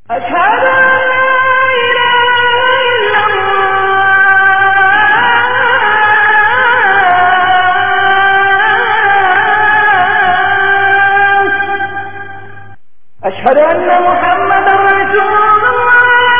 أشهد أن لا إله إلا الله أشهد أن محمدا رسول الله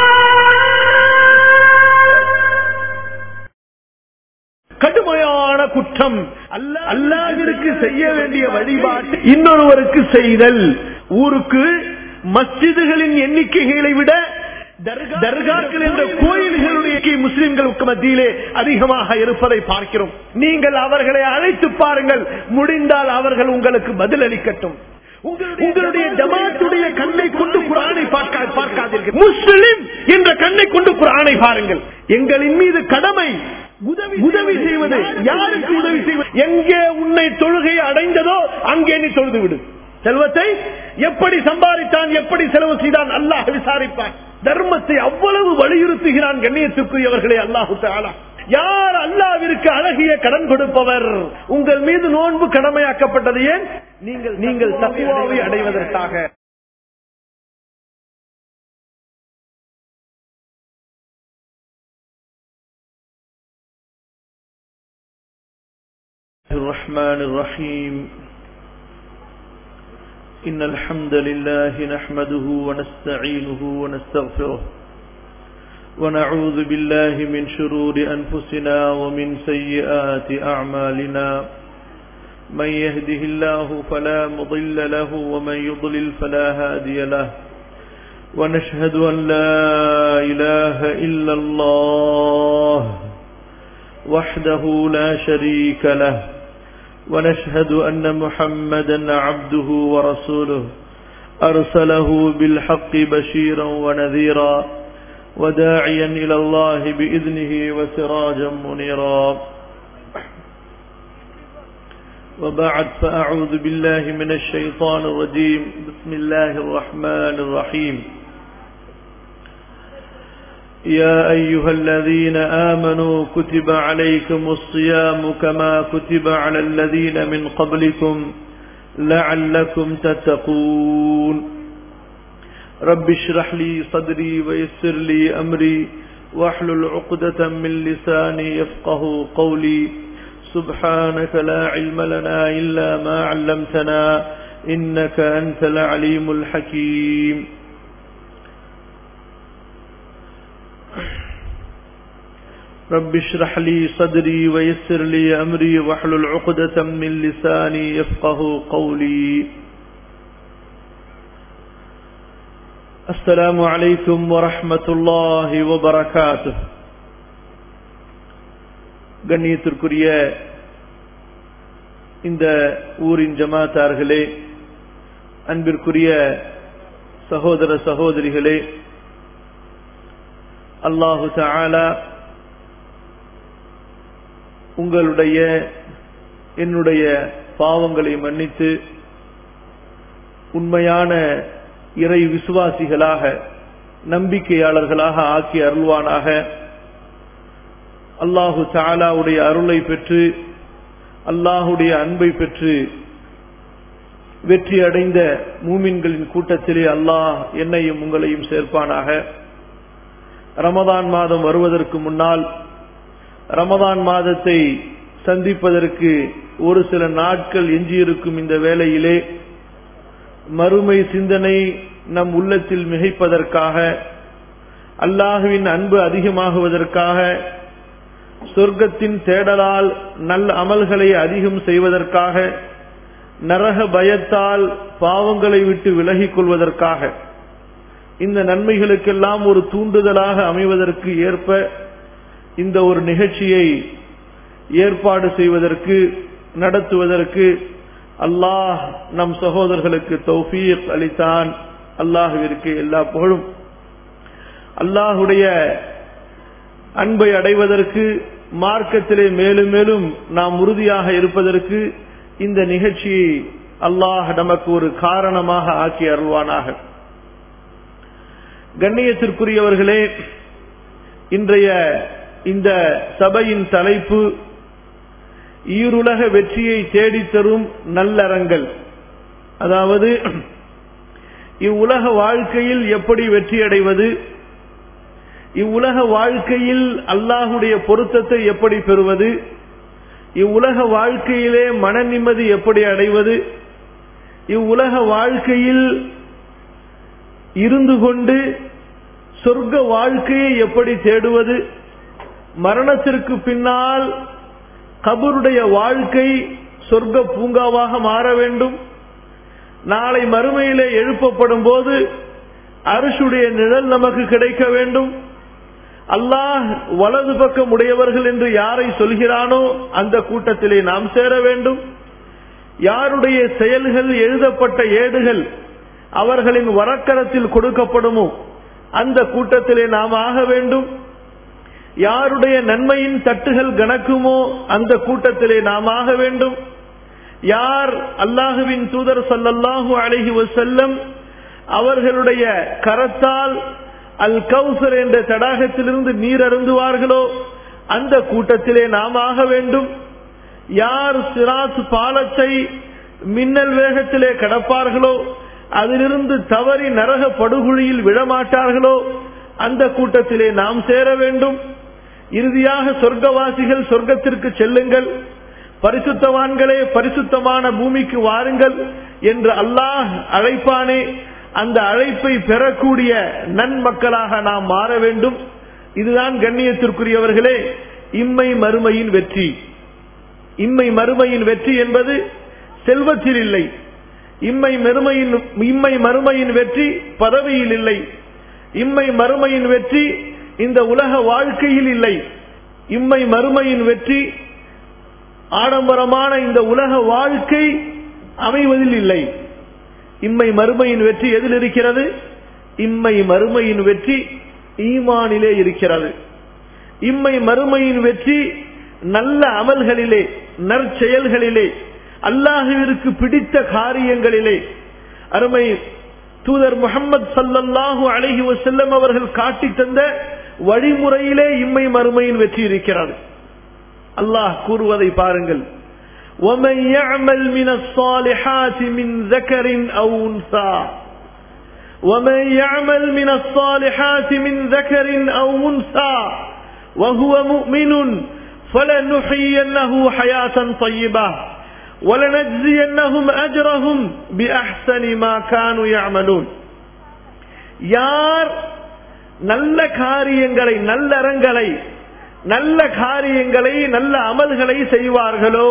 கடுமையான குற்றம் அல்லாஹிற்கு செய்ய வேண்டிய வழிபாட்டு இன்னொருவருக்கு செய்தல் ஊருக்கு மஸ்ஜிதுகளின் எண்ணிக்கைகளை விட தர்கா- தர்காக்கள் என்ற கோயில்களுடைய எண்ணிக்கை முஸ்லிம்களுக்கு மத்தியிலே அதிகமாக இருப்பதை பார்க்கிறோம் நீங்கள் அவர்களை அழைத்து பாருங்கள் முடிந்தால் அவர்கள் உங்களுக்கு பதிலளிக்கட்டும் உங்களுடைய ஜமாத்துடைய கண்ணை கொண்டு குரானை பார்க்க பார்க்காதீர்கள் முஸ்லிம் என்ற கண்ணை கொண்டு குரானை பாருங்கள் எங்களின் மீது கடமை உதவி உதவி செய்வது யாருக்கு உதவி செய்வது எங்கே உன்னை தொழுகை அடைந்ததோ அங்கே நீ தொழுது விடு செல்வத்தை எப்படி சம்பாதித்தான் எப்படி செலவு செய்தான் அல்லாஹ் விசாரிப்பான் தர்மத்தை அவ்வளவு வலியுறுத்துகிறான் கண்ணியத்துக்குரியவர்களே அல்லாஹு தஆலா யார் அல்லாவிற்கு அழகிய கடன் கொடுப்பவர் உங்கள் மீது நோன்பு கடமையாக்கப்பட்டது ஏன் நீங்கள் நீங்கள் தக்குவாவை அடைவதற்காக الرحمن الرحيم إن الحمد لله نحمده ونستعينه ونستغفره ونعوذ بالله من شرور أنفسنا ومن سيئات أعمالنا من يهده الله فلا مضل له ومن يضلل فلا هادي له ونشهد أن لا إله إلا الله وحده لا شريك له ونشهد أن محمدا عبده ورسوله أرسله بالحق بشيرا ونذيرا وداعيا إلى الله بإذنه وسراجا منيرا وبعد فأعوذ بالله من الشيطان الرجيم بسم الله الرحمن الرحيم يا أيها الذين آمنوا كتب عليكم الصيام كما كتب على الذين من قبلكم لعلكم تتقون رب اشرح لي صدري ويسر لي أمري واحلل عقدة من لساني يفقه قولي سبحانك لا علم لنا إلا ما علمتنا إنك أنت العليم الحكيم رب اشرح لي صدري ويسر لي أمري واحلل عقدة من لساني يفقه قولي السلام عليكم ورحمة الله وبركاته கண்ணியத்திற்குரிய இந்த ஊரின் ஜமாத்தார்களே அன்பிற்குரிய சகோதர சகோதரிகளே அல்லாஹு தஆலா உங்களுடைய என்னுடைய பாவங்களை மன்னித்து உண்மையான இறை விசுவாசிகளாக நம்பிக்கையாளர்களாக ஆக்கி அருள்வானாக அல்லாஹு தாலாவுடைய அருளை பெற்று அல்லாஹுடைய அன்பை பெற்று வெற்றி அடைந்த மூமின்களின் கூட்டத்திலே அல்லாஹ் என்னையும் உங்களையும் சேர்ப்பானாக ரமதான் மாதம் வருவதற்கு முன்னால் ரமதான் மாதத்தை சந்திப்பதற்கு ஒரு சில நாட்கள் எஞ்சியிருக்கும் இந்த வேளையிலே மறுமை சிந்தனை நம் உள்ளத்தில் மிகைப்பதற்காக அல்லாஹுவின் அன்பு அதிகமாகுவதற்காக சொர்க்கத்தின் தேடலால் நல்ல அமல்களை அதிகம் செய்வதற்காக நரக பயத்தால் பாவங்களை விட்டு விலகிக் கொள்வதற்காக இந்த நன்மைகளுக்கெல்லாம் ஒரு தூண்டுதலாக அமைவதற்கு ஏற்ப இந்த ஒரு நிகழ்ச்சியை ஏற்பாடு செய்வதற்கு நடத்துவதற்கு அல்லாஹ் நம் சகோதரர்களுக்கு தௌஃபீக் அளித்தான் அல்லாஹுவிற்கு எல்லா புகழும் அல்லாஹுடைய அன்பை அடைவதற்கு மார்க்கத்திலே மேலும் மேலும் நாம் உறுதியாக இருப்பதற்கு இந்த நிகழ்ச்சியை அல்லாஹ் நமக்கு ஒரு காரணமாக ஆக்கி அருள்வானாக கண்ணியத்திற்குரியவர்களே இன்றைய இந்த சபையின் தலைப்பு ஈருலக வெற்றியை தேடித்தரும் நல்லறங்கள் அதாவது இவ்வுலக வாழ்க்கையில் எப்படி வெற்றி அடைவது இவ்வுலக வாழ்க்கையில் அல்லாஹுடைய பொருத்தத்தை எப்படி பெறுவது இவ்வுலக வாழ்க்கையிலே மன நிம்மதி எப்படி அடைவது இவ்வுலக வாழ்க்கையில் இருந்து கொண்டு சொர்க்க வாழ்க்கையை எப்படி தேடுவது மரணத்திற்கு பின்னால் கபருடைய வாழ்க்கை சொர்க்க பூங்காவாக மாற வேண்டும் நாளை மறுமையிலே எழுப்பப்படும் போது அரிசுடைய நிழல் நமக்கு கிடைக்க வேண்டும் அல்லாஹ் வலது பக்கம் உடையவர்கள் என்று யாரை சொல்கிறானோ அந்த கூட்டத்திலே நாம் சேர வேண்டும் யாருடைய செயல்கள் எழுதப்பட்ட ஏடுகள் அவர்களின் வரக்கரத்தில் கொடுக்கப்படுமோ அந்த கூட்டத்திலே நாம் ஆக வேண்டும் யாருடைய நன்மையின் தட்டுகள் கணக்குமோ அந்த கூட்டத்திலே நாம் ஆக வேண்டும் யார் அல்லாஹுவின் தூதர் சல்லல்லாஹு அழகி வசல்லம் அவர்களுடைய கரத்தால் அல் கௌசர் என்ற தடாகத்திலிருந்து நீர் அருந்துவார்களோ அந்த கூட்டத்திலே நாம் ஆக வேண்டும் யார் சிராத் பாலத்தை மின்னல் வேகத்திலே கடப்பார்களோ அதிலிருந்து தவறி நரக படுகொழியில் விழமாட்டார்களோ அந்த கூட்டத்திலே நாம் சேர வேண்டும் இறுதியாக சொர்க்கவாசிகள் சொர்க்கத்திற்கு செல்லுங்கள் பரிசுத்தவான்களே பரிசுத்தமான பூமிக்கு வாருங்கள் என்று அல்லாஹ் அழைப்பானே அந்த அழைப்பை பெறக்கூடிய நன்மக்களாக நாம் மாற வேண்டும் இதுதான் கண்ணியத்திற்குரியவர்களே இம்மை மறுமையின் வெற்றி இம்மை மறுமையின் வெற்றி என்பது செல்வத்தில் இல்லை இம்மை மறுமையின் இம்மை மறுமையின் வெற்றி பதவியில் இல்லை இம்மை மறுமையின் வெற்றி இந்த உலக வாழ்க்கையில் இல்லை இம்மை மறுமையின் வெற்றி ஆடம்பரமான இந்த உலக வாழ்க்கை அமைவதில் இல்லை இம்மை மறுமையின் வெற்றி எதில் இருக்கிறது இம்மை மறுமையின் வெற்றி ஈமானிலே இருக்கிறது இம்மை மறுமையின் வெற்றி நல்ல அமல்களிலே நற்செயல்களிலே அல்லாஹுவிற்கு பிடித்த காரியங்களிலே அருமை தூதர் முகமது சல்லல்லாஹு அலஹி வசல்லம் அவர்கள் காட்டி தந்த வழிமுறையிலே இம்மை மறுமையின் வெற்றி இருக்கிறது அல்லாஹ் கூறுவதை பாருங்கள் ومن يعمل من الصالحات من ذكر أو أنثى ومن يعمل من الصالحات من ذكر أو أنثى وهو مؤمن فلنحيينه حياة طيبة ولنجزينهم أجرهم بأحسن ما كانوا يعملون யார் நல்ல காரியங்களை நல்லறங்களை நல்ல காரியங்களை நல்ல அமல்களை செய்வார்களோ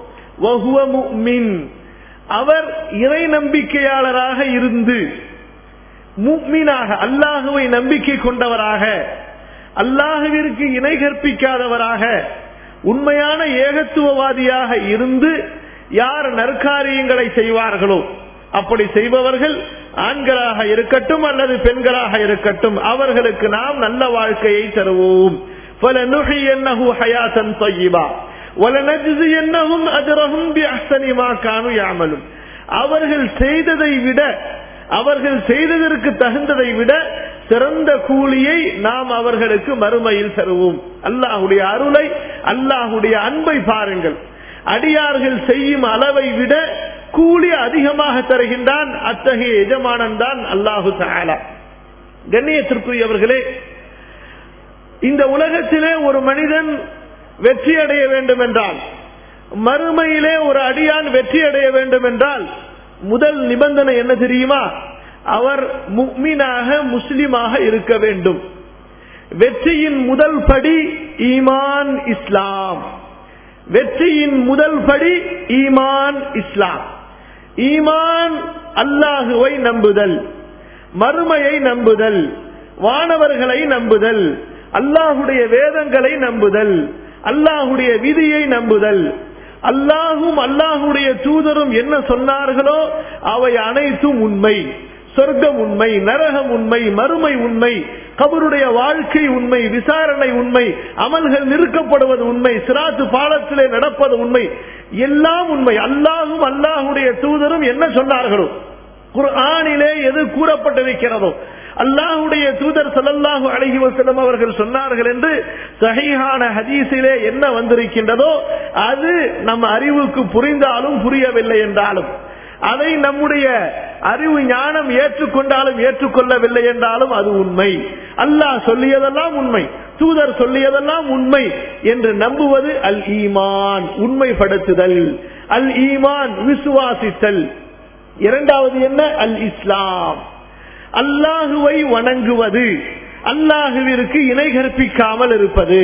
அவர் இறை நம்பிக்கையாளராக இருந்து முக்மீனாக அல்லாஹுவை நம்பிக்கை கொண்டவராக அல்லாஹுவிற்கு இணை கற்பிக்காதவராக உண்மையான ஏகத்துவவாதியாக இருந்து யார் நற்காரியங்களை செய்வார்களோ அப்படி செய்பவர்கள் ஆண்களாக இருக்கட்டும் அல்லது பெண்களாக இருக்கட்டும் அவர்களுக்கு நாம் நல்ல வாழ்க்கையை தருவோம் فَلَنُحْيِيَنَّهُ حَيَاةً طَيِّبَةً وَلَنَجْزِيَنَّهُمْ أَجْرَهُمْ بِأَحْسَنِ مَا كَانُوا يَعْمَلُونَ அவர்கள் செய்ததை விட அவர்கள் செய்ததற்கு தகுந்ததை விட சிறந்த கூலியை நாம் அவர்களுக்கு மறுமையில் தருவோம் அல்லாஹுடைய அருளை அல்லாஹுடைய அன்பை பாருங்கள் அடியார்கள் செய்யும் அளவை விட கூலி அதிகமாக தருகின்றான் அத்தகைய எஜமானன் தான் அல்லாஹு தாலா கண்ணியத்திற்குரியவர்களே இந்த உலகத்திலே ஒரு மனிதன் வெற்றி அடைய வேண்டும் என்றால் மறுமையிலே ஒரு அடியான் வெற்றி அடைய வேண்டும் என்றால் முதல் நிபந்தனை என்ன தெரியுமா அவர் முக்மீனாக முஸ்லிமாக இருக்க வேண்டும் வெற்றியின் முதல் படி ஈமான் இஸ்லாம் வெற்றியின் முதல் படி ஈமான் இஸ்லாம் ஈமான் அல்லாஹுவை நம்புதல் மறுமையை நம்புதல் வானவர்களை நம்புதல் அல்லாஹுடைய வேதங்களை நம்புதல் அல்லாஹுடைய விதியை நம்புதல் அல்லாஹும் அல்லாஹுடைய தூதரும் என்ன சொன்னார்களோ அவை அனைத்தும் உண்மை சொர்க்கம் உண்மை நரகம் உண்மை மறுமை உண்மை கபருடைய வாழ்க்கை உண்மை விசாரணை உண்மை அமல்கள் நிறுக்கப்படுவது உண்மை சிராத்து பாலத்திலே நடப்பது உண்மை எல்லாம் உண்மை அல்லாஹும் அல்லாஹுடைய தூதரும் என்ன சொன்னார்களோ குர்ஆனிலே எது கூறப்பட்டிருக்கிறதோ அல்லாஹுடைய தூதர் சல்லல்லாஹு அலஹி வசலம் அவர்கள் சொன்னார்கள் என்று சஹீஹான ஹதீஸிலே என்ன வந்திருக்கின்றதோ அது நம் அறிவுக்கு புரிந்தாலும் புரியவில்லை என்றாலும் அதை நம்முடைய அறிவு ஞானம் ஏற்றுக்கொண்டாலும் ஏற்றுக்கொள்ளவில்லை என்றாலும் அது உண்மை அல்லாஹ் சொல்லியதெல்லாம் உண்மை தூதர் சொல்லியதெல்லாம் உண்மை என்று நம்புவது அல் ஈமான் உண்மைப்படுத்துதல் அல் ஈமான் விசுவாசித்தல் இரண்டாவது என்ன அல் இஸ்லாம் அல்லாஹுவை வணங்குவது அல்லாஹுவிற்கு இணை கற்பிக்காமல் இருப்பது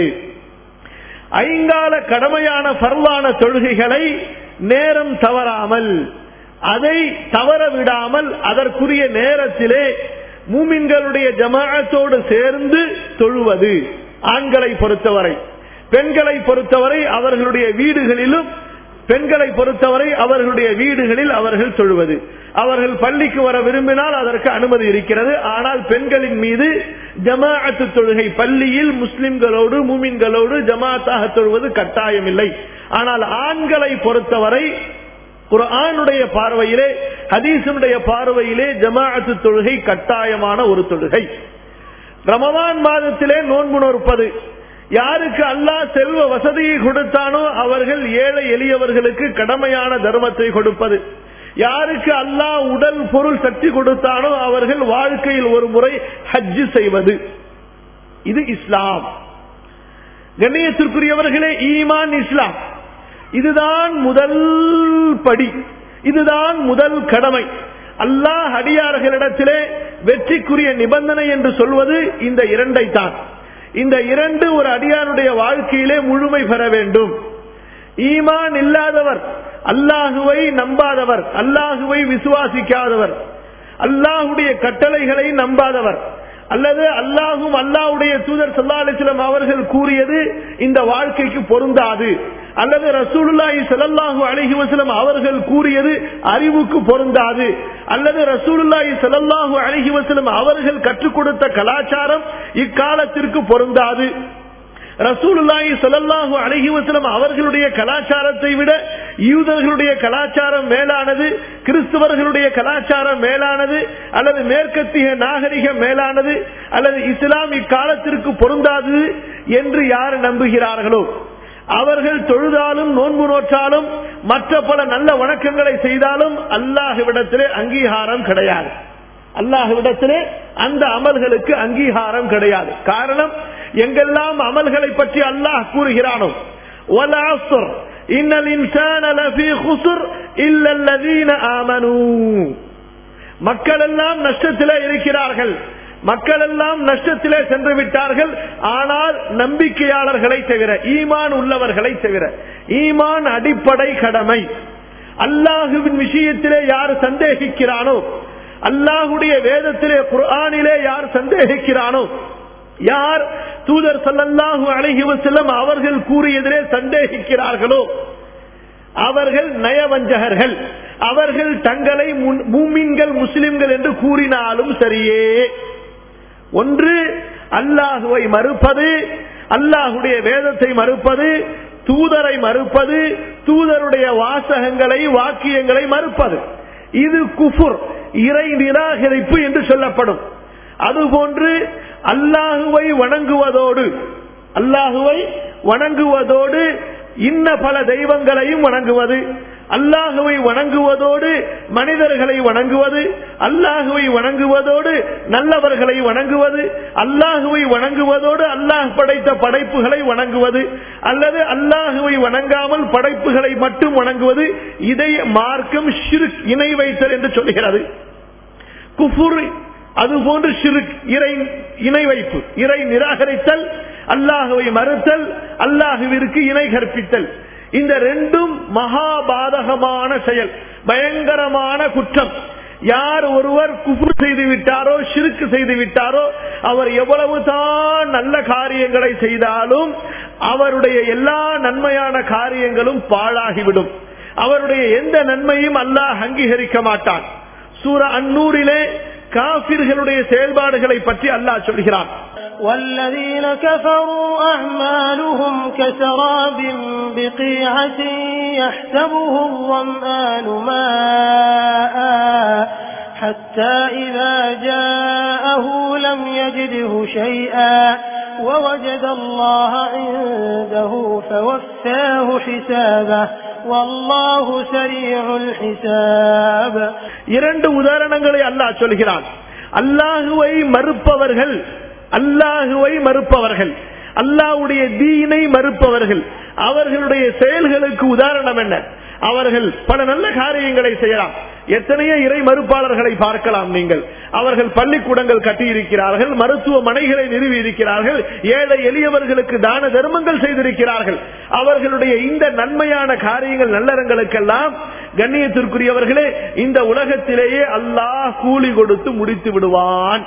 ஐங்கால கடமையான பரவான தொழுகைகளை நேரம் தவறாமல் அதை தவற விடாமல் அதற்குரிய நேரத்திலே மூமின்களுடைய ஜமாஅத்தோடு சேர்ந்து தொழுவது ஆண்களை பொறுத்தவரை பெண்களை பொறுத்தவரை அவர்களுடைய வீடுகளிலும் பெண்களை பொறுத்தவரை அவர்களுடைய வீடுகளில் அவர்கள் தொழுவது அவர்கள் பள்ளிக்கு வர விரும்பினால் அதற்கு அனுமதி இருக்கிறது ஆனால் பெண்களின் மீது ஜமாஅத்து தொழுகை பள்ளியில் முஸ்லிம்களோடு மூமின்களோடு ஜமாத்தாக தொழுவது கட்டாயம் இல்லை ஆனால் ஆண்களை பொறுத்தவரை குர்ஆனுடைய பார்வையிலே ஹதீஸனுடைய பார்வையிலே ஜமாஅத்து தொழுகை கட்டாயமான ஒரு தொழுகை ரமவான் மாதத்திலே நோன்பு நோற்பது யாருக்கு அல்லாஹ் செல்வ வசதியை கொடுத்தானோ அவர்கள் ஏழை எளியவர்களுக்கு கடமையான தர்மத்தை கொடுப்பது யாருக்கு அல்லாஹ் உடல் பொருள் சக்தி கொடுத்தானோ அவர்கள் வாழ்க்கையில் ஒரு முறை ஹஜ்ஜு செய்வது இது இஸ்லாம் கண்ணியத்திற்குரியவர்களே ஈமான் இஸ்லாம் இதுதான் முதல் படி இதுதான் முதல் கடமை அல்லாஹ் அடியார்களிடத்திலே வெற்றிக்குரிய நிபந்தனை என்று சொல்வது இந்த இரண்டை தான் இந்த இரண்டு ஒரு அடியாருடைய வாழ்க்கையிலே முழுமை பெற வேண்டும் ஈமான் இல்லாதவர் அல்லாஹுவை நம்பாதவர் அல்லாஹுவை விசுவாசிக்காதவர் அல்லாஹுடைய கட்டளைகளை நம்பாதவர் அல்லது அல்லாஹும் அல்லாஹுடைய தூதர் சல்லா அலிஸ்லாம் அவர்கள் கூறியது இந்த வாழ்க்கைக்கு பொருந்தாது அல்லது ரசூலுல்லாஹி ஸல்லல்லாஹு அலைஹி வஸல்லம் அவர்கள் கூறியது அறிவுக்கு பொருந்தாது அல்லது ரசூலுல்லாஹி ஸல்லல்லாஹு அலைஹி வஸல்லம் அவர்கள் கற்றுக் கொடுத்த கலாச்சாரம் இக்காலத்திற்கு பொருந்தாது ரசூலுல்லாஹி ஸல்லல்லாஹு அலைஹி வஸல்லம் அவர்களுடைய கலாச்சாரத்தை விட யூதர்களுடைய கலாச்சாரம் மேலானது கிறிஸ்தவர்களுடைய கலாச்சாரம் மேலானது அல்லது மேற்கத்திய நாகரிகம் மேலானது அல்லது இஸ்லாம் இக்காலத்திற்கு பொருந்தாது என்று யார் நம்புகிறார்களோ அவர்கள் தொழுதாலும் நோன்பு நோற்றாலும் மற்ற பல நல்ல வணக்கங்களை செய்தாலும் அல்லாஹ்விடத்திலே அங்கீகாரம் கிடையாது அல்லாஹ்விடத்திலே அந்த அமல்களுக்கு அங்கீகாரம் கிடையாது காரணம் எங்கெல்லாம் அமல்களை பற்றி அல்லாஹ் கூறுகிறானோ وَالْعَصْرِ إِنَّ الْإِنسَانَ لَفِي خُسْرٍ إِلَّا الَّذِينَ آمَنُوا மக்கள் எல்லாம் நஷ்டத்திலே இருக்கிறார்கள் மக்கள் எல்லாம் நஷ்டத்திலே சென்று விட்டார்கள் ஆனால் நம்பிக்கையாளர்களை தவிர ஈமான் உள்ளவர்களை தவிர ஈமான் அடிப்படை கடமை அல்லாஹுவின் விஷயத்திலே யார் சந்தேகிக்கிறானோ அல்லாஹுடைய வேதத்திலே குர்ஆனிலே யார் சந்தேகிக்கிறானோ யார் தூதர் சல்லல்லாஹு அலைஹி வஸல்லம் அவர்கள் கூறியதிலே சந்தேகிக்கிறார்களோ அவர்கள் நயவஞ்சகர்கள் அவர்கள் தங்களை மூமின்கள் முஸ்லிம்கள் என்று கூறினாலும் சரியே ஒன்று அல்லாஹுவை மறுப்பது அல்லாஹுடைய வேதத்தை மறுப்பது தூதரை மறுப்பது தூதருடைய வாசகங்களை வாக்கியங்களை மறுப்பது இது குஃபுர் இறை நிராகரிப்பு என்று சொல்லப்படும் அதுபோன்று அல்லாஹுவை வணங்குவதோடு அல்லாஹுவை வணங்குவதோடு இன்ன பல தெய்வங்களையும் வணங்குவது அல்லாஹுவை வணங்குவதோடு மனிதர்களை வணங்குவது அல்லாஹுவை வணங்குவதோடு நல்லவர்களை வணங்குவது அல்லாஹுவை வணங்குவதோடு அல்லாஹ் படைத்த படைப்புகளை வணங்குவது அல்லது அல்லாஹுவை வணங்காமல் படைப்புகளை மட்டும் வணங்குவது இதை மார்க்கம் ஷிர்க் இணை வைத்தல் என்று சொல்கிறது குஃபுர் அதுபோன்று ஷிர்க் இறை இணை வைப்பு இறை நிராகரித்தல் அல்லாஹுவை மறுத்தல் அல்லாஹுவிற்கு இணை கற்பித்தல் இந்த ரெண்டும் மகாபாதகமான செயல் பயங்கரமான குற்றம் யார் ஒருவர் குஃபுர் செய்து விட்டாரோ ஷிருக்கு செய்து விட்டாரோ அவர் எவ்வளவு தான் நல்ல காரியங்களை செய்தாலும் அவருடைய எல்லா நன்மையான காரியங்களும் பாழாகிவிடும் அவருடைய எந்த நன்மையும் அல்லாஹ் அங்கீகரிக்க மாட்டான் சூர அன்னூரிலே காபிர்களுடைய செயல்பாடுகளை பற்றி அல்லாஹ் சொல்கிறான் والذين كفروا أعمالهم كسراب بقيعة يحسبه الظمآن ماء حتى إذا جاءه لم يجده شيئا ووجد الله عنده فوفاه حسابه والله سريع الحساب இரண்டு உதாரணங்களை அல்லாஹ் சொல்கிறான் அல்லாஹுவை மறுப்பவர்கள் அல்லாஹுவை மறுப்பவர்கள் அல்லாஹ்வுடைய தீனை மறுப்பவர்கள் அவர்களுடைய செயல்களுக்கு உதாரணம் என்ன அவர்கள் பல நல்ல காரியங்களை செய்யலாம் எத்தனையோ இறை மறுப்பாளர்களை பார்க்கலாம் நீங்கள் அவர்கள் பள்ளிக்கூடங்கள் கட்டியிருக்கிறார்கள் மருத்துவமனைகளை நிறுவி இருக்கிறார்கள் ஏழை எளியவர்களுக்கு தான தர்மங்கள் செய்திருக்கிறார்கள் அவர்களுடைய இந்த நன்மையான காரியங்கள் நல்லறங்களுக்கெல்லாம் கண்ணியத்திற்குரியவர்களே இந்த உலகத்திலேயே அல்லாஹ் கூலி கொடுத்து முடித்து விடுவான்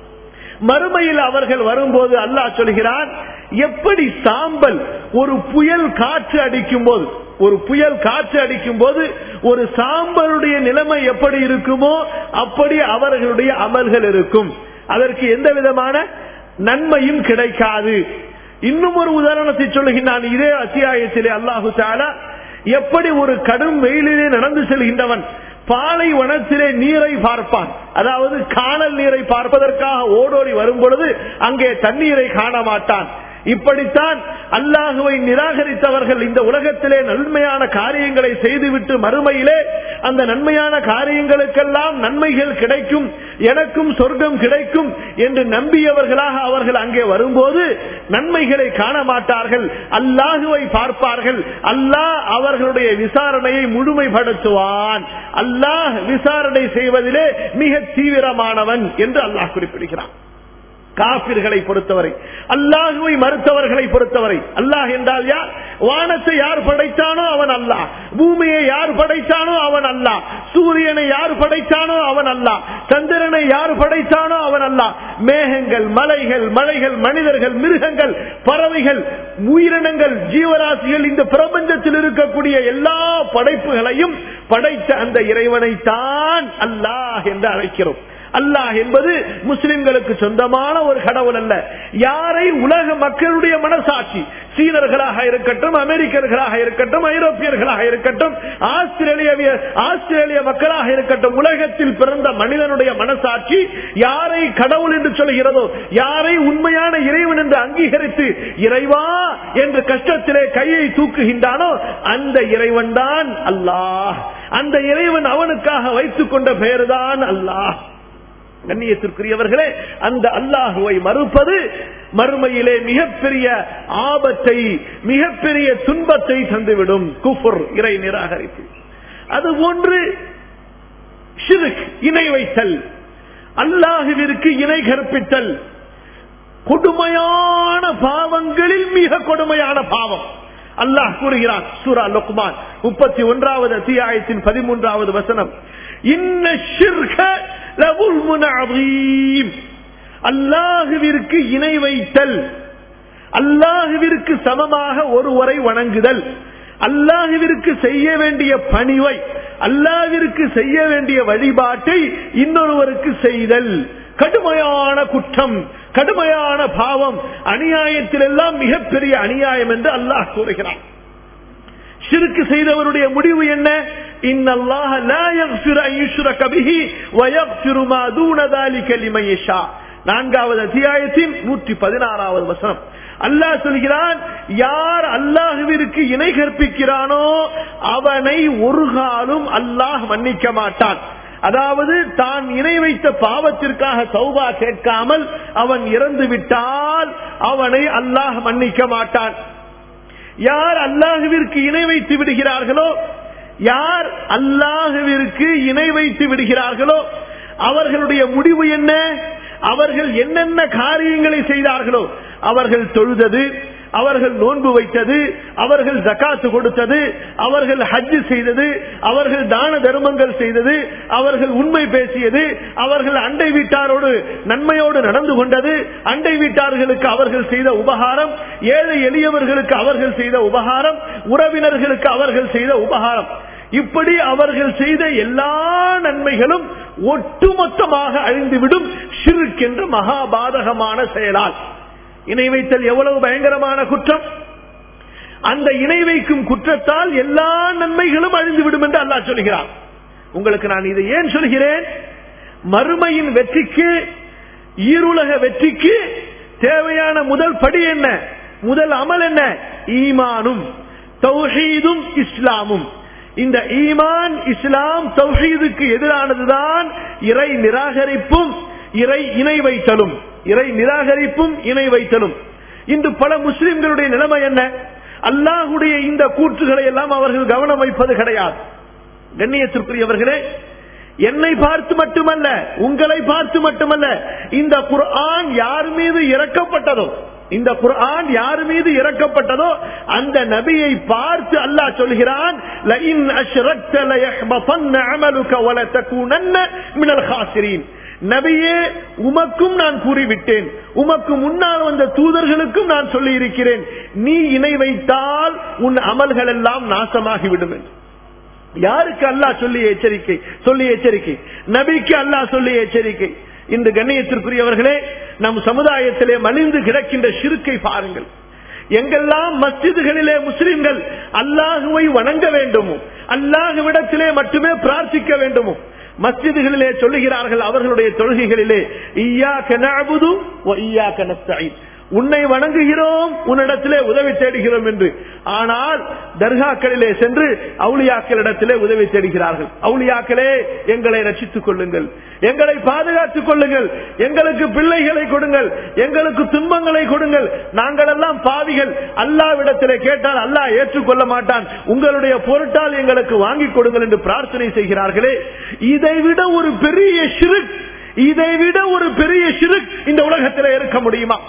மறுமையில் அவர்கள் வரும்போது அல்லாஹ் சொல்கிறான் எப்படி சாம்பல் ஒரு புயல் காற்று அடிக்கும் போது ஒரு புயல் காற்று அடிக்கும் போது ஒரு சாம்பலுடைய நிலைமை எப்படி இருக்குமோ அப்படி அவர்களுடைய அமல்கள் இருக்கும் அதற்கு எந்த விதமான நன்மையும் கிடைக்காது இன்னும் ஒரு உதாரணத்தை சொல்லுகின்றான் இதே அத்தியாயத்திலே அல்லாஹு தாலா எப்படி ஒரு கடும் வெயிலிலே நடந்து செல்கின்றவன் பாலைவனத்திலே நீரை பார்ப்பான் அதாவது காணல் நீரை பார்ப்பதற்காக ஓடோடி வரும் பொழுது அங்கே தண்ணீரை காண மாட்டான் இப்படித்தான் அல்லாஹுவை நிராகரித்தவர்கள் இந்த உலகத்திலே நன்மையான காரியங்களை செய்துவிட்டு மறுமையிலே அந்த நன்மையான காரியங்களுக்கெல்லாம் நன்மைகள் கிடைக்கும் எனக்கும் சொர்க்கம் கிடைக்கும் என்று நம்பியவர்களாக அவர்கள் அங்கே வரும்போது நன்மைகளை காண மாட்டார்கள் அல்லாஹுவை பார்ப்பார்கள் அல்லாஹ் அவர்களுடைய விசாரணையை முழுமைப்படுத்துவான் அல்லாஹ் விசாரணை செய்வதிலே மிக தீவிரமானவன் என்று அல்லாஹ் குறிப்பிடுகிறான் காபிர்களை பொறுத்தவரை அல்லாஹுவை மறுத்தவர்களை பொறுத்தவரை அல்லாஹ் என்றால் யார் வானத்தை யார் படைத்தானோ அவன் அல்லாஹ் பூமியை யார் படைத்தானோ அவன் அல்லாஹ் சூரியனை யார் படைத்தானோ அவன் அல்லாஹ் சந்திரனை யார் படைத்தானோ அவன் அல்லாஹ் மேகங்கள் மலைகள் மலைகள் மனிதர்கள் மிருகங்கள் பறவைகள் உயிரினங்கள் ஜீவராசிகள் இந்த பிரபஞ்சத்தில் இருக்கக்கூடிய எல்லா படைப்புகளையும் படைத்த அந்த இறைவனை தான் அல்லாஹ் என்று அழைக்கிறோம் அல்லாஹ் என்பது முஸ்லிம்களுக்கு சொந்தமான ஒரு கடவுள் அல்ல யாரை உலக மக்களுடைய மனசாட்சி சீனர்களாக இருக்கட்டும் அமெரிக்கர்களாக இருக்கட்டும் ஐரோப்பியர்களாக இருக்கட்டும் ஆஸ்திரேலிய ஆஸ்திரேலிய மக்களாக இருக்கட்டும் உலகத்தில் பிறந்த மனிதனுடைய மனசாட்சி யாரை கடவுள் என்று சொல்கிறதோ யாரை உண்மையான இறைவன் என்று அங்கீகரித்து இறைவா என்று கஷ்டத்திலே கையை தூக்குகின்றானோ அந்த இறைவன் தான் அல்லாஹ் அந்த இறைவன் அவனுக்காக வைத்துக் கொண்ட பெயர்தான் அல்லாஹ் கண்ணியத்திற்குரியவர்களே அந்த அல்லாஹுவை மறுப்பது மறுமையிலே மிகப்பெரிய ஆபத்தை மிகப்பெரிய துன்பத்தை தந்துவிடும் குஃபுர் இறை நிராகரிப்பு அது போன்று ஷிர்க் இணை வைத்தல் அல்லாஹுவிற்கு இணை கற்பித்தல் கொடுமையான பாவங்களில் மிக கொடுமையான பாவம் அல்லாஹ் கூறுகிறான் சூரா லுக்மான் முப்பத்தி ஒன்றாவது அத்தியாயத்தின் பதிமூன்றாவது வசனம் இன்ன ஷிர்க லபுல்முன் அதீம். அல்லாஹுவிற்கு இணை வைத்தல் அல்லாஹுவிற்கு சமமாக ஒருவரை வணங்குதல் அல்லாஹுவிற்கு செய்ய வேண்டிய பணிவை அல்லாஹ்விற்கு செய்ய வேண்டிய வழிபாட்டை இன்னொருவருக்கு செய்தல் கடுமையான குற்றம் கடுமையான பாவம் அநியாயத்தில் எல்லாம் மிகப்பெரிய அநியாயம் என்று அல்லாஹ் கூறுகிறான் ஷிர்க் செய்தவருடைய முடிவு என்ன இன்னல்லாஹ லா யக்ஃபிரு அன் யுஷ்ரக பிஹி வ யக்ஃபிரு மா தூன ذلك லிமன் யஷா நான்காவது அத்தியாயத்தின் நூற்றி பதினாறாவது வசனம் அல்லாஹ் சொல்கிறான் யார் அல்லாஹுவிற்கு இணை கற்பிக்கிறானோ அவனை ஒரு காலும் அல்லாஹ் மன்னிக்க மாட்டான் அதாவது தான் இணை வைத்த பாவத்திற்காக சௌபா கேட்காமல் அவன் இறந்து விட்டால் அவனை அல்லாஹ் மன்னிக்க மாட்டான் யார் அல்லாஹுவிற்கு இணை வைத்து விடுகிறார்களோ யார் அல்லாஹுவிற்கு இணை வைத்து விடுகிறார்களோ அவர்களுடைய முடிவு என்ன அவர்கள் என்னென்ன காரியங்களை செய்தார்களோ அவர்கள் தொழுதது அவர்கள் நோன்பு வைத்தது அவர்கள் ஜக்காத்து கொடுத்தது அவர்கள் ஹஜ் செய்தது அவர்கள் தான தர்மங்கள் செய்தது அவர்கள் உண்மை பேசியது அவர்கள் அண்டை வீட்டாரோடு நன்மையோடு நடந்து கொண்டது அண்டை வீட்டார்களுக்கு அவர்கள் செய்த உபகாரம் ஏழை எளியவர்களுக்கு அவர்கள் செய்த உபகாரம் உறவினர்களுக்கு அவர்கள் செய்த உபகாரம் இப்படி அவர்கள் செய்த எல்லா நன்மைகளும் ஒட்டுமொத்தமாக அழிந்துவிடும் ஷிர்க் என்ற மகாபாதகமான செயலால் இணை வைத்தல் எவ்வளவு பயங்கரமான குற்றம் அந்த இணை வைக்கும் குற்றத்தால் எல்லா நன்மைகளும் அழிந்துவிடும் என்று அல்லாஹ் சொல்கிறான் உங்களுக்கு நான் இதை ஏன் சொல்கிறேன் மறுமையின் வெற்றிக்கு ஈருலக வெற்றிக்கு தேவையான முதல் படி என்ன முதல் அமல் என்ன ஈமானும் தௌஹீதும் இஸ்லாமும் இந்த ஈமான் இஸ்லாம் தௌஹீதுக்கு எதிரானதுதான் இறை நிராகரிப்பும் இறை இணை வைத்தலும் இறை நிராகரிப்பும் இணை வைத்தலும் இன்று பல முஸ்லிம்களுடைய நிலைமை என்ன அல்லாஹுடைய இந்த கூற்றுகளை எல்லாம் அவர்கள் கவனம் வைப்பது கிடையாது கண்ணியத்திற்குரியவர்களே என்னை பார்த்து மட்டுமல்ல உங்களை பார்த்து மட்டுமல்ல இந்த குர்ஆன் யார் மீது இறக்கப்பட்டதோ இந்த குர்ஆன் யார் மீது இறக்கப்பட்டதோ அந்த நபியை பார்த்து அல்லாஹ் சொல்கிறான் லஇன் அஷ்ரக்த லயஹ்பதன்ன அமலுக வலதகுனன்ன மினல் காசிரீன் நபியே உமக்கும் நான் கூறிவிட்டேன் உமக்கு முன்னால் வந்த தூதர்களுக்கும் நான் சொல்லி இருக்கிறேன் நீ இணை வைத்தால் உன் அமல்கள் எல்லாம் நாசமாகிவிடும் என்று யாருக்கு அல்லாஹ் சொல்லி எச்சரிக்கை சொல்லி எச்சரிக்கை நபிக்கு அல்லாஹ் சொல்லி எச்சரிக்கை இந்த கண்ணியத்திற்குரியவர்களே நம் சமுதாயத்திலே மலிந்து கிடக்கின்ற சிறுக்கை பாருங்கள் எங்கெல்லாம் மஸ்ஜிதுகளிலே முஸ்லிம்கள் அல்லாஹுவை வணங்க வேண்டுமோ அல்லாஹுவிடத்திலே மட்டுமே பிரார்த்திக்க வேண்டுமோ மஸ்ஜிதுகளிலே சொல்லுகிறார்கள் அவர்களுடைய தொழுகைகளிலே ஈயா கனபுது ஈயா கனஸ்தீன் உன்னை வணங்குகிறோம் உன்னிடத்திலே உதவி தேடுகிறோம் என்று ஆனால் தர்காக்களிலே சென்று அவுளியாக்களிடத்திலே உதவி தேடுகிறார்கள் அவுளியாக்களே எங்களை ரட்சித்துக் கொள்ளுங்கள் எங்களை பாதுகாத்துக் கொள்ளுங்கள் எங்களுக்கு பிள்ளைகளை கொடுங்கள் எங்களுக்கு துன்பங்களை கொடுங்கள் நாங்கள் எல்லாம் பாவிகள் அல்லாவிடத்திலே கேட்டால் அல்லாஹ் ஏற்றுக்கொள்ள மாட்டான் உங்களுடைய பொருட்டால் எங்களுக்கு வாங்கி கொடுங்கள் என்று பிரார்த்தனை செய்கிறார்களே இதைவிட ஒரு பெரிய சிறுக் இதைவிட ஒரு பெரிய சிறுக் இந்த உலகத்திலே இருக்க முடியுமா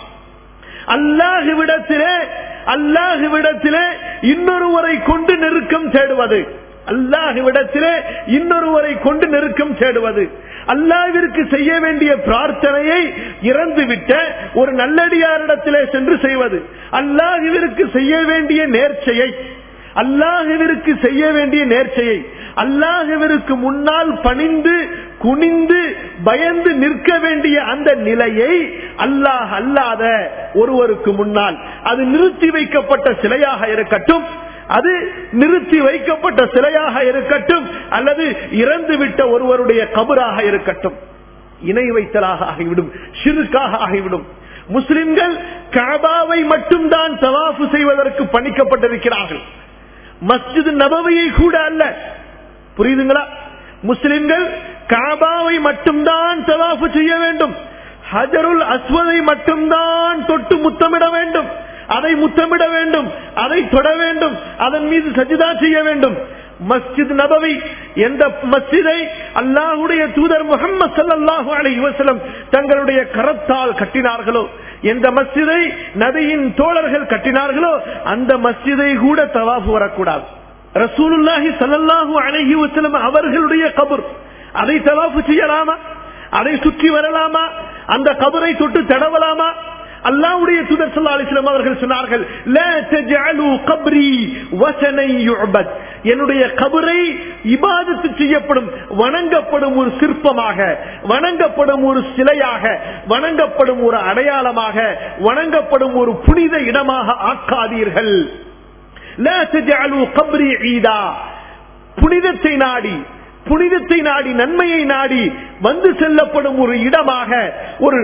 அல்லாஹுவிடத்திலே அல்லாஹுவிடத்திலே இன்னொருவரை கொண்டு நெருக்கம் தேடுவது அல்லாஹுவிடத்திலே இன்னொருவரை கொண்டு நெருக்கம் தேடுவது அல்லாவிற்கு செய்ய வேண்டிய பிரார்த்தனையை இறந்துவிட்ட ஒரு நல்லடியாரிடத்திலே சென்று செய்வது அல்லாஹுவிற்கு செய்ய வேண்டிய நேர்ச்சையை அல்லாஹுவிற்கு செய்ய வேண்டிய நேர்ச்சையை அல்லாஹுவிற்கு முன்னால் பணிந்து குனிந்து பயந்து நிற்க வேண்டிய அந்த நிலையை அல்லாஹ் அல்லாத ஒருவருக்கு முன்னால் அது நிறுத்தி வைக்கப்பட்ட சிலையாக இருக்கட்டும் அது நிறுத்தி வைக்கப்பட்ட சிலையாக இருக்கட்டும் அல்லது இறந்துவிட்ட ஒருவருடைய கபராக இருக்கட்டும் இணை வைத்தலாக ஆகிவிடும் சிறுக்காக ஆகிவிடும் முஸ்லிம்கள் காபாவை மட்டும்தான் தவாஃபு செய்வதற்கு பணிக்கப்பட்டிருக்கிறார்கள் மஸ்ஜித் நபவியை கூட அல்ல புரியுதுங்களா முஸ்லிம்கள் காபாவை மட்டும்தான் தவாஃபு செய்ய வேண்டும் ஹஜருல் அஸ்வதை மட்டும்தான் தொட்டு முத்தமிட வேண்டும் அதை முத்தமிட வேண்டும் அதை தொட வேண்டும் அதன் மீது சஜிதா செய்ய வேண்டும் மஸ்ஜித் நபவி எந்த மஸ்ஜிதை அல்லாஹுடைய தூதர் முகமது சல்லாஹூ அலைஹி வஸல்லம் தங்களுடைய கரத்தால் கட்டினார்களோ எந்த மஸ்ஜிதை நபியின் தோழர்கள் கட்டினார்களோ அந்த மஸ்ஜிதை கூட தவாஃபு வரக்கூடாது ரசூலுல்லாஹி ஸல்லல்லாஹு அலைஹி வஸல்லம் அவர்களுடைய கபர் அதை தவாஃபு செய்யலாமா அதை சுற்றி வரலாமா அந்த கபரை தொட்டு தடவலாமா அல்லாவுடைய தூதர் சல்லா அலிஸ்லாம் அவர்கள் சொன்னார்கள் "லா தஜஅலு கப்ரி வசனை யுஅபத்." என்னுடைய கபரை இபாதத்து செய்யப்படும் வணங்கப்படும் ஒரு சிற்பமாக வணங்கப்படும் ஒரு சிலையாக வணங்கப்படும் ஒரு அடையாளமாக வணங்கப்படும் ஒரு புனித இடமாக ஆக்காதீர்கள் "லா தஜஅலு கப்ரி ஈதா." புனிதத்தை நாடி புனிதத்தை நாடி நன்மையை நாடி வந்து செல்லப்படும் ஒரு இடமாக ஒரு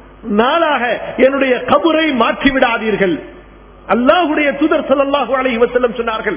நாளாக என்னுடைய கபரை மாற்றிவிடாதீர்கள் அல்லாஹுடைய தூதர் ஸல்லல்லாஹு அலைஹி வஸல்லம் சொன்னார்கள்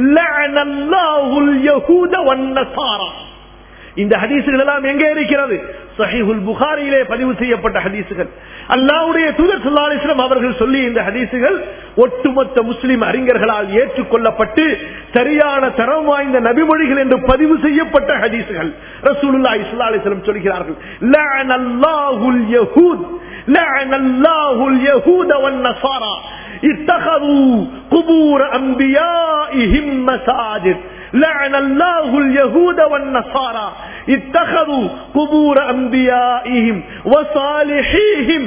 லஅனல்லாஹுல் யஹூத வன்னசாரா இந்த ஹதீசுகள் எல்லாம் எங்கே இருக்கிறது சஹீஹுல் புகாரியிலே பதிவு செய்யப்பட்ட ஹதீசுகள் அல்லாஹ்வுடைய தூதர் ஸல்லல்லாஹு அலைஹி வஸல்லம் அவர்கள் சொல்லி இந்த ஹதீசுகள் ஒட்டுமொத்த முஸ்லிம் அறிஞர்களால் ஏற்றுக்கொள்ளப்பட்டு சரியான தரம் வாய்ந்த நபிமொழிகள் என்று பதிவு செய்யப்பட்ட ஹதீசுகள் ரசூலுல்லாஹி ஸல்லல்லாஹு அலைஹி வஸல்லம் சொல்கிறார்கள் லஅனல்லாஹுல் யஹூத் லஅனல்லாஹுல் யஹூத வன்னசாரா اتخذوا قبور انبيائهم مساجد لعن الله اليهود والنصارى اتخذوا قبور انبيائهم وصالحيهم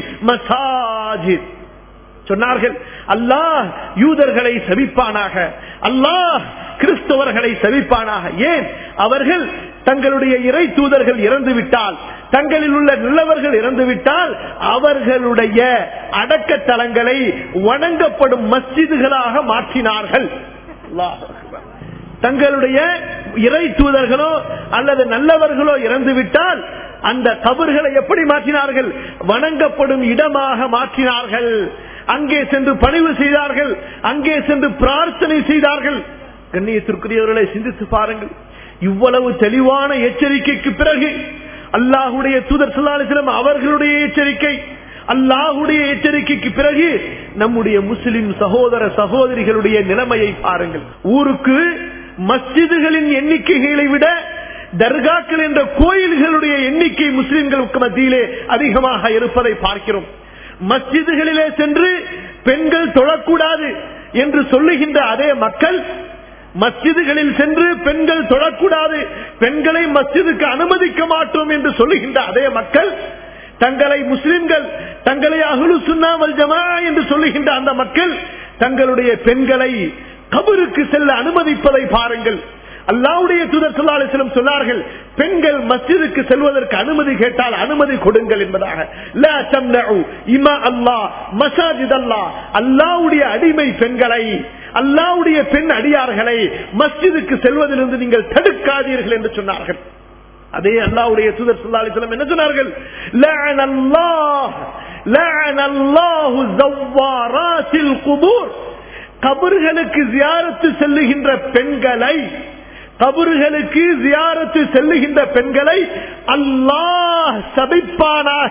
مساجد சொன்னார்கள் அல்லாஹ் யூதர்களை சபிப்பானாக அல்லாஹ் கிறிஸ்தவர்களை சபிப்பானாக ஏன் அவர்கள் தங்களுடைய இறை தூதர்கள் இறந்து விட்டால் தங்களில் உள்ள நல்லவர்கள் இறந்து விட்டால் அவர்களுடைய அடக்க தலங்களை வணங்கப்படும் மஸ்ஜிதுகளாக மாற்றினார்கள் அல்லாஹ் அக்பர். தங்களுடைய இறை தூதர்களோ அல்லது நல்லவர்களோ இறந்து விட்டால் அந்த கபர்களை எப்படி மாற்றினார்கள் வணங்கப்படும் இடமாக மாற்றினார்கள் அங்கே சென்று பணிவு செய்தார்கள் அங்கே சென்று பிரார்த்தனை செய்தார்கள் கண்ணியத்திற்குரியவர்களை சிந்தித்து பாருங்கள் இவ்வளவு தெளிவான எச்சரிக்கைக்கு பிறகு அல்லாஹுடைய தூதர் சொல்லாலிசிலம் அவர்களுடைய எச்சரிக்கை அல்லாஹுடைய எச்சரிக்கைக்கு பிறகு நம்முடைய முஸ்லிம் சகோதர சகோதரிகளுடைய நிலைமையை பாருங்கள் ஊருக்கு மஸ்ஜிதுகளின் எண்ணிக்கைகளை விட தர்காக்கள் என்ற கோயில்களுடைய எண்ணிக்கை முஸ்லிம்களுக்கு மத்தியிலே அதிகமாக இருப்பதை பார்க்கிறோம் மஸ்ஜிதுகளிலே சென்று பெண்கள் தொழக்கூடாது என்று சொல்லுகின்ற அதே மக்கள் மஸ்ஜிதுகளில் சென்று பெண்கள் தொழக்கூடாது பெண்களை மஸ்ஜிதுக்கு அனுமதிக்க மாட்டோம் என்று சொல்லுகின்ற அதே மக்கள் தங்களை முஸ்லிம்கள் தங்களை அகுலு சுண்ணாமல் ஜமா என்று சொல்லுகின்ற அந்த மக்கள் தங்களுடைய பெண்களை கபருக்கு செல்ல அனுமதிப்பதை பாருங்கள் அல்லாவுடைய தூதர் சொல்லாலும் சொன்னார்கள் பெண்கள் மஸ்ஜிதுக்கு செல்வதற்கு அனுமதி கேட்டால் அனுமதி கொடுங்கள் என்பதாக லா தம்னஉ இமா அல்லாஹ் மசாஜித் அல்லாஹ் அல்லாவுடைய அடிமை பெண்களை அல்லாவுடைய பெண் அடியார்களை மஸ்ஜிதுக்கு செல்வதிலிருந்து நீங்கள் தடுக்காதீர்கள் என்று சொன்னார்கள் அதே அல்லாவுடைய தூதர் சொல்லாலிசலம் என்ன சொன்னார்கள் லஅன அல்லாஹ் லஅன அல்லாஹு ஸவ்வாராத்தில் குபூர் கபர்களுக்கு ஜியாரத்து செல்லுகின்ற பெண்களை கபர்களுக்கு ஜியாரத்து செல்லுகின்ற பெண்களை அல்லாஹ் சபிப்பானாக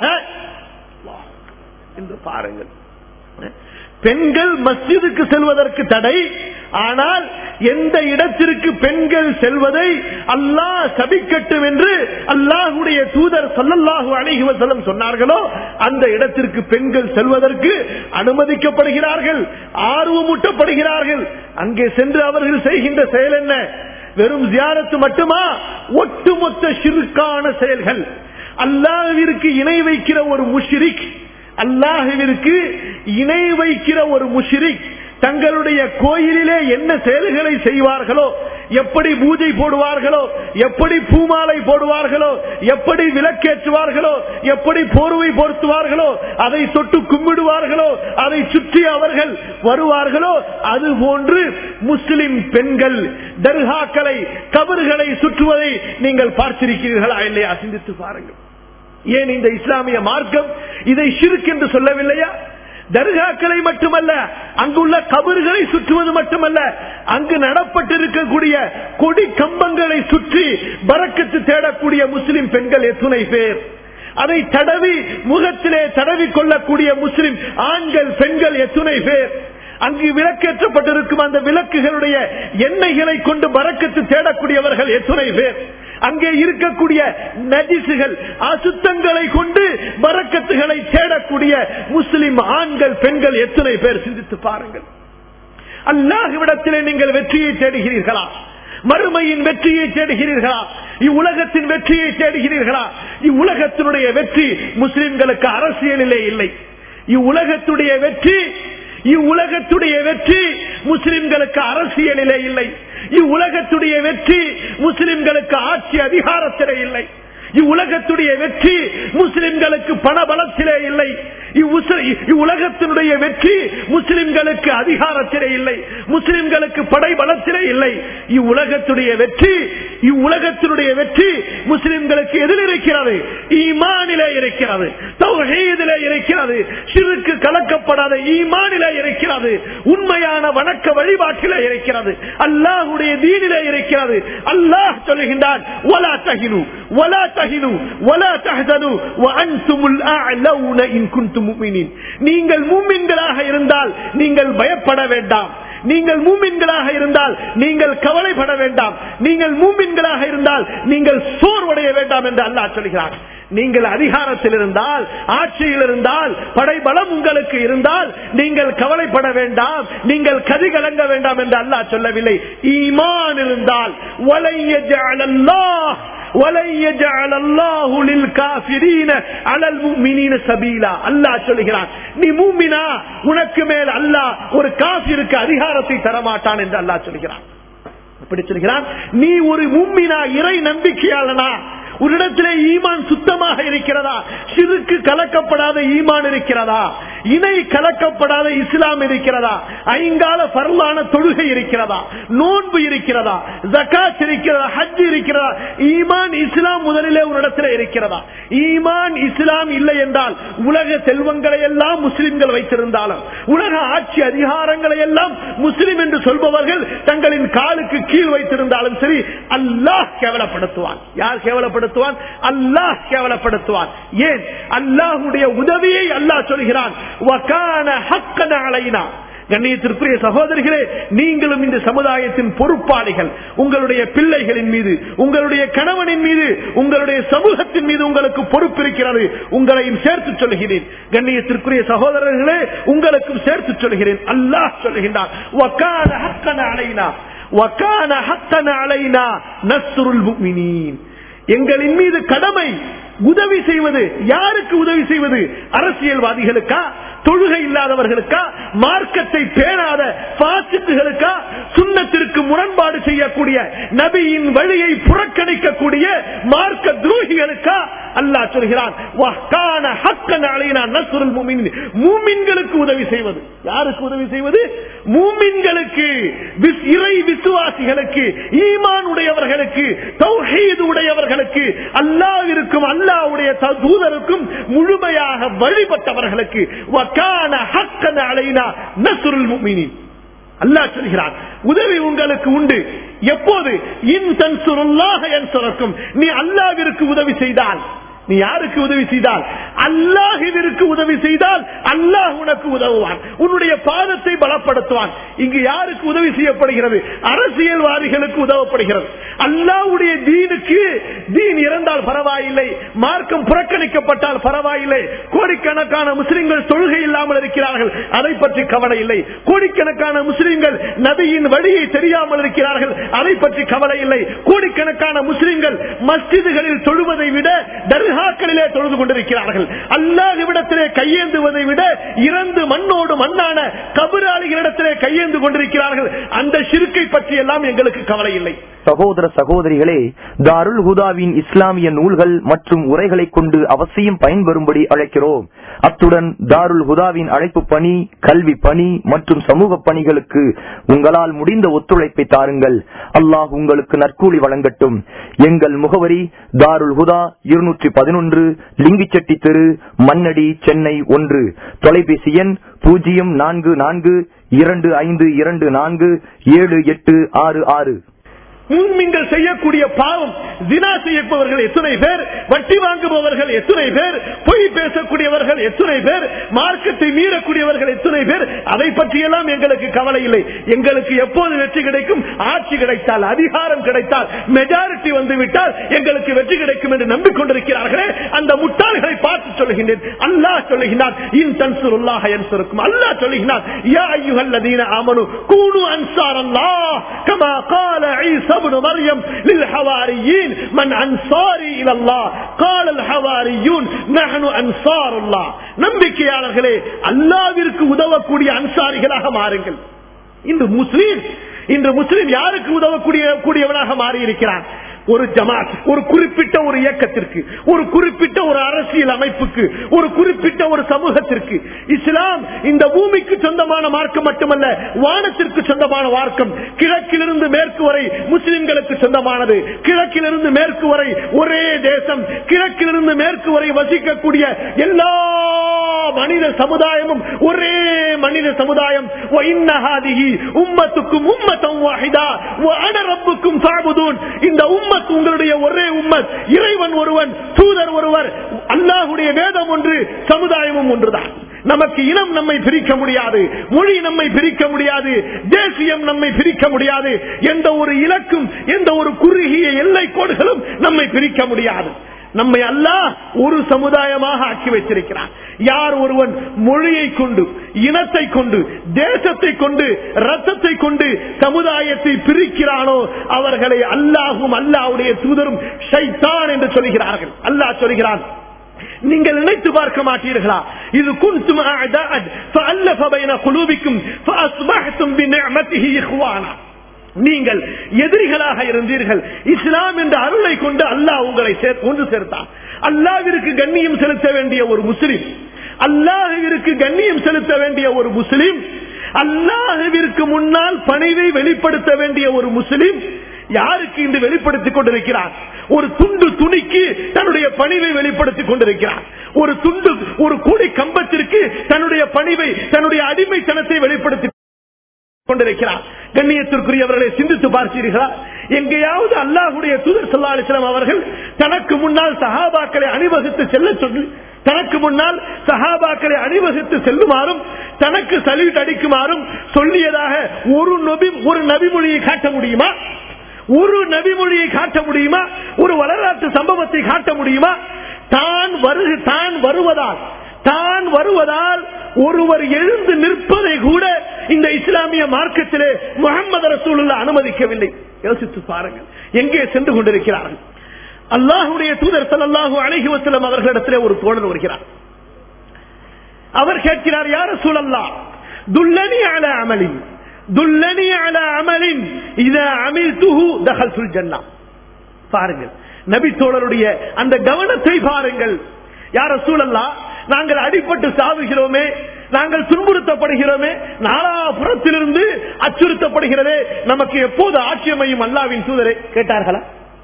என்று பாருங்கள் பெண்கள் மஸ்ஜிதுக்கு செல்வதற்கு தடை ஆனால் எந்த இடத்திற்கு பெண்கள் செல்வதை அல்லாஹ் சபிக்கட்டும் என்று அல்லாஹுடைய தூதர் சொல்லல்லாஹு அழகி வசலம் சொன்னார்களோ அந்த இடத்திற்கு பெண்கள் செல்வதற்கு அனுமதிக்கப்படுகிறார்கள் ஆர்வமூட்டப்படுகிறார்கள் அங்கே சென்று அவர்கள் செய்கின்ற செயல் என்ன வெறும் ஜியாரத்து மட்டுமா ஒட்டுமொத்த சிறுக்கான செயல்கள் அல்லாஹிற்கு இணை வைக்கிற ஒரு முஷிரிக் அல்லாஹுவிற்கு இணை வைக்கிற ஒரு முஷிரிக் தங்களுடைய கோயிலிலே என்ன செயல்களை செய்வார்களோ எப்படி பூஜை போடுவார்களோ எப்படி பூமாலை போடுவார்களோ எப்படி விளக்கேற்றுவார்களோ எப்படி போர்வை பொருத்துவார்களோ அதை தொட்டு கும்பிடுவார்களோ அதை சுற்றி அவர்கள் வருவார்களோ அது போன்று முஸ்லிம் பெண்கள் தர்காக்களை கபர்களை சுற்றுவதை நீங்கள் பார்த்திருக்கிறீர்களா இல்லையா சிந்தித்து பாருங்கள் ஏன் இந்த இஸ்லாமிய மார்க்கம் இதை ஷிர்க் என்று சொல்லவில்லையா தர்காக்களை மட்டுமல்ல அங்குள்ள கபர்களை சுற்றுவது மட்டுமல்ல அங்கு நடப்பட்டிருக்கக்கூடிய கொடி கம்பங்களை சுற்றி பறக்கத்து தேடக்கூடிய முஸ்லிம் பெண்கள் எத்துணை பேர் அதை தடவி முகத்திலே தடவி கொள்ளக்கூடிய முஸ்லிம் ஆண்கள் பெண்கள் எத்துணை பேர் அங்கு விளக்கேற்றப்பட்டிருக்கும் அந்த விளக்குகளுடைய எண்ணெய்களை கொண்டு பறக்கத்து தேடக்கூடியவர்கள் எத்துணை பேர் அங்கே இருக்கக்கூடிய நஜிசுகள் அசுத்தங்களை கொண்டு பறக்கத்துகளை தேடக்கூடிய முஸ்லிம் ஆண்கள் பெண்கள் எத்தனை பேர் சிந்தித்து பாருங்கள் அல்லாஹுவிடத்திலே நீங்கள் வெற்றியை தேடுகிறீர்களா மறுமையின் வெற்றியை தேடுகிறீர்களா இவ்வுலகத்தின் வெற்றியை தேடுகிறீர்களா இவ்வுலகத்தினுடைய வெற்றி முஸ்லிம்களுக்கு அரசியலிலே இல்லை இவ்வுலகத்துடைய வெற்றி இவ்வுலகத்துடைய வெற்றி முஸ்லிம்களுக்கு அரசியலிலே இல்லை இவ்வுலகத்துடைய வெற்றி முஸ்லிம்களுக்கு ஆட்சி அதிகாரத்திலே இல்லை இவ்வுலகத்துடைய வெற்றி முஸ்லிம்களுக்கு பண பலத்திலே இல்லை இவ்வுலகத்தினுடைய வெற்றி முஸ்லிம்களுக்கு அதிகாரத்திலே இல்லை முஸ்லிம்களுக்கு படை பலத்திலே இல்லை இவ்வுலகத்துடைய வெற்றி இவ்வுலகத்தினுடைய வெற்றி முஸ்லிம்களுக்கு எதில் இருக்கிறது ஈமானிலே இருக்கிறது தௌஹீதிலே இருக்கிறது சிறுக்கு கலக்கப்படாத ஈமானிலே இருக்கிறது உண்மையான வணக்க வழிபாட்டிலே இருக்கிறது அல்லாஹுடைய தீனிலே இருக்கிறது அல்லாஹ் சொல்லுகின்றான் ஒலா தகினு ஒலா தகினு ஒலா தஹதனு வஅன்துமுல் அஅலவுன இன் குன்தும் முஃமினீன் நீங்கள் மூமின்களாக இருந்தால் நீங்கள் பயப்பட வேண்டாம் நீங்கள் மூமின்களாக இருந்தால் நீங்கள் கவலைப்பட வேண்டாம் நீங்கள் மூமின்களாக இருந்தால் நீங்கள் சோர்வடைய வேண்டாம் என்று அல்லாஹ் சொல்கிறார் நீங்கள் அதிகாரத்தில் இருந்தால் ஆட்சியில் இருந்தால் படைபலம் உங்களுக்கு இருந்தால் நீங்கள் கவலைப்பட வேண்டாம் நீங்கள் கதி கலங்க வேண்டாம் என்று அல்லாஹ் சொல்லவில்லை ஈமான் இருந்தால் வலைய ஜஅலல்லாஹ் وَلَن يَجْعَلَ اللَّهُ لِلْكَافِرِينَ عَلَى الْمُؤْمِنِينَ سَبِيلًا அல்லாஹ் சொல்கிறான் நீ மூமினா உனக்கு மேல் அல்லாஹ் ஒரு காஃபிருக்கு அதிகாரத்தை தரமாட்டான் என்று அல்லாஹ் சொல்கிறான் அப்படி சொல்கிறான் நீ ஒரு மும்மினா இறை நம்பிக்கையாளனா உன்னிடத்திலே ஈமான் சுத்தமாக இருக்கிறதா சிறுக்கு கலக்கப்படாத ஈமான் இருக்கிறதா இணை கலக்கப்படாத இஸ்லாம் இருக்கிறதா ஐங்கால பரலான தொழுகை இருக்கிறதா நோன்பு இருக்கிறதா ஜக்காத் இருக்கிறதா ஹஜ் இருக்கிறதா ஈமான் இஸ்லாம் முதலிலே உன்னிடத்தில் இருக்கிறதா ஈமான் இஸ்லாம் இல்லை என்றால் உலக செல்வங்களை எல்லாம் முஸ்லிம்கள் வைத்திருந்தாலும் உலக ஆட்சி அதிகாரங்களை எல்லாம் முஸ்லிம் என்று சொல்பவர்கள் தங்களின் காலுக்கு கீழ் வைத்திருந்தாலும் சரி அல்லாஹ் கேவலப்படுத்துவான் யார் கேவலப்படுத்துவான் அல்லாஹ் கேவலப்படுத்துவான் ஏன் அல்லாஹுடைய உதவியை அல்லாஹ் சொல்கிறான் வகான ஹக்கன அலைனா கண்ணியத்திற்குரிய சகோதரிகளே நீங்களும் இந்த சமுதாயத்தின் பொறுப்பாளிகள் உங்களுடைய பிள்ளைகளின் மீது உங்களுடைய கணவனின் மீது உங்களுடைய சமூகத்தின் மீது உங்களுக்கு பொறுப்பு இருக்கிறது உங்களையும் சேர்த்து சொல்கிறேன் கண்ணியத்திற்குரிய சகோதரர்களே உங்களுக்கும் சேர்த்து சொல்கிறேன் அல்லாஹ் சொல்கின்றான் வக்கான ஹக்கன அலைனா வக்கான ஹக்கன அலைனா நஸ்ருல் முஃமினீன் எங்களின் மீது கடமை உதவி செய்வது யாருக்கு உதவி செய்வது அரசியல்வாதிகளுக்கா தொழுகை இல்லாதவர்களுக்கா மார்க்கத்தை பேணாத பாசிட்டுகளுக்கா சுண்ணத்திற்கு முரண்பாடு செய்யக்கூடிய நபியின் வழியை புறக்கணிக்கக்கூடிய மார்க்க துரோகிகளுக்கா அல்லாஹ் சொல்கிறான் வஹ்கான ஹக்கன் அலைனா நஸ்ருல் முஃமினீன் மூமின்களுக்கு உதவி செய்வது யாருக்கு உதவி செய்வது மூமின்களுக்கு விஸ்- இறை விசுவாசிகளுக்கு ஈமான் உடையவர்களுக்கு தௌஹீது உடையவர்களுக்கு அல்லாவிற்கும் அல்லாவுடைய த- தூதருக்கும் முழுமையாக வழிபட்டவர்களுக்கு வக்கான ஹக்கன் அலைனா நஸ்ருல் முஃமினீன் அல்லாஹ் சொல்கிறான் உதவி உங்களுக்கு உண்டு எப்போது இன் தன்சுருல்லாஹ என்சுரக்கும் நீ அல்லாவிற்கு உதவி செய்தால் நீ யாருக்கு உதவி செய்தால் அல்லாஹிற்கு உதவி செய்தால் அல்லாஹ் உனக்கு உதவுவான் உன்னுடைய பாதத்தை பலப்படுத்துவான் இங்கு யாருக்கு உதவி செய்யப்படுகிறது அரசியல்வாதிகளுக்கு உதவப்படுகிறது அல்லாஹ்வுடைய தீனுக்கு தீன் இறந்தால் பரவாயில்லை மார்க்கம் புறக்கணிக்கப்பட்டால் பரவாயில்லை கோடிக்கணக்கான முஸ்லிம்கள் தொழுகை இல்லாமல் இருக்கிறார்கள் அதை பற்றி கவலை இல்லை கோடிக்கணக்கான முஸ்லிம்கள் நபியின் வழியை தெரியாமல் இருக்கிறார்கள் அதை பற்றி கவலை இல்லை கோடிக்கணக்கான முஸ்லிம்கள் மஸ்ஜிதுகளில் தொழுவதை விட தர்காக்களிலே தொழுது கொண்டிருக்கிறார்கள் அல்லாஹ்விடத்திலே கையேந்துவதை விட இறந்து மண்ணோடு மண்ணான கபராளிகளிடத்திலே கையேந்து கொண்டிருக்கிறார்கள் அந்த சிறுக்கை பற்றி எல்லாம் எங்களுக்கு கவலை இல்லை சகோதர சகோதரிகளே தாருல் ஹுதாவின் இஸ்லாமிய நூல்கள் மற்றும் உரைகளை கொண்டு அவசியம் பயன்பெறும்படி அழைக்கிறோம் அத்துடன் தாருல் ஹுதாவின் அழைப்பு பணி கல்வி பணி மற்றும் சமூக பணிகளுக்கு உங்களால் முடிந்த ஒத்துழைப்பை தாருங்கள் அல்லாஹ் உங்களுக்கு நற்கூலி வழங்கட்டும் எங்கள் முகவரி தாருல் ஹுதா இருநூற்றி பதினொன்று லிங்கிச்செட்டி தெரு மண்ணடி சென்னை ஒன்று தொலைபேசி எண் பூஜ்ஜியம் நான்கு நான்கு இரண்டு ஐந்து இரண்டு நான்கு ஏழு எட்டு ஆறு ஆறு நீங்கள் செய்யக்கூடிய பாவம் தினா செய்யப்பவர்கள் எத்தனை பேர் வட்டி வாங்குபவர்கள் எத்தனை பேர் பொய் பேசக்கூடியவர்கள் எத்தனை பேர் மார்க்கத்தை மீறக்கூடியவர்கள் எத்தனை பேர் அதை பற்றியெல்லாம் எங்களுக்கு கவலை இல்லை எங்களுக்கு எப்போது வெற்றி கிடைக்கும் ஆட்சி கிடைத்தால் அதிகாரம் கிடைத்தால் மெஜாரிட்டி வந்து விட்டால் எங்களுக்கு வெற்றி கிடைக்கும் என்று நம்பிக்கொண்டிருக்கிறார்களே அந்த முட்டாள்களை பார்த்து சொல்லுகின்றேன் அல்லாஹ் சொல்லுகிறான் இன் தன்சுருல்லாஹ என்சுருக்கும் அல்லாஹ் சொல்லுகிறான் யா ஐயுஹல்லதீன ஆமனு கூனு அன்சார் அல்லாஹ் கமா قال عيسى ابن مريم للحواريين من انصاري الى الله قال الحواريون نحن انصار الله நம்பிக்கையாளர்களே அல்லாவிற்கு உதவக்கூடிய அன்சாரிகளாக மாறுங்கள் இன்று முஸ்லீம் இன்று முஸ்லீம் யாருக்கு உதவக்கூடிய கூடியவனாக மாறி இருக்கிறான் ஒரு ஜமாத் ஒரு குறிப்பிட்ட ஒரு இயக்கத்திற்கு ஒரு குறிப்பிட்ட ஒரு அரசியல் அமைப்புக்கு ஒரு குறிப்பிட்ட ஒரு சமூகத்திற்கு இஸ்லாம் இந்த பூமிக்கு சொந்தமான மார்க்கம் மட்டுமல்ல வானத்திற்கு சொந்தமான மார்க்கம் கிழக்கிலிருந்து மேற்கு வரை முஸ்லிம்களுக்கு சொந்தமானது கிழக்கிலிருந்து மேற்கு வரை ஒரே தேசம் கிழக்கிலிருந்து மேற்கு வரை வசிக்கக்கூடிய எல்லா மனித சமுதாயமும் ஒரே மனித சமுதாயம் உம்மத்துக்கும் உம்மத்தம் வாஹிதா அன ரப்புக்கும் சாபுதூன் இந்த உம்மத் உங்களுடைய ஒரே உம்மத் இறைவன் ஒருவன் தூதர் ஒருவர் அல்லாஹுடைய வேதம் ஒன்று சமுதாயமும் ஒன்றுதான் நமக்கு இனம் நம்மை பிரிக்க முடியாது மொழி நம்மை பிரிக்க முடியாது தேசியம் நம்மை பிரிக்க முடியாது எந்த ஒரு இலக்கும் எந்த ஒரு குறுகிய எல்லை கோடுகளும் நம்மை பிரிக்க முடியாது நம்மை அல்லாஹ் ஒரு சமுதாயமாக ஆக்கி வைத்திருக்கிறான் யார் ஒருவன் மொழியை கொண்டு இனத்தை கொண்டு தேசத்தை கொண்டு ரத்தத்தை கொண்டு சமுதாயத்தை பிரிக்கிறானோ அவர்களை அல்லாஹும் அல்லாஹுடைய தூதரும் ஷைத்தான் என்று சொல்கிறார்கள் அல்லாஹ் சொல்கிறான் நீங்கள் நினைத்து பார்க்க மாட்டீர்களா இது குன்தும் அஅதாஅன் ஃபஅல்லஃப பைன குலூபிக்கும் ஃபஅஸ்பஹ்தும் பிநிஅமதிஹி இஹ்வானா நீங்கள் எதிரிகளாக இருந்தீர்கள் இஸ்லாம் என்ற அருளை கொண்டு அல்லாஹ் உங்களை ஒன்று சேர்த்தான் அல்லாவிற்கு கண்ணியம் செலுத்த வேண்டிய ஒரு முஸ்லிம் அல்லாஹுவிற்கு கண்ணியம் செலுத்த வேண்டிய ஒரு முஸ்லிம் அல்லாஹுவிற்கு முன்னால் பணிவை வெளிப்படுத்த வேண்டிய ஒரு முஸ்லிம் யாருக்கு இன்று வெளிப்படுத்திக் கொண்டிருக்கிறார் ஒரு துண்டு துணிக்கு தன்னுடைய பணிவை வெளிப்படுத்திக் கொண்டிருக்கிறார் ஒரு துண்டு ஒரு கூடை கம்பத்திற்கு தன்னுடைய பணிவை தன்னுடைய அடிமைத்தனத்தை வெளிப்படுத்தி கொண்டிருக்கிறார் கண்ணியத்திற்குரியவர்களை சிந்தித்து பார்த்தீர்களா எங்கேயாவது அல்லாஹுடைய தூதர் சல்லா அலிஸ்லாம் அவர்கள் தனக்கு முன்னால் சஹாபாக்களை அணிவகுத்து செல்ல சொல்லி தனக்கு முன்னால் சஹாபாக்களை அணிவகுத்து செல்லுமாறும் தனக்கு சல்யூட் அடிக்குமாறும் சொல்லியதாக ஒரு நபி ஒரு நபிமொழியை காட்ட முடியுமா ஒரு நபிமொழியை காட்ட முடியுமா ஒரு வரலாற்று சம்பவத்தை காட்ட முடியுமா தான் வருக தான் வருவதால் தான் வருவதால் ஒருவர் எழுந்து நிற்பதை கூட இந்த இஸ்லாமிய மார்க்கத்திலே முகமது ரசூலுல்லா அனுமதிக்கவில்லை யோசித்து பாருங்கள் எங்கே சென்று கொண்டிருக்கிறார்கள் அல்லாஹுடைய தூதர் ஸல்லல்லாஹு அலைஹி வஸல்லம் அவர்களிடத்திலே ஒரு தோழர் வருகிறார் அவர் கேட்கிறார் யார் சூழல்லா துல்லனி அல அமலின் துல்லனி அல அமலின் இத அமில்துஹு தஹல்துல் ஜன்னா பாருங்கள் நபி தோழருடைய அந்த கவனத்தை பாருங்கள் யார சூழல்லா நாங்கள் அடிபட்டு சாவுகிறோமே நாங்கள் துன்புறுத்தப்படுகிறோமே நாலாபுறத்திலிருந்து அச்சுறுத்தப்படுகிறதே நமக்கு எப்போது ஆட்சியமையும் அல்லாவின் தூதரே கேட்டார்களா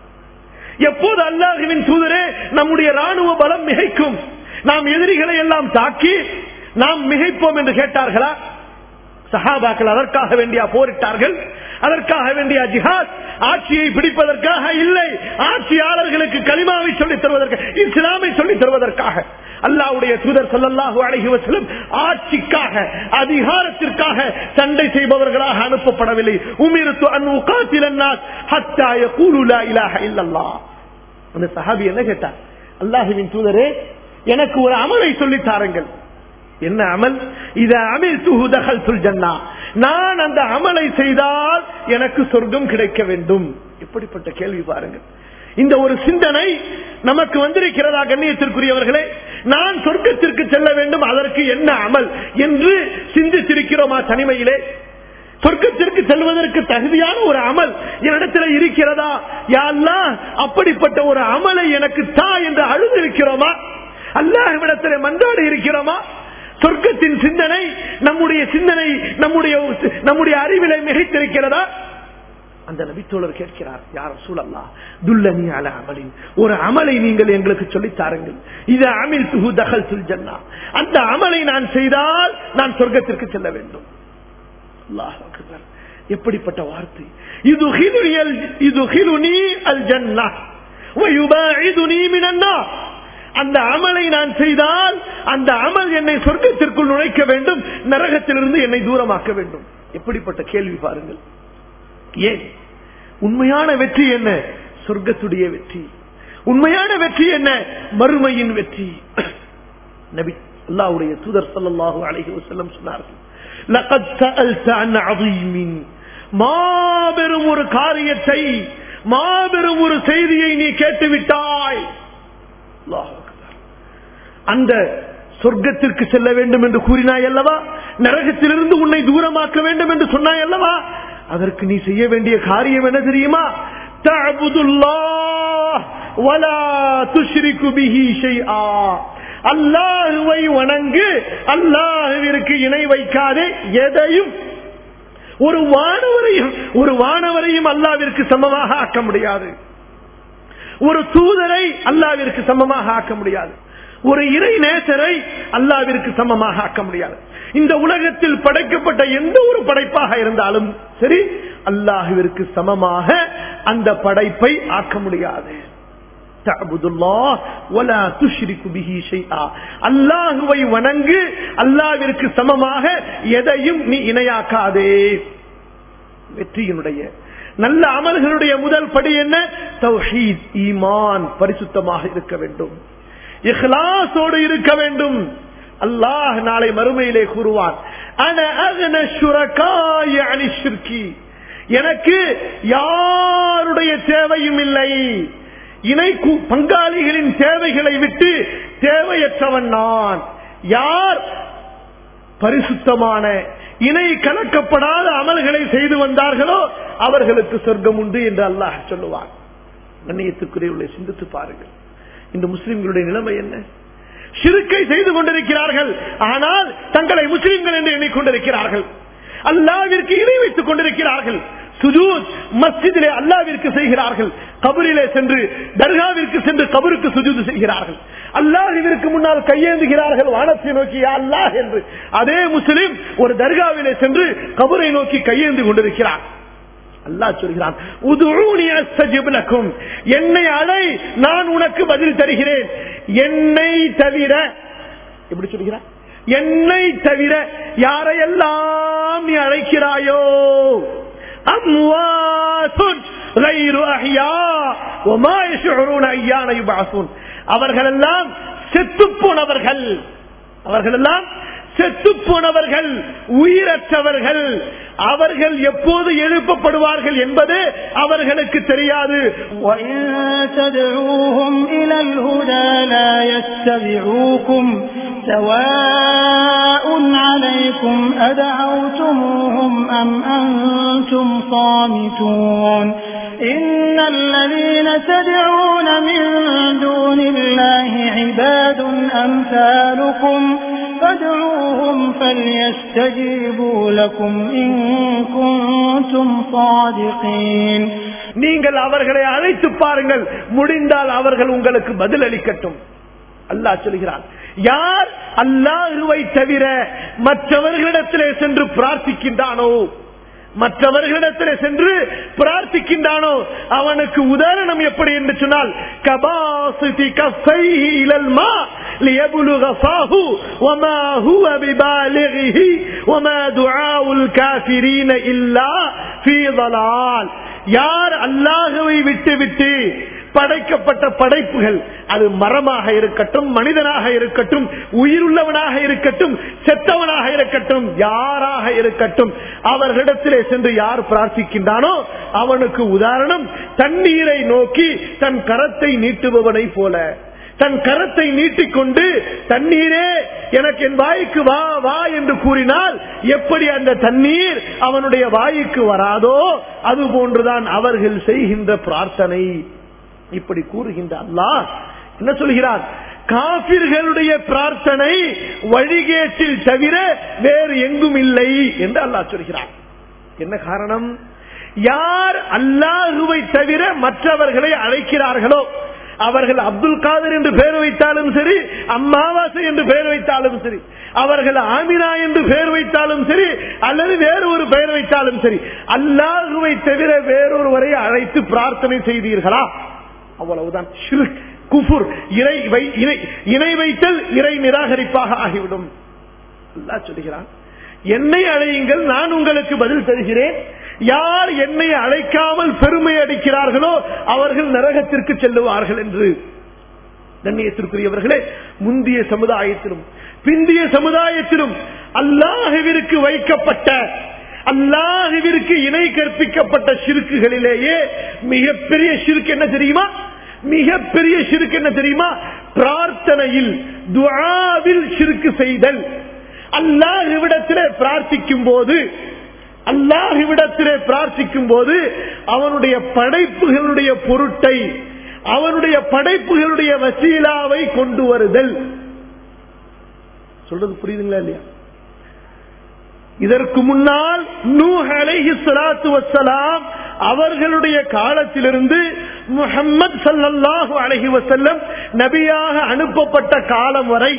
எப்போது அல்லாஹுவின் தூதரே நம்முடைய ராணுவ பலம் மிகைக்கும் நாம் எதிரிகளை எல்லாம் தாக்கி நாம் மிகைப்போம் என்று கேட்டார்களா சஹாபாக்கள் அதற்காக வேண்டிய போரிட்டார்கள் அதற்காக வேண்டிய ஜிஹாத் ஆட்சியை பிடிப்பதற்காக இல்லை ஆட்சியாளர்களுக்கு களிமாவை சொல்லித் தருவதற்கு இஸ்லாமை சொல்லித் தருவதற்காக அல்லாவுடைய தூதர் சொல்லல்லாஹு அழகி வசலம் ஆட்சிக்காக அதிகாரத்திற்காக சண்டை செய்பவர்களாக அனுப்பப்படவில்லை உமிருத்து அன் உகாத்திலன்னாஸ் ஹத்தாய கூலுலா இலாஹ இல்லல்லா அந்த சஹாபி என்ன கேட்டார் அல்லாஹுவின் தூதரே எனக்கு ஒரு அமலை சொல்லித் தாருங்கள் என்ன அமல் இத அமில் துகுதகல் துல் ஜன்னா நான் அந்த அமலை செய்தால் எனக்கு சொர்க்கம் கிடைக்க வேண்டும் எப்படிப்பட்ட கேள்வி பாருங்கள் இந்த ஒரு சிந்தனை நமக்கு வந்திருக்கிறதா கண்ணியத்திற்குரியவர்களே நான் சொர்க்கத்திற்கு செல்ல வேண்டும் அதற்கு என்ன அமல் என்று சிந்தித்திருக்கிறோமா தனிமையிலே சொர்க்கத்திற்கு செல்வதற்கு தகுதியான ஒரு அமல் என்னிடத்தில் இருக்கிறதா யாழ்லா அப்படிப்பட்ட ஒரு அமலை எனக்கு தா என்று அழுந்திருக்கிறோமா அல்லாஹ்விடத்தில் மன்றாடி இருக்கிறோமா சொர்க்கத்தின் சிந்தனை நம்முடைய சிந்தனை நம்முடைய நம்முடைய அறிவிலை மிகைத்திருக்கிறதா அந்த நபித்தோழர் கேட்கிறார் யார் சூழல்லா துல்லனி அல அமலின் ஒரு அமலை நீங்கள் எங்களுக்கு சொல்லித் தாருங்கள் இது அமில் துகு தகல் துல் ஜன்னா அந்த அமலை நான் செய்தால் நான் சொர்க்கத்திற்கு செல்ல வேண்டும் அல்லாஹ் அக்பர். எப்படிப்பட்ட வார்த்தை இது இது ஹிலுனி அல் ஜன்னா வயுபாஇதுனி மினன்னா அந்த அமலை நான் செய்தால் அந்த அமல் என்னை சொர்க்கத்திற்குள் நுழைக்க வேண்டும் நரகத்திலிருந்து என்னை தூரமாக்க வேண்டும் எப்படிப்பட்ட கேள்வி பாருங்கள் ஏன் உண்மையான வெற்றி என்ன சொர்க்கத்துடைய வெற்றி உண்மையான வெற்றி என்ன மறுமையின் வெற்றி நபி அல்லாஹ்வுடைய தூதர் ஸல்லல்லாஹு அலைஹி வஸல்லம் சொன்னார்கள் لقد سألت عن عظيم மாபெரும் ஒரு காரியத்தை மாபெரும் ஒரு செய்தியை நீ கேட்டுவிட்டாய் அல்லாஹ் அக்பர். அந்த சொர்க்கத்திற்கு செல்ல வேண்டும் என்று கூறினாய் அல்லவா நரகத்திலிருந்து உன்னை தூரமாக்க வேண்டும் என்று சொன்னாய் அல்லவா அதற்கு நீ செய்ய வேண்டிய காரியம் என்ன தெரியுமா தஅபுதுல்லாஹ் வலா துஷ்ரிகு பிஹி ஷைஆ அல்லாஹுவை வணங்கு அல்லாஹுவிற்கு இணை வைக்காதே எதையும் ஒரு வானவரையும் ஒரு வானவரையும் அல்லாவிற்கு சமமாக ஆக்க முடியாது ஒரு தூதரை அல்லாவிற்கு சமமாக ஆக்க முடியாது ஒரு இறை நேசரை அல்லாவிற்கு சமமாக ஆக்க முடியாது இந்த உலகத்தில் படைக்கப்பட்ட எந்த ஒரு படைப்பாக இருந்தாலும் சரி அல்லாஹுவிற்கு சமமாக அந்த படைப்பை ஆக்க முடியாது அல்லாஹுவை வணங்கு அல்லாவிற்கு சமமாக எதையும் நீ இணையாக்காதே வெற்றியினுடைய நல்ல அமல்களுடைய முதல் படி என்ன தௌஹீத் ஈமான் பரிசுத்தமாக இருக்க வேண்டும் இஹ்லாசோடு இருக்க வேண்டும் அல்லாஹ் நாளை மறுமையிலே கூறுவான் அன அகன ஷுரகாய அனி ஷிர்கி எனக்கு யாருடைய தேவையும் இல்லை இணை கு- பங்காளிகளின் தேவைகளை விட்டு தேவையற்றவன் நான் யார் பரிசுத்தமான இணை கலக்கப்படாத அமல்களை செய்து வந்தார்களோ அவர்களுக்கு சொர்க்கம் உண்டு என்று அல்லாஹ் சொல்லுவார் கண்ணியத்துக்குரிய சிந்தித்து பாருங்கள் இந்த முஸ்லிம்களுடைய நிலைமை என்ன சிறுக்கை செய்து கொண்டிருக்கிறார்கள் ஆனால் தங்களை முஸ்லிம்கள் என்று எண்ணிக்கொண்டிருக்கிறார்கள் அல்லாவிற்கு இணை வைத்துக் கொண்டிருக்கிறார்கள் சுஜூத் மஸ்ஜிதிலே அல்லாவிற்கு செய்கிறார்கள் கபரிலே சென்று தர்காவிற்கு சென்று கபருக்கு சுஜூது செய்கிறார்கள் அல்லாஹிற்கு முன்னால் கையேந்துகிறார்கள் வானத்தை நோக்கி "யா அல்லாஹ் என்று அதே முஸ்லிம் ஒரு தர்காவிலே சென்று கபரை நோக்கி கையேந்து கொண்டிருக்கிறார் அல்லாஹ் சொல்கிறான் "உதுஊனி அஸ்தஜிப் லக்கும்." என்னை அழை நான் உனக்கு பதில் தருகிறேன் என்னை தவிர எப்படி சொல்கிறான் என்னை தவிர யாரையெல்லாம் நீ அழைக்கிறாயோ அம்வாத்துன் غير أحياء وما يشعرون أيان يبعثون அவர்களெல்லாம் செத்து போனவர்கள் அவர்களெல்லாம் செத்து போனவர்கள் உயிரற்றவர்கள் அவர்கள் எப்போது எழுப்பப்படுவார்கள் என்பது அவர்களுக்கு தெரியாது وإن تدعوهم إلى الهدى لا يتبعوكم سواء عليكم أدعوتموهم أم أنتم صامتون إن الذين تدعون من دون الله عباد أمثالكم فادعوهم فليستجيبوا لكم إن كنتم صادقين நீங்கள் அவர்களை அழைத்து பாருங்கள் முடிந்தால் அவர்கள் உங்களுக்கு பதில் அளிக்கட்டும் அல்லாஹ் சொல்கிறான் யார் அல்லாஹுவை தவிர மற்றவர்களிடத்திலே சென்று பிரார்த்திக்கின்றானோ மற்றவர்களிடத்திலே சென்று பிரார்த்திக்கின்றானோ அவனுக்கு உதாரணம் எப்படி என்று சொன்னால் கபாசிதி கஃபைஹி இலல் மா ليبلغ فاه وما هو ببالغه وما دعاء الكافرين إلا في ضلال யார் அல்லாஹுவை விட்டு விட்டு படைக்கப்பட்ட படைப்புகள் அது மரமாக இருக்கட்டும் மனிதனாக இருக்கட்டும் உயிருள்ளவனாக இருக்கட்டும் செத்தவனாக இருக்கட்டும் யாராக இருக்கட்டும் அவர்களிடத்திலே சென்று யார் பிரார்த்திக்கின்றானோ அவனுக்கு உதாரணம் தண்ணீரை நோக்கி தன் கரத்தை நீட்டுபவனை போல தன் கரத்தை நீட்டிக்கொண்டு தண்ணீரே எனக்கு என் வாய்க்கு வா வா என்று கூறினால் எப்படி அந்த தண்ணீர் அவனுடைய வாய்க்கு வராதோ அது போன்றுதான் அவர்கள் செய்கின்ற பிரார்த்தனை இப்படி கூறுகின்ற அல்லாஹ் என்ன சொல்கிறார் காபிர்களுடைய பிரார்த்தனை வழிகேட்டில் தவிர வேறு எங்கும் இல்லை என்று அல்லாஹ் சொல்கிறார் என்ன காரணம் யார் அல்லாஹுவை தவிர மற்றவர்களை அழைக்கிறார்களோ அவர்கள் அப்துல் காதர் என்று பெயர் வைத்தாலும் சரி அம்மாவாசை என்று பெயர் வைத்தாலும் சரி அவர்கள் ஆமினா என்று பெயர் வைத்தாலும் சரி அல்லது வேறு ஒரு பெயர் வைத்தாலும் சரி அல்லாஹுவை தவிர வேறொருவரை அழைத்து பிரார்த்தனை செய்தீர்களா அவ்வளவுதான் ஷிர்க், குஃபுர் இறை வை- இணை- இணை வைத்தல் இறை நிராகரிப்பாக ஆகிவிடும் அல்லாஹ் சொல்கிறான் என்னை அழையுங்கள் நான் உங்களுக்கு பதில் தருகிறேன் யார் என்னை அழைக்காமல் பெருமை அடிக்கிறார்களோ அவர்கள் நரகத்திற்கு செல்லுவார்கள் என்று கண்ணியத்திற்குரியவர்களே முந்திய சமுதாயத்திலும் பிந்திய சமுதாயத்திலும் அல்லாஹுவிற்கு வைக்கப்பட்ட அல்லாஹுவிற்கு இணை கற்பிக்கப்பட்ட சிறுக்குகளிலேயே மிகப்பெரிய சிறுக்கு என்ன தெரியுமா மிகப்பெரிய சிறுக்கு என்ன தெரியுமா பிரார்த்தனையில் துஆவில் சிறுக்கு செய்தல் அல்லாஹுவிடத்திலே பிரார்த்திக்கும் போது அல்லாஹுவிடத்திலே பிரார்த்திக்கும் போது அவனுடைய படைப்புகளுடைய பொருட்டை அவனுடைய படைப்புகளுடைய வசீலாவை கொண்டு வருதல் சொல்றது புரியுதுங்களா இல்லையா இதற்கு முன்னால் நூஹ் அலைஹி ஸலாத்து வஸ்ஸலாம் அவர்களுடைய காலத்திலிருந்து முஹம்மது ஸல்லல்லாஹு அலைஹி வஸல்லம் நபியாக அனுப்பப்பட்ட காலம் வரை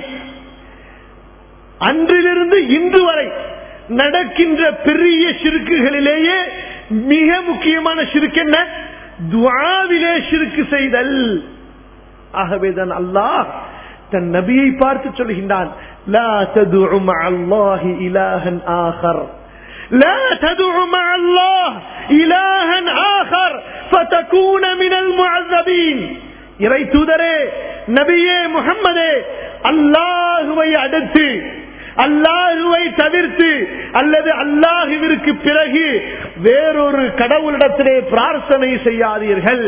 அன்றிலிருந்து இன்று வரை நடக்கின்ற பெரிய சிறுக்குகளிலேயே மிக முக்கியமான சிறுக்கு என்ன துவாவிலே சிறுக்கு செய்தல் ஆகவேதான் அல்லாஹ் தன் நபியை பார்த்து சொல்கின்றான் லா ததுஉ மஅல்லாஹி இலாஹன் ஆகர் لا تدع مع الله إلها آخر فتكون من المعذبين இறை தூதரே நபியே முகம்மதே அல்லாஹுவை அடுத்து அல்லாஹுவை தவிர்த்து அல்லது அல்லாஹுவிற்கு பிறகு வேறொரு கடவுளிடத்திலே பிரார்த்தனை செய்யாதீர்கள்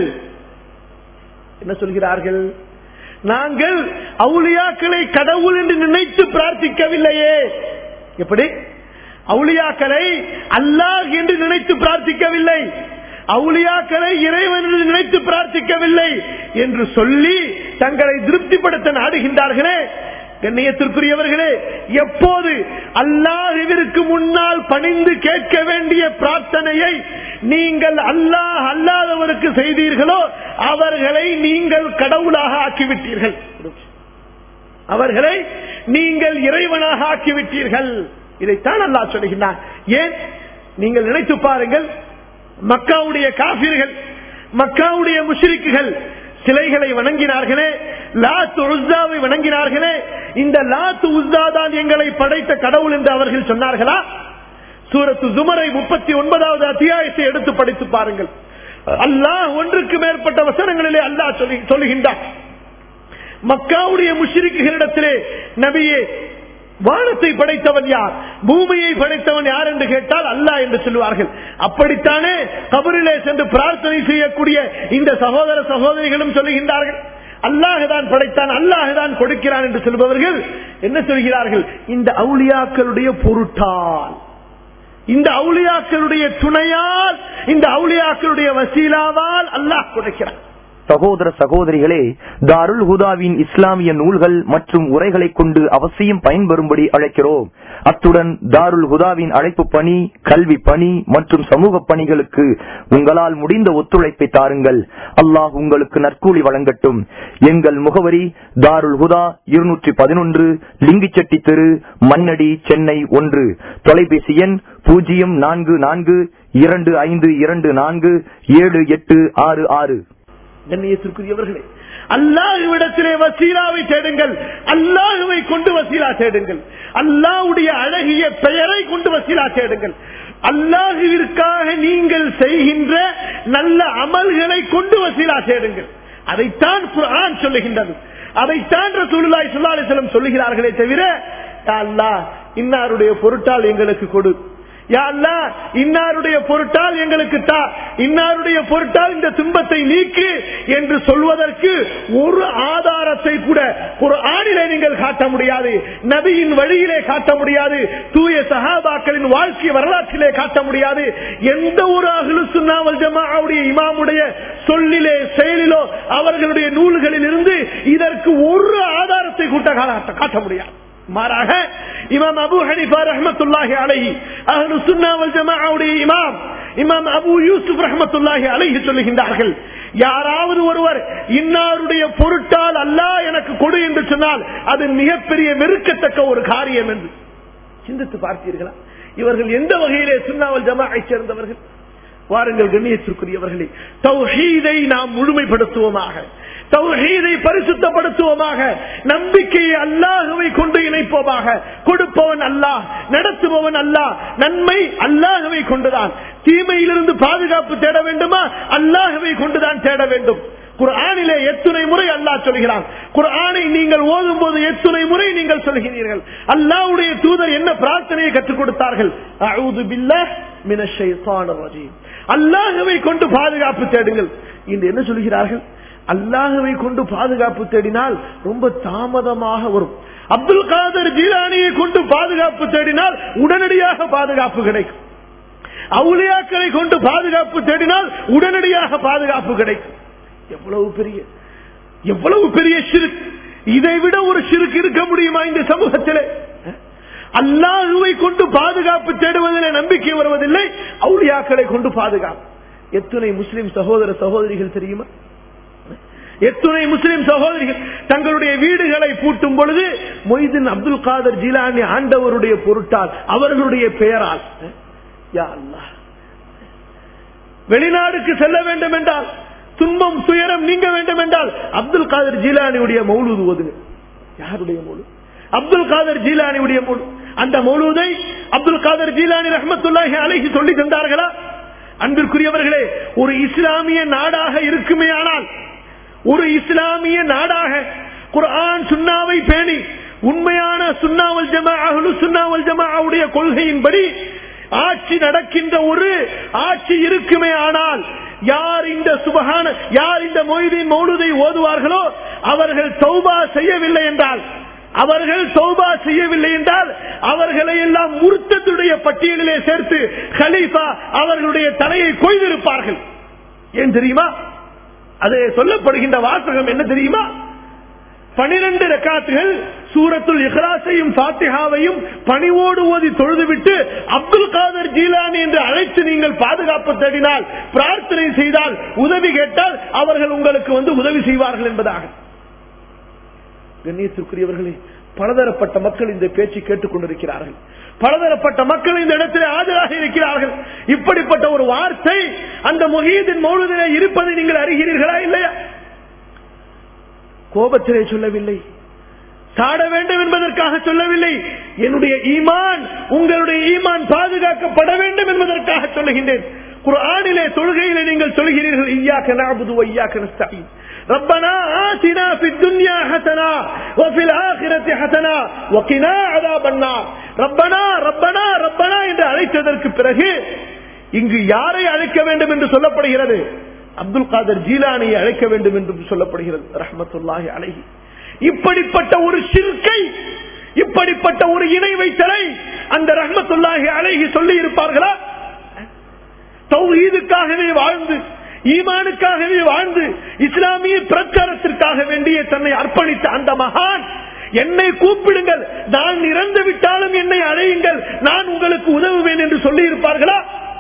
என்ன சொல்கிறார்கள் நாங்கள் அவுளியாக்களை கடவுள் என்று நினைத்து பிரார்த்திக்கவில்லையே எப்படி அவுளியாக்களை அல்லாஹ் என்று நினைத்து பிரார்த்திக்கவில்லை அவுளியாக்களை இறைவன் என்று நினைத்து பிரார்த்திக்கவில்லை என்று சொல்லி தங்களை திருப்திப்படுத்த நாடுகின்றார்களே கண்ணியத்திற்குரியவர்களே எப்போது அல்லாஹிற்கு முன்னால் பணிந்து கேட்க வேண்டிய பிரார்த்தனையை நீங்கள் அல்லாஹ் அல்லாதவருக்கு செய்தீர்களோ அவர்களை நீங்கள் கடவுளாக ஆக்கிவிட்டீர்கள் அவர்களை நீங்கள் இறைவனாக ஆக்கிவிட்டீர்கள் இதைத்தான் அல்லாஹ் சொல்லுகிறான் ஏன் நீங்கள் நினைத்து பாருங்கள் மக்காவுடைய காபிர்கள் மக்காவுடைய முஷ்ரிக்குகள் சிலைகளை வணங்கினார்களே லாத்து உஸ்தாவை வணங்கினார்களே இந்த லாத்து உஸ்தா தான் எங்களை படைத்த கடவுள் என்று அவர்கள் சொன்னார்களா சூரத்து ஜுமரை முப்பத்தி ஒன்பதாவது அத்தியாயத்தை எடுத்து படித்து பாருங்கள் அல்லாஹ் ஒன்றுக்கு மேற்பட்ட வசனங்களிலே அல்லாஹ் சொல்லி சொல்லுகின்றார் மக்காவுடைய முஷிரிக்குகளிடத்திலே நபியே வானத்தை படைத்தவன் யார் பூமியை படைத்தவன் யார் என்று கேட்டால் அல்லாஹ் என்று சொல்லுவார்கள் அப்படித்தானே கபரிலே சென்று பிரார்த்தனை செய்யக்கூடிய இந்த சகோதர சகோதரிகளும் சொல்லுகின்றார்கள் அல்லாஹுதான் படைத்தான் அல்லாஹுதான் கொடுக்கிறான் என்று சொல்பவர்கள் என்ன சொல்கிறார்கள் இந்த அவுளியாக்களுடைய பொருட்டால் இந்த அவுளியாக்களுடைய துணையால் இந்த அவுளியாக்களுடைய வசீலாவால் அல்லாஹ் கொடுக்கிறான் சகோதர சகோதரிகளே தாருல் ஹுதாவின் இஸ்லாமிய நூல்கள் மற்றும் உரைகளை கொண்டு அவசியம் பயன்பெறும்படி அழைக்கிறோம் அத்துடன் தாருல் ஹுதாவின் அழைப்பு பணி கல்வி பணி மற்றும் சமூக பணிகளுக்கு உங்களால் முடிந்த ஒத்துழைப்பை தாருங்கள் அல்லாஹ் உங்களுக்கு நற்கூலி வழங்கட்டும் எங்கள் முகவரி தாருல் ஹுதா இருநூற்றி பதினொன்று லிங்கிச்செட்டி தெரு மண்ணடி சென்னை ஒன்று தொலைபேசி எண் பூஜ்ஜியம் நான்கு நான்கு இரண்டு ஐந்து இரண்டு நான்கு ஏழு எட்டு ஆறு ஆறு கண்ணியத்திற்குரியவர்களே அல்லாஹுவிடத்திலே வசீலாவை தேடுங்கள் அல்லாஹுவை கொண்டு வசீலா தேடுங்கள் அல்லாஹுடைய அழகிய பெயரை கொண்டு வசீலா தேடுங்கள் அல்லாஹுவிற்காக நீங்கள் செய்கின்ற நல்ல அமல்களை கொண்டு வசீலா தேடுங்கள் அதைத்தான் குர்ஆன் சொல்லுகின்றது அதைத்தான் ரசூலுல்லாஹி ஸல்லல்லாஹு அலைஹி வஸல்லம் சொல்லுகிறார்களே தவிர யா அல்லாஹ் இன்னாருடைய பொருட்டால் எங்களுக்கு கொடு யா அல்லாஹ் இன்னாருடைய பொருட்டால் எங்களுக்கு தா இன்னாருடைய பொருட்டால் இந்த துன்பத்தை நீக்கு என்று சொல்வதற்கு ஒரு ஆதாரத்தை கூட ஒரு ஆணிலே நீங்கள் காட்ட முடியாது நபியின் வழியிலே காட்ட முடியாது தூய சஹாபாக்களின் வாழ்க்கை வரலாற்றிலே காட்ட முடியாது எந்த ஒரு அகலு சுன்னாவல் ஜமாவுடைய இமாமுடைய சொல்லிலே செயலிலோ அவர்களுடைய நூல்களில் இருந்து இதற்கு ஒரு ஆதாரத்தை கூட்ட காட்ட- காட்ட முடியாது மாறாக இமாம் அபு ஹனிஃபா ரஹ்மத்துல்லாஹி அலைஹி அஹ்லு சுன்னா வல் ஜமாஅவுடைய இமாம் இமாம் அபு யூசுப் ரஹ்மத்துல்லாஹி அலைஹி சொல்லுகின்றார்கள் யாராவது ஒருவர் இன்னாருடைய பொருட்டால் அல்லாஹ் எனக்கு கொடு என்று சொன்னால் அது மிகப்பெரிய வெறுக்கத்தக்க ஒரு காரியம் என்று சிந்தித்து பார்த்தீர்களா இவர்கள் எந்த வகையிலே சுன்னாவல் ஜமாஐ சேர்ந்தவர்கள் வாருங்கள் கண்ணியத்திற்குரியவர்களே தௌஹீதை நாம் முழுமைப்படுத்துவோமாக தௌஹீதை பரிசுத்தப்படுத்துவோமாக நம்பிக்கையை அல்லாஹுவை கொண்டு இணைப்போமாக கொடுப்பவன் அல்லாஹ் நடத்துபவன் அல்லாஹ் நன்மை அல்லாஹுவை கொண்டுதான் தீமையிலிருந்து பாதுகாப்பு தேட வேண்டுமா அல்லாஹுவை கொண்டுதான் தேட வேண்டும் குர்ஆனிலே எத்துணை முறை அல்லாஹ் சொல்கிறான் குர்ஆனை நீங்கள் ஓதும் போது எத்துணை முறை நீங்கள் சொல்கிறீர்கள் அல்லாஹ்வுடைய தூதர் என்ன பிரார்த்தனையை கற்றுக் கொடுத்தார்கள் அஊது பில்லாஹ் மினஷ் ஷைத்தானிர் ரஜீம் அல்லாஹ்வை கொண்டு பாதுகாப்பு தேடுங்கள் இன்று என்ன சொல்கிறார்கள் அல்லாஹுவை கொண்டு பாதுகாப்பு தேடினால் ரொம்ப தாமதமாக வரும் அப்துல் காதர் ஜீலானியை கொண்டு பாதுகாப்பு தேடினால் உடனடியாக பாதுகாப்பு கிடைக்கும் அவுளியாக்களை கொண்டு பாதுகாப்பு தேடினால் உடனடியாக பாதுகாப்பு கிடைக்கும் எவ்வளவு பெரிய எவ்வளவு பெரிய சிறுக்கு இதை விட ஒரு சிறுக்கு இருக்க முடியுமா இந்த சமூகத்திலே அல்லாஹுவை கொண்டு பாதுகாப்பு தேடுவதிலே நம்பிக்கை வருவதில்லை அவுளியாக்களை கொண்டு பாதுகாப்பு எத்தனை முஸ்லிம் சகோதர சகோதரிகள் தெரியுமா எத்துணை முஸ்லிம் சகோதரிகள் தங்களுடைய வீடுகளை பூட்டும் பொழுது மொய்தீன் அப்துல் காதர் ஜிலானி ஆண்டவருடைய பொருட்டால் அவர்களுடைய பெயரால் யா அல்லாஹ் வெளிநாடுக்கு செல்ல வேண்டும் என்றால் துன்பம் துயரம் நீங்க வேண்டும் என்றால் அப்துல் காதர் ஜீலானியுடைய மௌலூது ஓதுங்க யாருடைய மௌலு அப்துல் காதர் ஜீலானியுடைய மௌலு அந்த மௌலூதை அப்துல் காதர் ஜீலானி ரஹமத்துல்லாஹி அலைஹி சொல்லி தந்தார்களா அன்பிற்குரியவர்களே ஒரு இஸ்லாமிய நாடாக இருக்குமே ஆனால் ஒரு இஸ்லாமிய நாடாக குர்ஆன் சுன்னாவை பேணி உண்மையான சுன்னாவல் ஜமா அஹ்லு சுன்னாவல் ஜமாவுடைய கொள்கையின்படி ஆட்சி நடக்கின்ற ஒரு ஆட்சி இருக்குமே ஆனால் யார் இந்த சுபகான யார் இந்த மொய்தீன் மௌலுதை ஓதுவார்களோ அவர்கள் தௌபா செய்யவில்லை என்றால் அவர்கள் தௌபா செய்யவில்லை என்றால் அவர்களை எல்லாம் முர்த்தத்துடைய பட்டியலிலே சேர்த்து கலீஃபா அவர்களுடைய தலையை கொய்திருப்பார்கள் ஏன் தெரியுமா அது சொல்லப்படுகின்ற வாசகம் என்ன தெரியுமா பனிரெண்டு ரக்காத்துகள் சூரத்துல் இஹ்லாஸையும் ஃபாத்திஹாவையும் பணிவோடு ஓதி தொழுதுவிட்டு அப்துல் காதர் ஜீலானி என்று அழைத்து நீங்கள் பாதுகாப்பு தேடினால் பிரார்த்தனை செய்தால் உதவி கேட்டால் அவர்கள் உங்களுக்கு வந்து உதவி செய்வார்கள் என்பதாக கண்ணியத்திற்குரியவர்களே பலதரப்பட்ட மக்கள் இந்த பேச்சு கேட்டுக் கொண்டிருக்கிறார்கள் பலதரப்பட்ட மக்கள் இந்த இடத்திலே ஆஜராக இருக்கிறார்கள் இப்படிப்பட்ட ஒரு வார்த்தை அந்த முகீதின் மௌலுதிலே இருப்பதை நீங்கள் அறிகிறீர்களா இல்லையா கோபத்திலே சொல்லவில்லை சாட வேண்டும் என்பதற்காக சொல்லவில்லை என்னுடைய ஈமான் உங்களுடைய ஈமான் பாதுகாக்கப்பட வேண்டும் என்பதற்காக சொல்லுகின்றேன் குர்ஆனிலே தொழுகையிலே நீங்கள் சொல்கிறீர்கள் ஐயாக்க நஅபுது வ ஐயாக்க நஸ்தஈன் ربنا آتنا في الدنيا حسنة وفي الآخرة حسنة وقنا عذاب النار ربنا ربنا ربنا என்று அழைத்ததற்கு பிறகு இங்கு யாரை அழைக்க வேண்டும் என்று சொல்லப்படுகிறது அப்துல் காதர் ஜீலானியை அழைக்க வேண்டும் என்று சொல்லப்படுகிறது ரஹமத்துல்லாஹி அலைஹி இப்படிப்பட்ட ஒரு சிற்கை இப்படிப்பட்ட ஒரு இணை வைத்தலை அந்த ரஹமத்துல்லாஹி அலைஹி சொல்லி இருப்பார்களா தௌஹீதுக்காகவே வாழ்ந்து ஈமானுக்காகவே வாழ்ந்து இஸ்லாமிய பிரச்சாரத்திற்காக வேண்டிய தன்னை அர்ப்பணித்த அந்த மகான் என்னை கூப்பிடுங்கள் நான் இறந்து விட்டாலும் என்னை அழையுங்கள் நான் உங்களுக்கு உதவுவேன் என்று சொல்லி இருப்பார்களா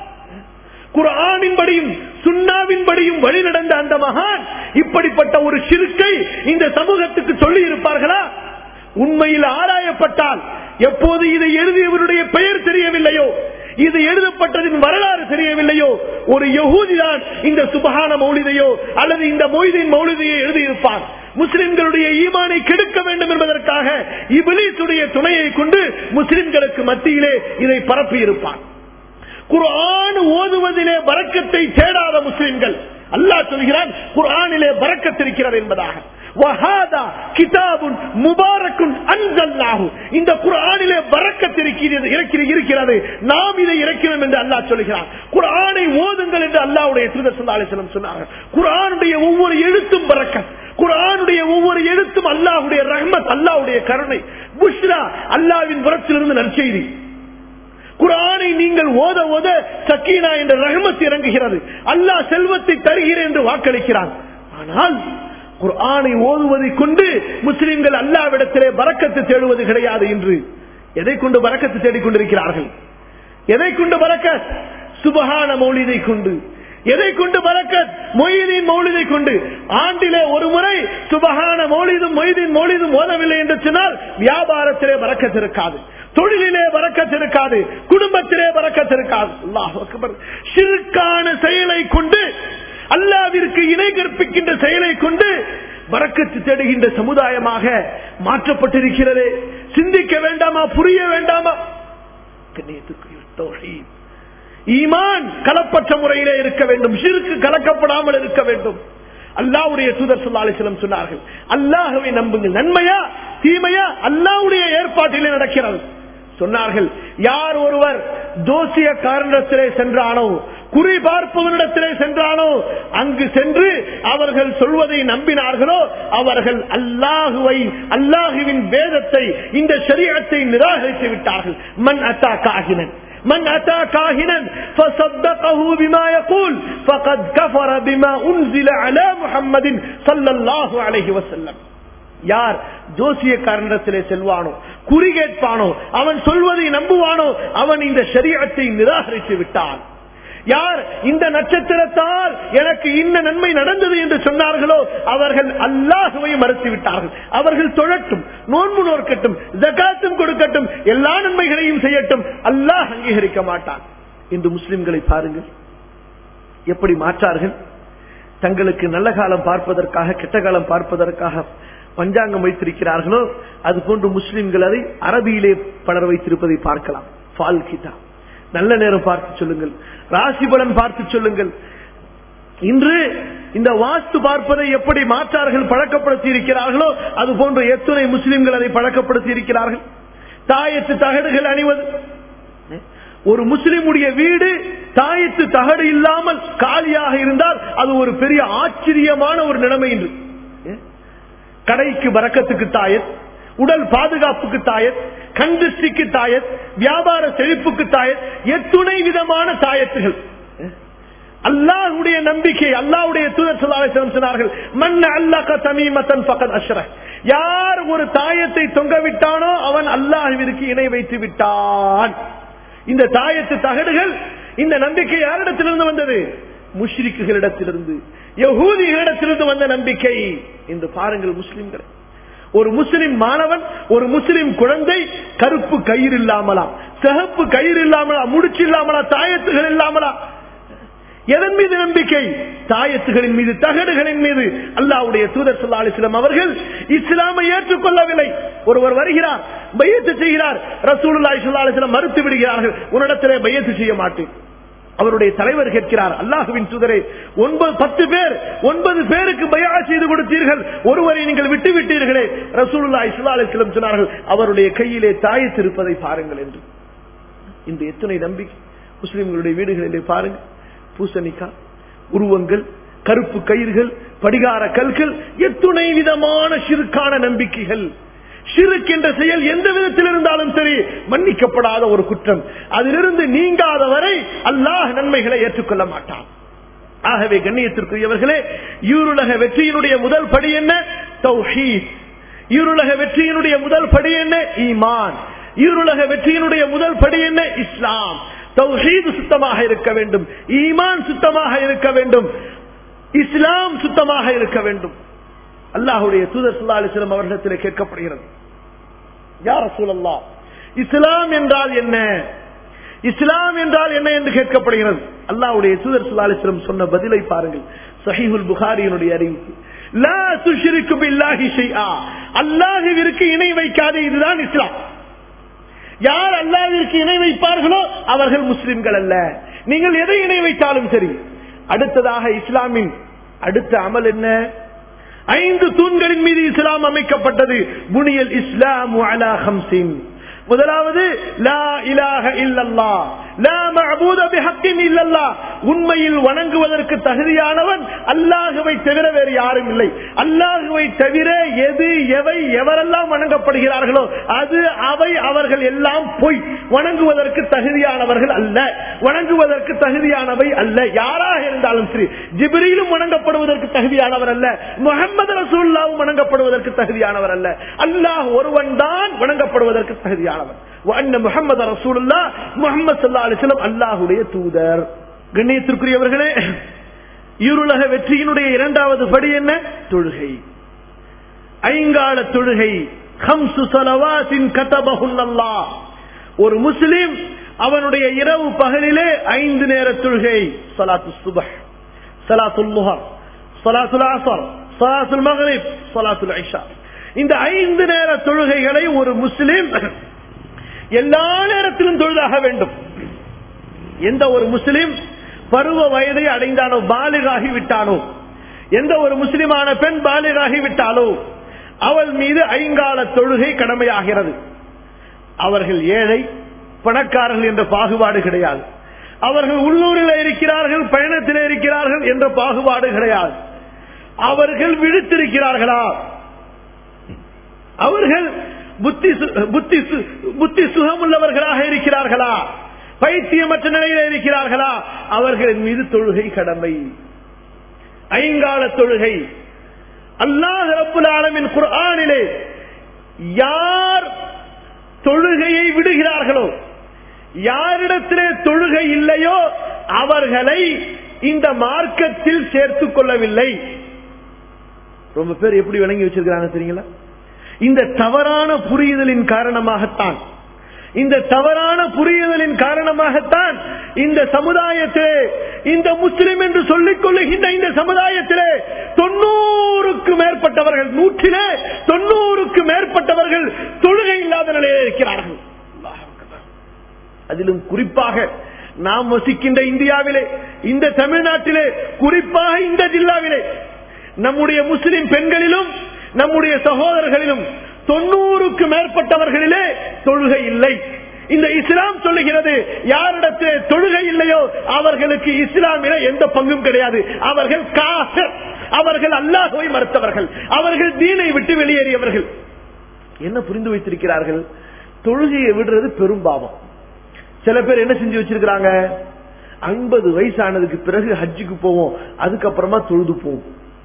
குரானின்படியும் சுண்ணாவின்படியும் வழி நடந்த அந்த மகான் இப்படிப்பட்ட ஒரு சிறுக்கை இந்த சமூகத்துக்கு சொல்லி இருப்பார்களா உண்மையில் ஆராயப்பட்டால் எப்போது இதை எழுதியவருடைய பெயர் தெரியவில்லையோ இது எழுதப்பட்டதின் வரலாறு தெரியவில்லையோ ஒரு யகூதிதான் இந்த சுபகான மௌலிதையோ அல்லது இந்த மொய்தின் மௌலிதையோ எழுதியிருப்பார் முஸ்லிம்களுடைய ஈமானை கெடுக்க வேண்டும் என்பதற்காக இபிலிசுடைய துணையை கொண்டு முஸ்லிம்களுக்கு மத்தியிலே இதை பரப்பியிருப்பார் குர்ஆன் ஓதுவதிலே பறக்கத்தை தேடாத முஸ்லிம்கள் அல்லாஹ் சொல்கிறான் குர்ஆனிலே பறக்கத்திருக்கிறது என்பதாக வஹாதா கிதாபுன் முபாரக்குன் அன்சல்லாஹு இந்த குர்ஆனிலே பறக்கத்திருக்கிறது இருக்கிற- இருக்கிறது நாம் இதை இறக்கிறோம் என்று அல்லாஹ் சொல்கிறான் குர்ஆனை ஓதுங்கள் என்று அல்லாஹ்வுடைய தூதர் ஸல்லல்லாஹு அலைஹி வஸல்லம் சொன்னார்கள் குர்ஆனுடைய ஒவ்வொரு எழுத்தும் பறக்கத் குர்ஆனுடைய ஒவ்வொரு எழுத்தும் அல்லாஹ்வுடைய ரஹ்மத் அல்லாஹ்வுடைய கருணை புஷ்ரா அல்லாஹ்வின் புறத்திலிருந்து நற்செய்தி குரானை நீங்கள் ஓத ஓத சக்கீனா என்ற ரஹமத் இறங்குகிறது அல்லாஹ் செல்வத்தை தருகிறேன் என்று வாக்களிக்கிறான் ஆனால் குர்ஆனை ஓதுவதை கொண்டு முஸ்லிம்கள் அல்லாவிடத்திலே பறக்கத்து தேடுவது கிடையாது என்று எதை கொண்டு பறக்கத்து தேடிக் கொண்டிருக்கிறார்கள் எதை கொண்டு பறக்கத் சுபஹான மௌலிதை கொண்டு எதை கொண்டு பறக்கத் மொய்தீன் மௌலிதை கொண்டு ஆண்டிலே ஒரு முறை சுபஹான மௌலிதும் மொய்தீன் மௌலிதும் ஓதவில்லை என்று சொன்னால் வியாபாரத்திலே பறக்கத் இருக்காது தொழிலிலே பறக்கத் இருக்காது குடும்பத்திலே பறக்கத் இருக்காது அல்லாஹ் அக்பர் ஷிர்கான செயலை கொண்டு அல்லாவிற்கு இணை கற்பிக்கின்ற செயலை கொண்டு பறக்கத்து தேடுகின்ற சமுதாயமாக மாற்றப்பட்டிருக்கிறது சிந்திக்க வேண்டாமா புரிய வேண்டாமா கண்ணியத்துக்குரிய தௌஹீத். ஈமான் கலப்பற்ற முறையிலே இருக்க வேண்டும் ஷிருக்கு கலக்கப்படாமல் இருக்க வேண்டும் அல்லாவுடைய தூதர் ஸல்லல்லாஹு அலைஹி வஸல்லம் சொன்னார்கள் அல்லாஹ்வை நம்புங்கள் நன்மையா தீமையா அல்லாஹ்வுடைய ஏற்பாட்டிலே நடக்கிறது சொன்னார்கள் யார் ஒருவர் தோசிய காரணத்திலே சென்றானோ குறி பார்ப்பவனிடத்திலே சென்றானோ அங்கு சென்று அவர்கள் சொல்வதை நம்பினார்களோ அவர்கள் அல்லாஹுவை அல்லாஹுவின் வேதத்தை இந்த ஷரியத்தை நிராகரித்து விட்டார்கள் மன் அத்தா காகினன் من أتى كاهنا فصدقه بما يقول فقد كفر بما أنزل على محمد صلى الله عليه وسلم யார் ஜோசியக்காரனிடத்திலே செல்வானோ குறி கேட்பானோ அவன் சொல்வதை நம்புவானோ அவன் இந்த ஷரியத்தை நிராகரித்து விட்டான் யார் இந்த நட்சத்திரத்தால் எனக்கு இன்ன நன்மை நடந்தது என்று சொன்னார்களோ அவர்கள் அல்லாஹுவை மறுத்து விட்டார்கள் அவர்கள் தொழட்டும் நோன்பு நோக்கட்டும் ஜகாத்தும் கொடுக்கட்டும் எல்லா நன்மைகளையும் செய்யட்டும் அல்லாஹ் அங்கீகரிக்க மாட்டான் இன்று முஸ்லிம்களை பாருங்கள் எப்படி மாற்றார்கள் தங்களுக்கு நல்ல காலம் பார்ப்பதற்காக கெட்ட காலம் பார்ப்பதற்காக பஞ்சாங்கம் வைத்திருக்கிறார்களோ அது போன்று முஸ்லிம்கள் அதை அரபியிலே பலர் வைத்திருப்பதை பார்க்கலாம் ஃபால் கிதா நல்ல நேரம் பார்த்து சொல்லுங்கள் ராசி பலன் பார்த்து சொல்லுங்கள் இன்று இந்த வாஸ்து பார்ப்பதை எப்படி மாற்றார்கள் பழக்கப்படுத்தி இருக்கிறார்களோ அது போன்ற எத்தனை முஸ்லிம்கள் அதை பழக்கப்படுத்தி இருக்கிறார்கள் தாயத்து தகடுகள் அணிவது ஒரு முஸ்லிமுடைய வீடு தாயத்து தகடு இல்லாமல் காலியாக இருந்தால் அது ஒரு பெரிய ஆச்சரியமான ஒரு நிலைமை என்று கடைக்கு வரக்கத்துக்கு தாயத் உடல் பாதுகாப்புக்கு தாயத் கண்டிஸ்டிக்கு தாயத் வியாபார செழிப்புக்கு தாயத் எத்துணை விதமான தாயத்துகள் அல்லாஹுடைய நம்பிக்கை அல்லாஹுடைய தூதர் ஸல்லல்லாஹு அலைஹி வஸல்லம் சொன்னார்கள் மன் அல்லக தமீமத்தன் ஃபகத் அஷ்ரக் யார் ஒரு தாயத்தை தொங்கவிட்டானோ அவன் அல்லாஹ்விற்கு இணை வைத்து விட்டான் இந்த தாயத்து தகடுகள் இந்த நம்பிக்கை யாரிடத்திலிருந்து வந்தது முஷ்ரிக்குகளிடத்திலிருந்து யகூதிகளிடத்திலிருந்து வந்த நம்பிக்கை என்று பாருங்கள் முஸ்லிம்கள் ஒரு முஸ்லிம் மாணவன் ஒரு முஸ்லிம் குழந்தை கருப்பு கயிறு இல்லாமலா சிகப்பு கயிறு இல்லாமலா முடிச்சு இல்லாமலா தாயத்துகள் இல்லாமலா எதன் மீது நம்பிக்கை தாயத்துகளின் மீது தகடுகளின் மீது அல்லாவுடைய தூதர் சொல்லா அலிஸ்லாம் அவர்கள் இஸ்லாமை ஏற்றுக்கொள்ளவில்லை ஒருவர் வருகிறார் பையத்து செய்கிறார் ரசூலுல்லாஹி ஸல்லல்லாஹு அலைஹி வஸல்லம் மறுத்து விடுகிறார்கள் உன்னிடத்திலே பையத்து செய்ய மாட்டேன் அவருடைய தலைவர் கேட்கிறார் அல்லாஹுவின் தூதரே ஒன்பது பத்து பேர் ஒன்பது பேருக்கு பயா செய்து கொடுத்தீர்கள் ஒருவரை நீங்கள் விட்டு விட்டீர்களே ரசூலுல்லாஹி ஸல்லல்லாஹு அலைஹி வஸல்லம் சொன்னார்கள் அவருடைய கையிலே தாயத்து இருப்பதை பாருங்கள் என்று இந்த எத்தனை நம்பிக்கை முஸ்லிம்களுடைய வீடுகளிலே பாருங்கள் பூசணிக்காய் உருவங்கள் கருப்பு கயிறுகள் படிகார கல்கள் எத்துணை விதமான சிறுக்கான நம்பிக்கைகள் ஷிருக் என்ற செயல் எந்த விதத்தில் இருந்தாலும் சரி மன்னிக்கப்படாத ஒரு குற்றம் அதிலிருந்து நீங்காத வரை அல்லாஹ் நன்மைகளை ஏற்றுக்கொள்ள மாட்டான் ஆகவே கண்ணியத்திற்குரியவர்களே ஈருலக வெற்றியினுடைய முதல் படி என்ன தௌஹீத் ஈருலக வெற்றியினுடைய முதல் படி என்ன ஈமான் ஈருலக வெற்றியினுடைய முதல் படி என்ன இஸ்லாம் தௌஹீது சுத்தமாக இருக்க வேண்டும் ஈமான் சுத்தமாக இருக்க வேண்டும் இஸ்லாம் சுத்தமாக இருக்க வேண்டும் அல்லாஹுடைய தூதர் சுல்லா அலிஸ்லாம் அவர்களிடத்தில் கேட்கப்படுகிறது யார் சூழல்லா இஸ்லாம் என்றால் என்ன இஸ்லாம் என்றால் என்ன என்று கேட்கப்படுகிறது அல்லாஹ்வுடைய தூதர் சுல்லா அலிஸ்லாம் சொன்ன பதிலை பாருங்கள் சஹீஹுல் புகாரியினுடைய அறிவிப்பு லா துஷ்ரிக்கு பில்லாஹி ஷைஆ அல்லாஹ்விற்கு இணை வைக்காதே இதுதான் இஸ்லாம் யார் அல்லாஹ்விற்கு இணை வைப்பார்களோ அவர்கள் முஸ்லிம்கள் அல்ல நீங்கள் எதை இணை வைத்தாலும் சரி அடுத்ததாக இஸ்லாமின் அடுத்த அமல் என்ன ஐந்து தூண்களின் மீது இஸ்லாம் அமைக்கப்பட்டது புனியல் இஸ்லாம் அலா ஹம்சின் முதலாவது லா இலாஹ இல்லல்லா லா மஅபூத பிஹக்கின் இல்லல்லா உண்மையில் வணங்குவதற்கு தகுதியானவன் அல்லாஹுவை தவிர வேறு யாரும் இல்லை அல்லாஹுவை தவிர எது எவை எவரெல்லாம் வணங்கப்படுகிறார்களோ அது அவை அவர்கள் எல்லாம் பொய் வணங்குவதற்கு தகுதியானவர்கள் அல்ல வணங்குவதற்கு தகுதியானவை அல்ல யாராக இருந்தாலும் சரி ஜிப்ரீலும் வணங்கப்படுவதற்கு தகுதியானவர் அல்ல முகமது ரசூல்லாவும் வணங்கப்படுவதற்கு தகுதியானவர் அல்ல அல்லாஹ் ஒருவன் தான் வணங்கப்படுவதற்கு தகுதியானவர் முகமது ரசூலுல்லா முகமது சல்லா அலிஸ்லம் அல்லாஹுடைய தூதர் கண்ணியத்திற்குரியவர்களே இருளக வெற்றியினுடைய இரண்டாவது படி என்ன தொழுகை ஐங்கால தொழுகை ஹம்சு சலவாசின் கதபகுல்லல்லா ஒரு முஸ்லிம் அவனுடைய இரவு பகலிலே ஐந்து நேர தொழுகை சலாத்து சுபஹ் சலாத்துல் முஹர் சலாத்துல் அசர் சலாத்துல் மகரிப் சலாத்துல் ஐஷா இந்த ஐந்து நேர தொழுகைகளை ஒரு முஸ்லிம் எல்லா நேரத்திலும் தொழுதாக வேண்டும் எந்த ஒரு முஸ்லிம் பருவ வயதை அடைந்தானோ பாலிகாகி விட்டானோ எந்த ஒரு முஸ்லிமான பெண் பாலிகாகி விட்டாலோ அவள் மீது ஐங்கால தொழுகை கடமையாகிறது அவர்கள் ஏழை பணக்காரர்கள் என்ற பாகுபாடு கிடையாது அவர்கள் உள்ளூரில் இருக்கிறார்கள் பயணத்தில் இருக்கிறார்கள் என்ற பாகுபாடு கிடையாது அவர்கள் விழித்திருக்கிறார்களா அவர்கள் புத்தி புத்தி புத்தி சுகமுள்ளவர்களாக இருக்கிறார்களா பைத்தியமற்ற நிலையில் இருக்கிறார்களா அவர்களின் மீது தொழுகை கடமை ஐங்கால தொழுகை அல்லாஹ் ரப்புல் ஆலமின் குர்ஆனிலே யார் தொழுகையை விடுகிறார்களோ யாரிடத்திலே தொழுகை இல்லையோ அவர்களை இந்த மார்க்கத்தில் சேர்த்துக் கொள்ளவில்லை ரொம்ப பேர் எப்படி விளங்கி வச்சிருக்கிறாங்க தெரியுங்களா இந்த தவறான புரியுதலின் காரணமாகத்தான் இந்த தவறான புரியுதலின் காரணமாகத்தான் இந்த சமுதாயத்திலே இந்த முஸ்லிம் என்று சொல்லிக் கொள்ளுகின்ற இந்த சமுதாயத்திலே தொண்ணூறுக்கு மேற்பட்டவர்கள் நூற்றிலே தொண்ணூறுக்கு மேற்பட்டவர்கள் தொழுகை இல்லாத நிலையில் இருக்கிறார்கள் அதிலும் குறிப்பாக நாம் வசிக்கின்ற இந்தியாவிலே இந்த தமிழ்நாட்டிலே குறிப்பாக இந்த ஜில்லாவிலே நம்முடைய முஸ்லிம் பெண்களிலும் நம்முடைய சகோதரர்களிலும் தொண்ணூறுக்கு மேற்பட்டவர்களிலே தொழுகை இல்லை இந்த இஸ்லாம் சொல்லுகிறது யாரிடத்திலே தொழுகை இல்லையோ அவர்களுக்கு இஸ்லாமில எந்த பங்கும் கிடையாது அவர்கள் காசர் அவர்கள் அல்லாஹுவை மறுத்தவர்கள் அவர்கள் தீனை விட்டு வெளியேறியவர்கள் என்ன புரிந்து வைத்திருக்கிறார்கள் தொழுகையை விடுறது பெரும் பாவம் சில பேர் என்ன செஞ்சு வச்சிருக்கிறாங்க ஐம்பது வயசு ஆனதுக்கு பிறகு ஹஜ்ஜுக்கு போவோம் அதுக்கப்புறமா தொழுது போவோம்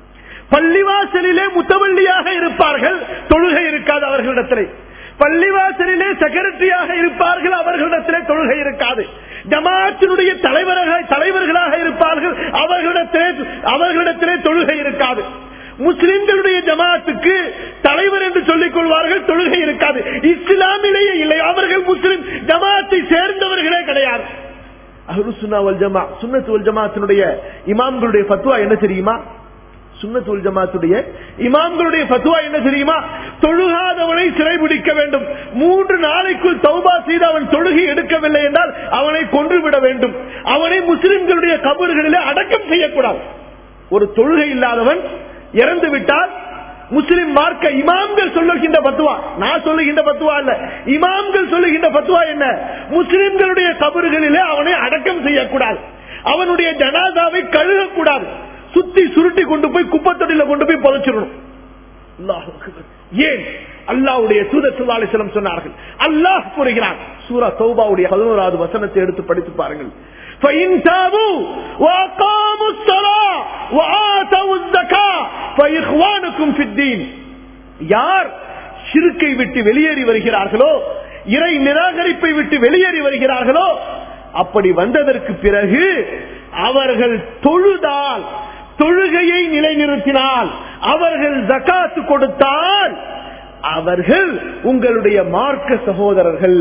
பள்ளிவாசலிலே முத்தவள்ளியாக இருப்பார்கள் தொழுகை இருக்காது அவர்களிடத்திலே பள்ளிவாசலிலே செக்ரட்டரியாக இருப்பார்கள் அவர்களிடத்திலே தொழுகை இருக்காது ஜமாத்தினுடைய தலைவராக தலைவர்களாக இருப்பார்கள் அவர்களிடத்திலே அவர்களிடத்திலே தொழுகை இருக்காது முஸ்லிம்களுடைய ஜமாத்துக்கு தலைவர் என்று சொல்லிக் கொள்வார்கள் தொழுகை இருக்காது இஸ்லாமிலேயே இல்லை அவர்கள் முஸ்லிம் ஜமாத்தை சேர்ந்தவர்களே கிடையாது அஹ்லு சுன்னா வல் ஜமா சுன்னத்து வல் ஜமாத்தினுடைய இமாம்களுடைய ஃபத்வா என்ன தெரியுமா சுன்னத்து வல் ஜமாத்துடைய இமாம்களுடைய ஃபத்வா என்ன தெரியுமா தொழுகாதவனை சிறைபிடிக்க வேண்டும் மூன்று நாளைக்குள் தௌபா செய்து அவன் தொழுகை எடுக்கவில்லை என்றால் அவனை கொன்றுவிட வேண்டும் அவனை முஸ்லிம்களுடைய கபர்களிலே அடக்கம் செய்யக்கூடாது ஒரு தொழுகை இல்லாதவன் இறந்து விட்டால் முஸ்லிம் மார்க்க இமாம்கள் சொல்லுகின்ற பத்துவா நான் சொல்லுகின்ற பத்துவா அல்ல இமாம்கள் சொல்லுகின்ற பத்துவா என்ன முஸ்லிம்களுடைய கபறுகளிலே அவனை அடக்கம் செய்யக்கூடாது அவனுடைய ஜனாதாவை கழுகக்கூடாது சுத்தி சுருட்டி கொண்டு போய் குப்பத்தொட்டில கொண்டு போய் புதைச்சிடணும் அல்லாஹ் அக்பர். ஏன் அல்லாஹ்வுடைய தூதர் ஸல்லல்லாஹு அலைஹி வஸல்லம் சொன்னார்கள் அல்லாஹ் கூறுகிறான் சூரா தௌபாவுடைய 11வது வசனத்தை எடுத்து படித்து பாருங்கள் فإن تابوا وأقاموا الصلاة وآتوا الزكاة فإخوانكم في الدين யார் சிறுக்கை விட்டு வெளியேறி வருகிறார்களோ இறை நிராகரிப்பை விட்டு வெளியேறி வருகிறார்களோ அப்படி வந்ததற்கு பிறகு அவர்கள் தொழுதால் தொழுகையை நிலைநிறுத்தினால் அவர்கள் ஜகாத்து கொடுத்தால் அவர்கள் உங்களுடைய மார்க்க சகோதரர்கள்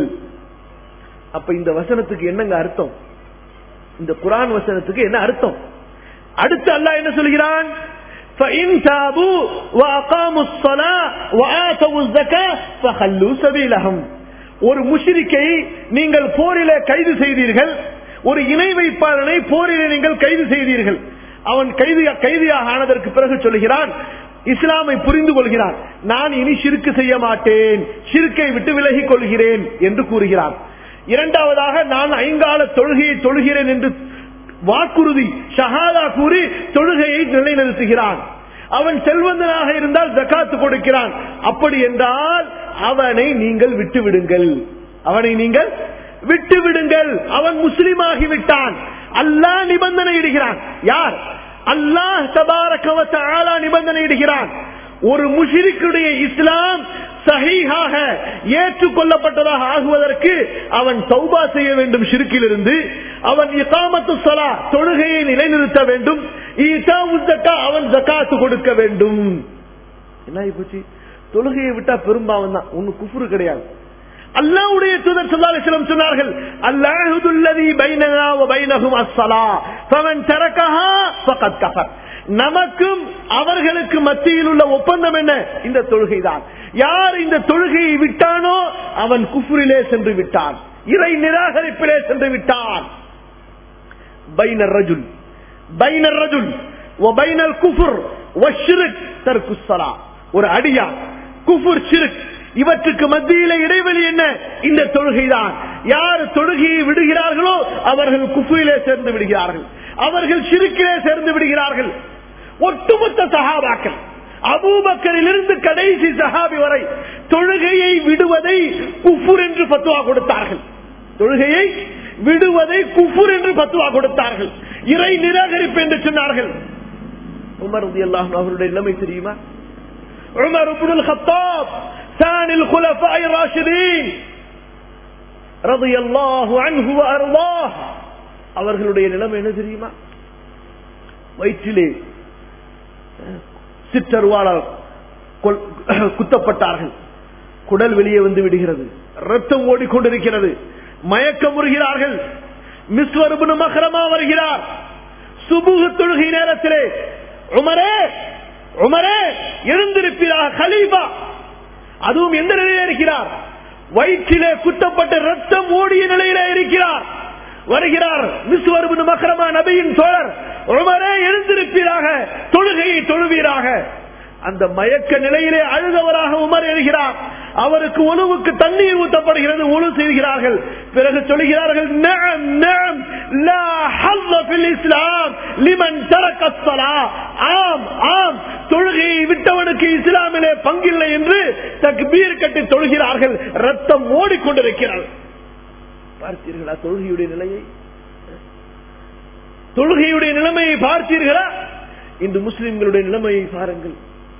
அப்ப இந்த வசனத்துக்கு என்னங்க அர்த்தம் இந்த குரான் வசனத்துக்கு என்ன அர்த்தம் அடுத்து அல்லாஹ் என்ன சொல்கிறான் فَإِن تَابُوا وَأَقَامُوا الصَّلَاةَ وَآتَوُا الزَّكَاةَ فَخَلُّوا سَبِيلَهُم ஒரு முஷ்ரிக்கை நீங்கள் போரிலே கைது செய்தீர்கள் ஒரு இணை வைப்பாளனை போரிலே நீங்கள் கைது செய்தீர்கள் அவன் கைது கைதியாக ஆனதற்கு பிறகு சொல்கிறான் இஸ்லாமை புரிந்து கொள்கிறான் நான் இனி சிறுக்கு செய்ய மாட்டேன் சிறுக்கை விட்டு விலகிக் கொள்கிறேன் என்று கூறுகிறான் இரண்டாவதாக நான் ஐங்கால தொழுகையை தொழுகிறேன் என்று வாக்குறுதி ஷஹாதா கூறி தொழுகையை நிலைநிறுத்துகிறான் அவன் செல்வந்தனாக இருந்தால் ஜக்காத்து கொடுக்கிறான் அப்படி என்றால் அவனை நீங்கள் விட்டு விடுங்கள் அவனை நீங்கள் விட்டு விடுங்கள் அவன் முஸ்லிமாகி விட்டான் அல்லாஹ் நிபந்தனை இடுகிறான் யார் அல்லாஹ் தபாரகவத்த ஆளா நிபந்தனை இடுகிறான் ஒரு முஷிரிக்குடைய இஸ்லாம் சஹீஹாக ஏற்றுக்கொள்ளப்பட்டதாக ஆகுவதற்கு அவன் தௌபா செய்ய வேண்டும் ஷிருக்கிலிருந்து அவன் இகாமத்து சலா தொழுகையை நிலைநிறுத்த வேண்டும் ஈசா உத்தக்கா அவன் ஜக்காத்து கொடுக்க வேண்டும் என்ன ஆகி போச்சு தொழுகையை விட்டா பெரும்பாவம் தான் ஒன்னு குஃபுரு கிடையாது அல்லாஹ்வுடைய தூதர் ஸல்லல்லாஹு அலைஹி வஸல்லம் சொன்னார்கள் அல்லாஹுல்லதி பைனனா வ பைனஹும் அஸ்ஸலா ஃபமன் தரக்கஹா ஃபகத் கஃபர் நமக்கும் அவர்களுக்கு மத்தியில் உள்ள ஒப்பந்தம் என்ன இந்த தொழுகைதான் யார் இந்த தொழுகையை விட்டானோ அவன் குஃப்ரிலே சென்று விட்டான் இறை நிராகரிப்பிலே சென்று விட்டான் பைனர் ரஜுல் பைனர் ரஜுல் وبين الكفر والشرك ترك الصلاه ஒரு அடியா குஃபுர் ஷிர்க் இவற்றுக்கு மத்தியில இடைவெளி என்ன இந்த தொழுகைதான் யார் தொழுகையை விடுகிறார்களோ அவர்கள் குஃபிலே சேர்ந்து விடுகிறார்கள் அவர்கள் சிறுக்கிலே சேர்ந்து விடுகிறார்கள் ஒட்டுமொத்த சகாபாக்கள் அபூபக்கரிலிருந்து கடைசி சஹாபி வரை தொழுகையை விடுவதை குஃபுர் என்று பத்துவா கொடுத்தார்கள் தொழுகையை விடுவதை குஃபுர் என்று பத்துவா கொடுத்தார்கள் இறை நிராகரிப்பு என்று சொன்னார்கள் உமர் ரலியல்லாஹு அன்ஹு அவருடைய நிலைமை தெரியுமா عمر بن الخطاب ثاني الخلفاء الراشدين رضي الله عنه وارضاه அவர்களுடைய நிலைமை என்ன தெரியுமா வயிற்றிலே சிற்றருவாளால் கொல்- குத்தப்பட்டார்கள் குடல் வெளியே வந்து விடுகிறது ரத்தம் ஓடிக்கொண்டிருக்கிறது மயக்கமுறுகிறார்கள் மிஸ்வருபுன மகரமா வருகிறார் சுபுகு தொழுகை நேரத்திலே உமரே உமரே எழுந்திருப்பீராக கலீபா அதுவும் எந்த நிலையில இருக்கிறார் வயிற்றிலே குத்தப்பட்ட ரத்தம் ஓடிய நிலையிலே இருக்கிறார் வருகிறார் மிஸ்வருபுன் மக்ரமா நபியின் தோழர் உமரே எழுந்திருப்பீராக தொழுகையை தொழுவீராக அந்த மயக்க நிலையிலே அழுதவராக உமர் எழுகிறார் அவருக்கு உணவுக்கு தண்ணீர் ஊற்றப்படுகிறது உணவு செய்கிறார்கள் பிறகு சொல்கிறார்கள் "நஅம், நஅம், லா ஹல்ல ஃபில் இஸ்லாம் லிமன் தரக்க ஸலாத்." ஆம் ஆம் தொழுகையை விட்டவனுக்கு இஸ்லாமிலே பங்கில்லை என்று தக்பீர் கட்டி தொழுகிறார்கள் ரத்தம் ஓடிக்கொண்டிருக்கிறது பார்த்தீர்களா தொழுகையுடைய நிலையை தொழுகையுடைய நிலைமையை பார்த்தீர்களா இன்று முஸ்லிம்களுடைய நிலைமையை பாருங்கள்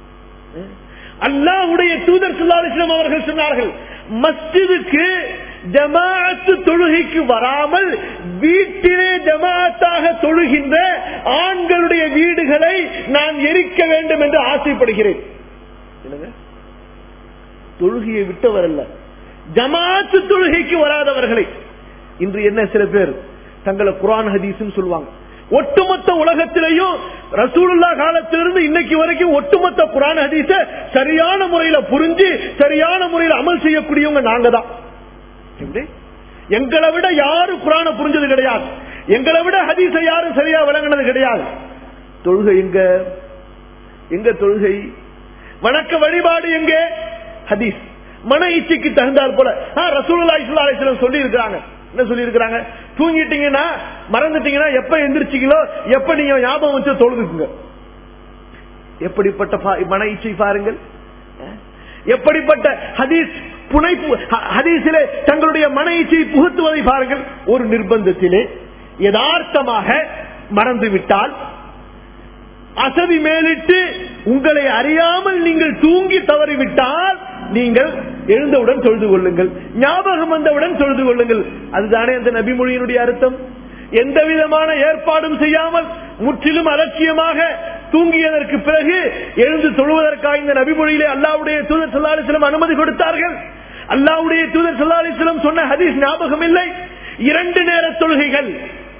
அல்லாஹ்வுடைய தூதர் சுல்லாஸ்லாம் அவர்கள் சொன்னார்கள் மஸ்ஜிதுக்கு ஜமாஅத்து தொழுகைக்கு வராமல் வீட்டிலே ஜமாஅத்தாக தொழுகின்ற ஆண்களுடைய வீடுகளை நான் எரிக்க வேண்டும் என்று ஆசைப்படுகிறேன் என்னங்க? தொழுகையை விட்டவர் அல்ல ஜமாஅத்து தொழுகைக்கு வராதவர்களை இன்று என்ன சில பேர் தங்களை குரான் ஹதீஸ்னு சொல்லுவாங்க ஒட்டுமொத்த உலகத்திலையும் ரசூலுல்லா காலத்திலிருந்து இன்னைக்கு வரைக்கும் ஒட்டுமொத்த குரான் ஹதீஸ சரியான முறையில புரிஞ்சு சரியான முறையில் அமல் செய்யக்கூடியவங்க நாங்க தான் எப்படி? எங்களை விட யாரும் குரான புரிஞ்சது கிடையாது எங்களை விட ஹதீஸ யாரும் சரியா விளங்கினது கிடையாது தொழுகை எங்க எங்க தொழுகை வணக்க வழிபாடு எங்க ஹதீஸ் மன இச்சைக்கு தகுந்தால் போல ரசூலுல்லாஹி ஸல்லல்லாஹு அலைஹி வஸல்லம் சொல்லி இருக்காங்க என்ன சொல்லி இருக்காங்க தூங்கிட்டீங்கன்னா மறந்துட்டீங்கன்னா எப்ப எந்திரிச்சீங்களோ எப்ப நீங்க ஞாபகம் வச்சு தொழுதுக்குங்க எப்படிப்பட்ட பா- மன இச்சை பாருங்கள் அஹ்? எப்படிப்பட்ட ஹதீஸ் புனைப்பு ஹ- ஹதீஸிலே தங்களுடைய மன இச்சை புகுத்துவதை பாருங்கள் ஒரு நிர்பந்தத்திலே யதார்த்தமாக மறந்துவிட்டால் அசதி மேலிட்டு உங்களை அறியாமல் நீங்கள் தூங்கி தவறிவிட்டால் நீங்கள் எழுந்தவுடன் தொழுது கொள்ளுங்கள் ஞாபகம் வந்தவுடன் தொழுது கொள்ளுங்கள் அதுதானே அந்த நபிமொழியினுடைய அர்த்தம் எந்த விதமான ஏற்பாடும் செய்யாமல் முற்றிலும் அலட்சியமாக தூங்கியதற்கு பிறகு எழுந்து தொழுவதற்காக இந்த நபிமொழியிலே அல்லாவுடைய தூதர் சொல்லாலிசிலம் அனுமதி கொடுத்தார்கள் அல்லாவுடைய தூதர் சொல்லாலிசிலம் சொன்ன ஹதீஸ் ஞாபகம் இல்லை இரண்டு நேர தொழுகைகள்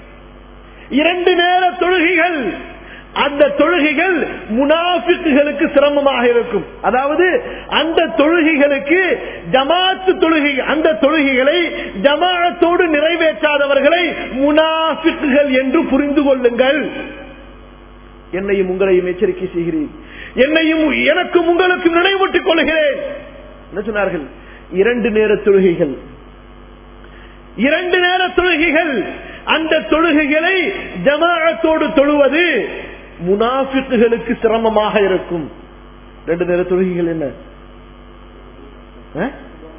இரண்டு நேர தொழுகைகள் அந்த தொழுகைகள் முனாஃபிக்குகளுக்கு சிரமமாக இருக்கும் அதாவது அந்த தொழுகைகளுக்கு ஜமாத்து தொழுகை அந்த தொழுகைகளை ஜமாஅத்தோடு நிறைவேற்றாதவர்களை முனாஃபிக்குகள் என்று புரிந்து கொள்ளுங்கள் என்னையும் உங்களையும் எச்சரிக்கை செய்கிறேன் என்னையும் எனக்கும் உங்களுக்கும் நினைவூட்டிக் கொள்கிறேன் என்ன சொன்னார்கள் இரண்டு நேர தொழுகைகள் இரண்டு நேர தொழுகைகள் அந்த தொழுகைகளை ஜமாஅத்தோடு தொழுவது முனாஃபிக்குகளுக்கு சிரமமாக இருக்கும் ரெண்டு நேர தொழுகைகள் என்ன அஹ்?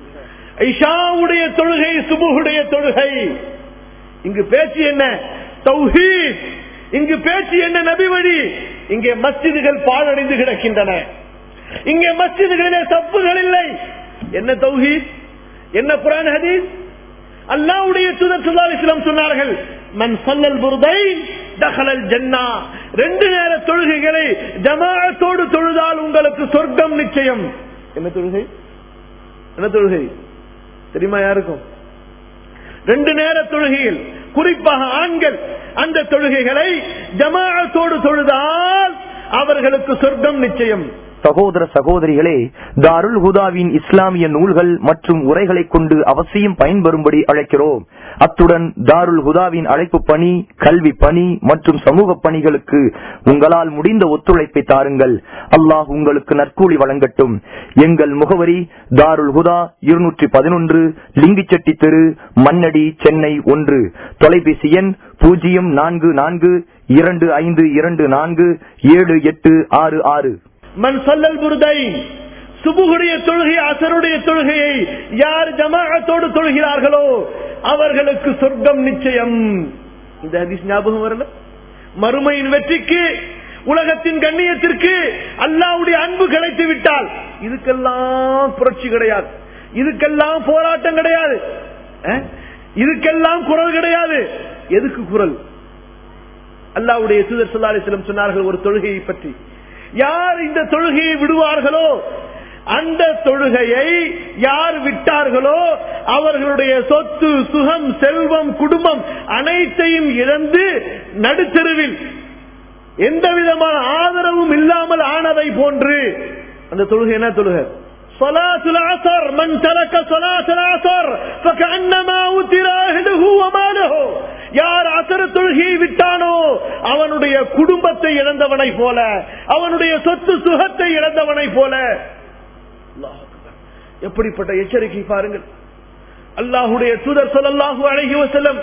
ஐஷாவுடைய தொழுகை சுபுகுடைய தொழுகை இங்கு பேச்சு என்ன தௌஹீத் இங்கு பேச்சு என்ன நபி வழி இங்கே மஸ்ஜிதுகள் பாழடைந்து கிடக்கின்றன இங்கே மஸ்ஜிதுகளிலே தப்புகள் இல்லை என்ன தௌஹீத் என்ன குரான் ஹதீஸ் அல்லாவுடைய தூதர் ஸல்லல்லாஹு அலைஹி வஸல்லம் சொன்னார்கள் மன் ஸல்லல் புர்தைன் தஹலல் ஜன்னா ரெண்டு நேர தொழுகைகளை ஜமாஅத்தோடு தொழுதால் உங்களுக்கு சொர்க்கம் நிச்சயம் என்ன தொழுகை என்ன தொழுகை தெரியுமா யாருக்கும் ரெண்டு நேர தொழுகையில் குறிப்பாக ஆண்கள் அந்த தொழுகைகளை ஜமாஅத்தோடு தொழுதால் அவர்களுக்கு சொர்க்கம் நிச்சயம் சகோதர சகோதரிகளே தாருல் ஹுதாவின் இஸ்லாமிய நூல்கள் மற்றும் உரைகளை கொண்டு அவசியம் பயன்பெறும்படி அழைக்கிறோம் அத்துடன் தாருல் ஹுதாவின் அழைப்பு பணி கல்வி பணி மற்றும் சமூக பணிகளுக்கு உங்களால் முடிந்த ஒத்துழைப்பை தாருங்கள் அல்லாஹ் உங்களுக்கு நற்கூலி வழங்கட்டும் எங்கள் முகவரி தாருல் ஹுதா இருநூற்றி பதினொன்று லிங்கிச்செட்டி தெரு மண்ணடி சென்னை ஒன்று தொலைபேசி எண் பூஜ்ஜியம் நான்கு நான்கு இரண்டு ஐந்து இரண்டு நான்கு ஏழு எட்டு ஆறு ஆறு மன் சொல்லல் புருதை சுபுகுடைய தொழுகை அசருடைய தொழுகையை யார் ஜமாஅத்தோடு தொழுகிறார்களோ அவர்களுக்கு சொர்க்கம் நிச்சயம் இந்த ஹதீஸ் ஞாபகம் வரல மறுமையின் வெற்றிக்கு உலகத்தின் கண்ணியத்திற்கு அல்லாவுடைய அன்பு கிடைத்து விட்டால் இதுக்கெல்லாம் புரட்சி கிடையாது இதுக்கெல்லாம் போராட்டம் கிடையாது அஹ்? இதுக்கெல்லாம் குரல் கிடையாது எதுக்கு குரல் அல்லாவுடைய தூதர் ஸல்லல்லாஹு அலைஹி வஸல்லம் சொன்னார்கள் ஒரு தொழுகையை பற்றி யார் இந்த தொழுகையை விடுவார்களோ அந்த தொழுகையை யார் விட்டார்களோ அவர்களுடைய சொத்து சுகம் செல்வம் குடும்பம் அனைத்தையும் இழந்து நடுத்தெருவில் எந்த விதமான ஆதரவும் இல்லாமல் ஆனதை போன்று அந்த தொழுகை என்ன தொழுகை صلاة العصر من ترك صلاة العصر فكأنما أوتر أهله وماله யார் அசர தொழுகையை விட்டானோ அவனுடைய குடும்பத்தை இழந்தவனை போல அவனுடைய சொத்து சுகத்தை இழந்தவனை போல அல்லாஹ் அக்பர். எப்படிப்பட்ட எச்சரிக்கை பாருங்கள் அல்லாஹுடைய தூதர் சொல்லல்லாஹு அழகி வசல்லம்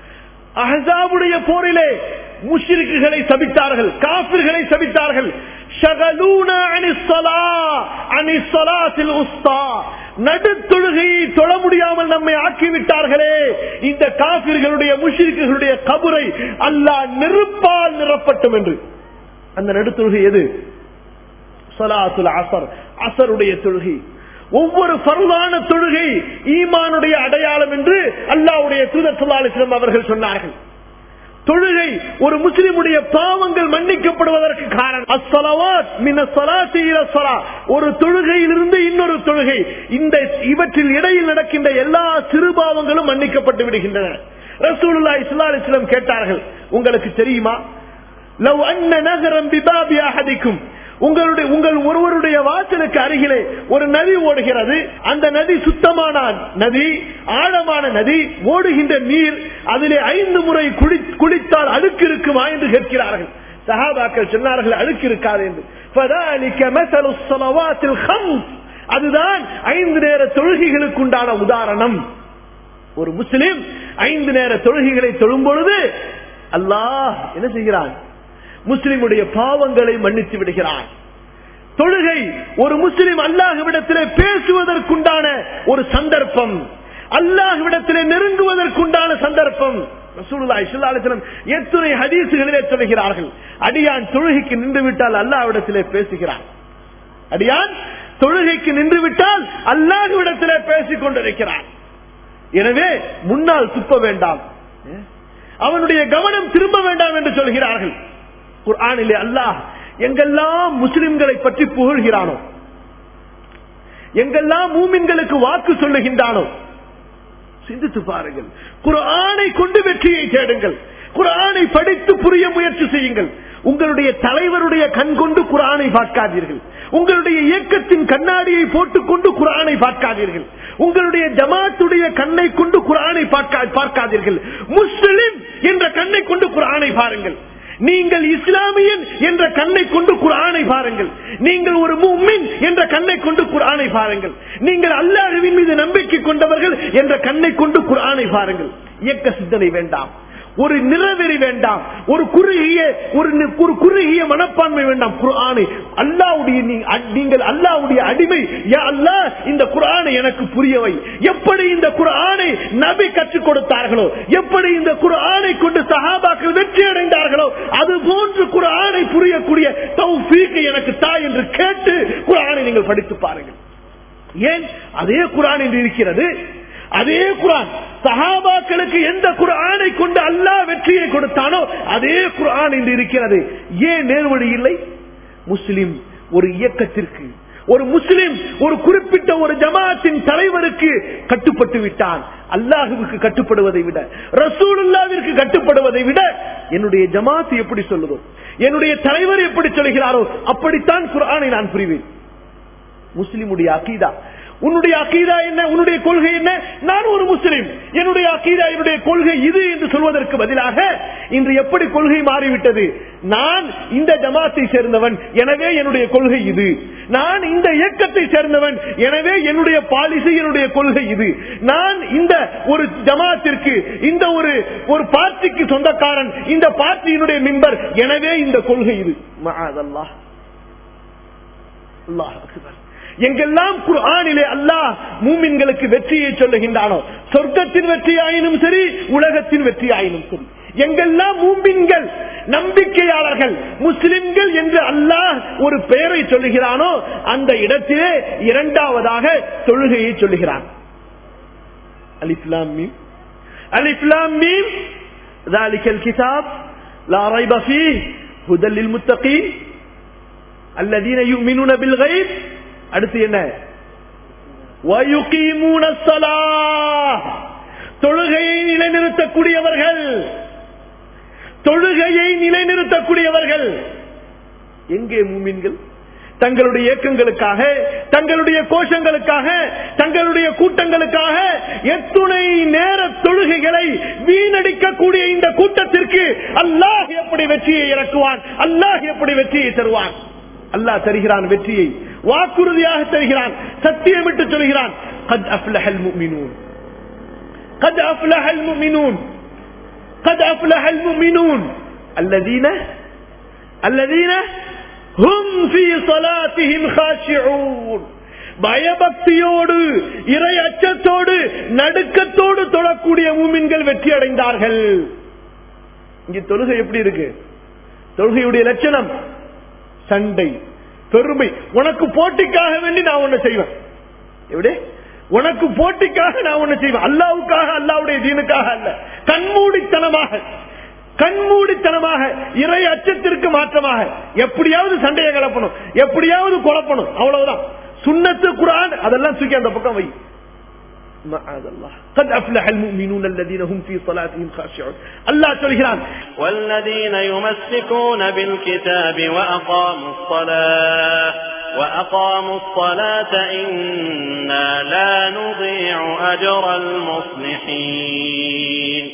அஹசாபுடைய போரிலே முஷ்ரிக்குகளை சபித்தார்கள் காபிர்களை சபித்தார்கள் ஷகலூனா அனிஸ்ஸலா அனிஸ்ஸலாத்தில் உஸ்தா நடுத்தொழுகையை தொழ முடியாமல் நம்மை ஆக்கிவிட்டார்களே இந்த காபிர்களுடைய முஷ்ரிக்குகளுடைய கபரை அல்லாஹ் நெருப்பால் நிரப்பட்டும் என்று அந்த நடுத்தொழுகை எது சலாத்துல் அசர் அசருடைய தொழுகை ஒவ்வொரு பரவான தொழுகை ஈமானுடைய அடையாளம் என்று அல்லாவுடைய தூதர் சொல்லாலிஸ்லம் அவர்கள் சொன்னார்கள் தொழுகை ஒரு முஸ்லிமுடைய பாவங்கள் மன்னிக்கப்படுவதற்கு காரணம் அஸ்ஸலவாத் மின ஸலாத்தி இல ஸலா ஒரு தொழுகையிலிருந்து இன்னொரு தொழுகை இந்த இவற்றில் இடையில் நடக்கின்ற எல்லா சிறு பாவங்களும் மன்னிக்கப்பட்டு விடுகின்றன ரசூலுல்லாஹி ஸல்லல்லாஹு அலைஹி வஸல்லம் கேட்டார்கள் உங்களுக்கு தெரியுமா லவ் அன்ன நகரம் பிபாபி அஹதிக்கும் உங்களுடைய உங்கள் ஒருவருடைய வாசலுக்கு அருகிலே ஒரு நதி ஓடுகிறது அந்த நதி சுத்தமான நதி ஆழமான நதி ஓடுகின்ற நீர் அதிலே ஐந்து முறை குளி- குளித்தால் அழுக்கு இருக்குமா என்று கேட்கிறார்கள் சஹாபாக்கள் சொன்னார்கள் அழுக்கு இருக்காது என்று فَذَلِكَ مَثَلُ الصَّلَوَاتِ الْخَمْسِ அதுதான் ஐந்து நேர தொழுகைகளுக்கு உண்டான உதாரணம் ஒரு முஸ்லிம் ஐந்து நேர தொழுகைகளை தொழும் பொழுது அல்லாஹ் என்ன செய்கிறான் முஸ்லிமுடைய பாவங்களை மன்னித்து விடுகிறான் தொழுகை ஒரு முஸ்லிம் அல்லாஹ்விடத்திலே பேசுவதற்குண்டான ஒரு சந்தர்ப்பம் அல்லாஹ்விடத்திலே நெருங்குவதற்குண்டான சந்தர்ப்பம் ரசூலுல்லாஹி ஸல்லல்லாஹு அலைஹி வஸல்லம் எத்தனை ஹதீசுகளிலே சொல்கிறார்கள் அடியான் தொழுகைக்கு நின்று விட்டால் அல்லாஹ்விடத்திலே பேசுகிறான் அடியான் தொழுகைக்கு நின்று விட்டால் அல்லாஹ்விடத்திலே பேசிக் கொண்டிருக்கிறான் எனவே முன்னால் துப்ப வேண்டாம் அவனுடைய கவனம் திரும்ப வேண்டாம் என்று சொல்கிறார்கள் குர்ஆனிலே அல்லாஹ் எங்கெல்லாம் முஸ்லிம்களை பற்றி புகழ்கிறானோ எங்கெல்லாம் மூமின்களுக்கு வாக்கு சொல்லுகின்றானோ சிந்தித்து பாருங்கள் குர்ஆனை கொண்டு வெற்றியை தேடுங்கள் குர்ஆனை படித்து புரிய முயற்சி செய்யுங்கள் உங்களுடைய தலைவருடைய கண் கொண்டு குர்ஆனை பார்க்காதீர்கள் உங்களுடைய இயக்கத்தின் கண்ணாடியை போட்டுக்கொண்டு குர்ஆனை பார்க்காதீர்கள் உங்களுடைய ஜமாத்துடைய கண்ணை கொண்டு குர்ஆனை பார்க்கா- பார்க்காதீர்கள் முஸ்லிம் என்ற கண்ணை கொண்டு குர்ஆனை பாருங்கள் நீங்கள் இஸ்லாமியன் என்ற கண்ணை கொண்டு குர்ஆனை பாருங்கள் நீங்கள் ஒரு முஃமின் என்ற கண்ணை கொண்டு குர்ஆனை பாருங்கள் நீங்கள் அல்லாஹ்வின் மீது நம்பிக்கை கொண்டவர்கள் என்ற கண்ணை கொண்டு குர்ஆனை பாருங்கள் இயக்க சிந்தனை வேண்டாம் ஒரு நிறவெறி வேண்டாம் ஒரு குறுகிய ஒரு நி- ஒரு குறுகிய மனப்பான்மை வேண்டாம் குர்ஆனை அல்லாவுடைய நீங்கள் அல்லாவுடைய அடிமை யா அல்லாஹ் இந்த குர்ஆனை எனக்கு புரியவை எப்படி இந்த குர்ஆனை நபி கற்றுக் கொடுத்தார்களோ எப்படி இந்த குர்ஆனை கொண்டு சஹாபாக்கள் வெற்றி அடைந்தார்களோ அது போன்று குர்ஆனை புரியக்கூடிய தௌஃபீக்கை எனக்கு தா என்று கேட்டு குர்ஆனை நீங்கள் படித்து பாருங்கள் ஏன் அதே குர்ஆன் என்று இருக்கிறது அதே குர்ஆன் சஹாபாக்களுக்கு எந்த குர்ஆனை கொண்டு அல்லாஹ் வெற்றியை கொடுத்தானோ அதே குர்ஆன் என்று இருக்கிறது ஏன் நேர்வழி இல்லை முஸ்லிம் ஒரு இயக்கத்திற்கு ஒரு முஸ்லிம் ஒரு குறிப்பிட்ட ஒரு ஜமாத்தின் தலைவருக்கு கட்டுப்பட்டு விட்டான் அல்லாஹுவுக்கு கட்டுப்படுவதை விட ரசூலுல்லாவிற்கு கட்டுப்படுவதை விட என்னுடைய ஜமாத் எப்படி சொல்லுதோ என்னுடைய தலைவர் எப்படி சொல்கிறாரோ அப்படித்தான் குர்ஆனை நான் புரிவேன் முஸ்லிமுடைய அகீதா உன்னுடைய அகீதா என்ன உன்னுடைய கொள்கை என்ன நான் ஒரு முஸ்லிம் என்னுடைய அகீதா என்னுடைய கொள்கை இது என்று சொல்வதற்கு பதிலாக இன்று எப்படி கொள்கை மாறிவிட்டது நான் இந்த ஜமாத்தை சேர்ந்தவன் எனவே என்னுடைய கொள்கை இது நான் இந்த இயக்கத்தை சேர்ந்தவன் எனவே என்னுடைய பாலிசி என்னுடைய கொள்கை இது நான் இந்த ஒரு ஜமாத்திற்கு இந்த ஒரு ஒரு பார்ட்டிக்கு சொந்தக்காரன் இந்த பார்ட்டியினுடைய மிம்பர் எனவே இந்த கொள்கை இது மஆதல்லாஹ் அல்லாஹ் அக்பர் எங்கெல்லாம் குர்ஆனிலே அல்லாஹ் மூமின்களுக்கு வெற்றியை சொல்லுகின்றானோ சொர்க்கத்தின் வெற்றியாயினும் சரி உலகத்தின் வெற்றியாயினும் சரி எங்கெல்லாம் மூமின்கள் நம்பிக்கையாளர்கள் முஸ்லிம்கள் என்று அல்லாஹ் ஒரு பெயரை சொல்லுகிறானோ அந்த இடத்திலே இரண்டாவதாக தொழுகையை சொல்லுகிறான் அலிஃப்லாம் மீம் அலிஃப்லாம் மீம் ذلك الكتاب لا ريب فيه هدى للمتقين الذين يؤمنون بالغيب அடுத்து என்ன وَيُقِيمُونَ الصَّلَاةَ தொழுகையை நிலைநிறுத்தக்கூடியவர்கள் தொழுகையை நிலைநிறுத்தக்கூடியவர்கள் எங்கே மூமின்கள் தங்களுடைய இயக்கங்களுக்காக தங்களுடைய கோஷங்களுக்காக தங்களுடைய கூட்டங்களுக்காக எத்துணை நேர தொழுகைகளை வீணடிக்கக்கூடிய இந்த கூட்டத்திற்கு அல்லாஹ் எப்படி வெற்றியை இறக்குவான் அல்லாஹ் எப்படி வெற்றியை தருவான் அல்லாஹ் தருகிறான் வெற்றியை வாக்குறுதியாக தருகிறான் சத்தியமிட்டு சொல்கிறான் قد أفلح المؤمنون قد أفلح المؤمنون قد أفلح المؤمنون الذين الذين هم في صلاتهم خاشعون பயபக்தியோடு இறை அச்சத்தோடு நடுக்கத்தோடு தொழக்கூடிய மூமின்கள் வெற்றி அடைந்தார்கள் இங்க தொழுகை எப்படி இருக்கு தொழுகையுடைய லட்சணம் சண்டை பெருமை உனக்கு போட்டிக்காக வேண்டி நான் ஒண்ணு செய்வேன் எப்படி உனக்கு போட்டிக்காக நான் ஒண்ணு செய்வேன் அல்லாவுக்காக அல்லாவுடைய தீனுக்காக அல்ல கண்மூடித்தனமாக கண்மூடித்தனமாக இறை அச்சத்திற்கு மாற்றமாக எப்படியாவது சண்டையை கலப்பணும் எப்படியாவது குழப்பணும் அவ்வளவுதான் சுண்ணத்து குரான் அதெல்லாம் தூக்கி அந்த பக்கம் வை معاذ الله قد أفلح المؤمنون الذين هم في صلاتهم خاشعون الله சொல்கிறான் والذين يمسكون بالكتاب وأقاموا الصلاة وأقاموا الصلاة إنا لا نضيع أجر المصلحين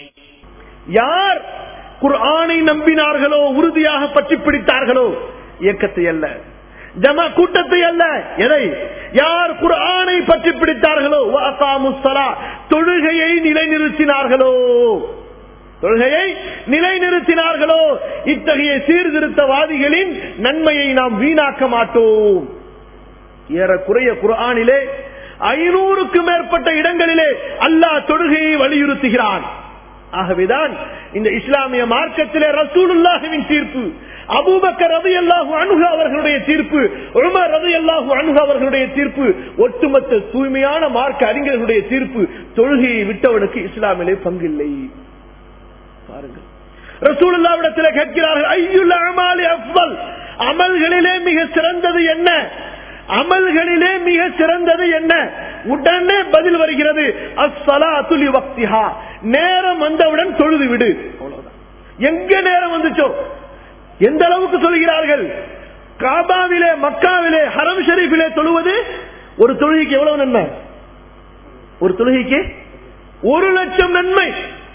யார் குர்ஆனை நம்பினார்களோ உறுதியாக பற்றி பிடித்தார்களோ இயக்கத்தை அல்ல ஜமா கூட்டத்தை அல்ல எதை யார் குர்ஆனை பற்றி பிடித்தார்களோ வஅகாமுஸ்ஸலா தொழுகையை நிலைநிறுத்தினார்களோ தொழுகையை நிலைநிறுத்தினார்களோ இத்தகைய சீர்திருத்தவாதிகளின் நன்மையை நாம் வீணாக்க மாட்டோம் ஏறக்குறைய குர்ஆனிலே ஐநூறுக்கு மேற்பட்ட இடங்களிலே அல்லாஹ் தொழுகையை வலியுறுத்துகிறான் ஆகவேதான் இந்த இஸ்லாமிய மார்க்கத்திலே ரசூலுல்லாஹுவின் தீர்ப்பு அபூபக்கர் ரவி அல்லாஹு அணுகு அவர்களுடைய தீர்ப்பு உமர் ரவி அல்லாஹு அணுகு அவர்களுடைய தீர்ப்பு ஒட்டுமொத்த தூய்மையான மார்க்க அறிஞர்களுடைய தீர்ப்பு தொழுகையை விட்டவனுக்கு இஸ்லாமிலே பங்கில்லை பாருங்கள் ரசூலுல்லாவிடத்தில் கேட்கிறார்கள் ஐயுல் அமாலி அஃபல் அமல்களிலே மிக சிறந்தது என்ன அமல்களிலே மிக சிறந்தது என்ன உடனே பதில் வருகிறது அஸ்ஸலாத்துலி வக்திஹா நேரம் வந்தவுடன் தொழுது விடு அவ்வளவுதான் எங்க நேரம் வந்துச்சோ எந்த அளவுக்கு சொல்கிறார்கள் காபாவிலே மக்காவிலே ஹரம் ஷரீஃபிலே தொழுவது ஒரு தொழுகைக்கு எவ்வளவு நன்மை ஒரு தொழுகைக்கு ஒரு லட்சம் நன்மை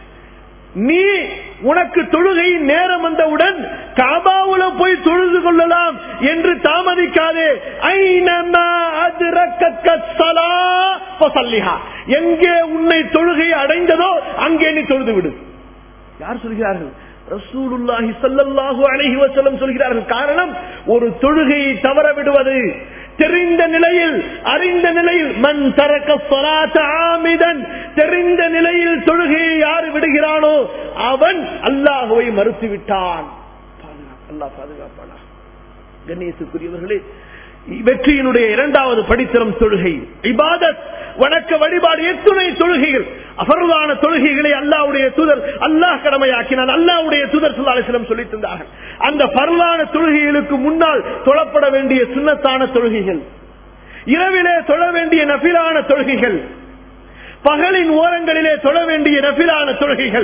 நீ உனக்கு தொழுகை நேரம் வந்தவுடன் காபாவுல போய் தொழுது கொள்ளலாம் என்று தாமதிக்காதே ஐனமா அதிரக்கக்க ஸலா ஃபஸல்லிஹா. எங்கே உன்னை தொழுகை அடைந்ததோ அங்கே நீ தொழுது விடு யார் சொல்கிறார்கள் ரசூலுல்லாஹி ஸல்லல்லாஹு அலைஹி வஸல்லம் சொல்கிறார்கள் காரணம் ஒரு தொழுகையை தவற விடுவது தெரிந்த நிலையில் அறிந்த நிலையில் மன் தரக்க ஸலாத்த ஆமிதன் தெரிந்த நிலையில் தொழுகையை யார் விடுகிறானோ அவன் அல்லாஹுவை மறுத்து விட்டான் அல்லாஹ் பாதுகாப்பானா கண்ணியத்துக்குரியவர்களே வெற்றியினுடைய இரண்டாவது படித்தரம் தொழுகை இபாதத் வணக்க வழிபாடு எத்துணை தொழுகைகள் அபர்வான தொழுகைகளை அல்லாவுடைய தூதர் அல்லாஹ் கடமையாக்கினான் அல்லாவுடைய தூதர் சுல்லாசிலம் சொல்லி தந்தார்கள் அந்த பரவான தொழுகைகளுக்கு முன்னால் தொழப்பட வேண்டிய சுண்ணத்தான தொழுகைகள் இரவிலே தொழ வேண்டிய நபிலான தொழுகைகள் பகலின் ஓரங்களிலே தொழ வேண்டிய நபிலான தொழுகைகள்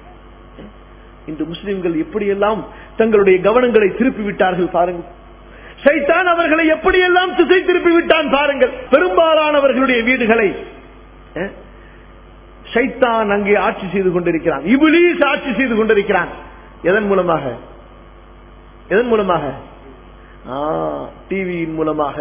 இன்று முஸ்லிம்கள் எப்படியெல்லாம் தங்களுடைய கவனங்களை திருப்பி விட்டார்கள் பாருங்கள் சைத்தான் அவர்களை எப்படியெல்லாம் திசை திருப்பி விட்டான் பாருங்கள் பெரும்பாலானவர்களுடைய வீடுகளை அஹ், சைத்தான் அங்கே ஆட்சி செய்து கொண்டிருக்கிறான் இபிலீஸ் ஆட்சி செய்து கொண்டிருக்கிறான் எதன் மூலமாக எதன் மூலமாக டிவியின் மூலமாக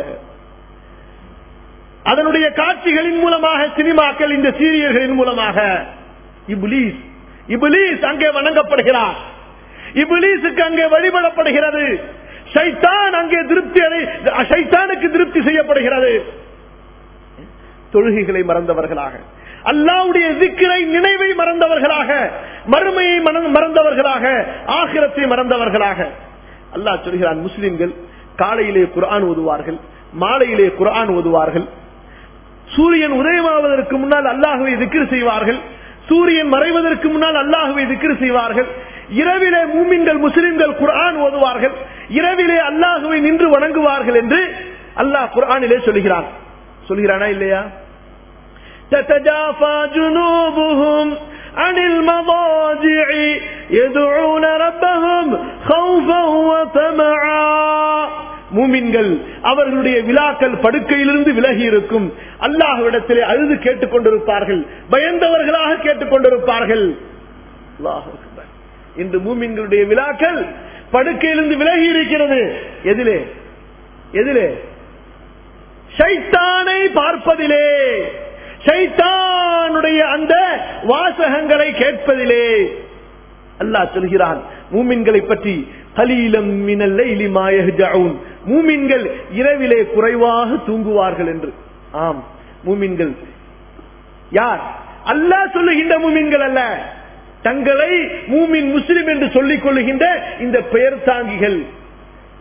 அதனுடைய காட்சிகளின் மூலமாக சினிமாக்கள் இந்த சீரியல்களின் மூலமாக இபுலீஸ் இபுலீஸ் அங்கே வணங்கப்படுகிறார் இபுலீஸுக்கு அங்கே வழிபடப்படுகிறது சைத்தான் அங்கே திருப்தி அடை சைத்தானுக்கு திருப்தி செய்யப்படுகிறது தொழுகைகளை மறந்தவர்களாக அல்லாவுடைய திக்கிரை நினைவை மறந்தவர்களாக மறுமையை மறந்த- மறந்தவர்களாக ஆகிரத்தை மறந்தவர்களாக அல்லாஹ் சொல்கிறான் முஸ்லிம்கள் காலையிலே குர்ஆன் ஓதுவார்கள் மாலையிலே குர்ஆன் ஓதுவார்கள் சூரியன் உதயமாவதற்கு முன்னால் அல்லாஹுவை திக்ரு செய்வார்கள் சூரியன் மறைவதற்கு முன்னால் அல்லாஹுவை திக்ரு செய்வார்கள் இரவிலே மூமின்கள் முஸ்லிம்கள் குர்ஆன் ஓதுவார்கள் இரவிலே அல்லாஹுவை நின்று வணங்குவார்கள் என்று அல்லாஹ் குர்ஆனிலே சொல்கிறான் சொல்கிறானா இல்லையா تتجافى جنوبهم عن المضاجع يدعون ربهم خوفا وطمعا மூமின்கள் அவர்களுடைய விழாக்கள் படுக்கையிலிருந்து விலகி இருக்கும் அல்லாஹ்விடத்திலே அழுது கேட்டுக் கொண்டிருப்பார்கள் பயந்தவர்களாக கேட்டுக் கொண்டிருப்பார்கள் அல்லாஹ் அக்பர். இன்று மூமின்களுடைய விழாக்கள் படுக்கையிலிருந்து விலகி இருக்கிறது எதிலே எதிலே ஷைத்தானை பார்ப்பதிலே ஷைத்தானுடைய அந்த வாசகங்களை கேட்பதிலே அல்லாஹ் சொல்கிறான் மூமின்களை பற்றி கலீலம் மினல்ல இலிமாயஹ்ஜவுன் மூமின்கள் இரவிலே குறைவாக தூங்குவார்கள் என்று ஆம் மூமின்கள் யார் அல்லாஹ் சொல்லுகின்ற மூமின்கள் அல்ல தங்களை மூமின் முஸ்லிம் என்று சொல்லிக் கொள்ளுகின்ற இந்த பெயர் தாங்கிகள்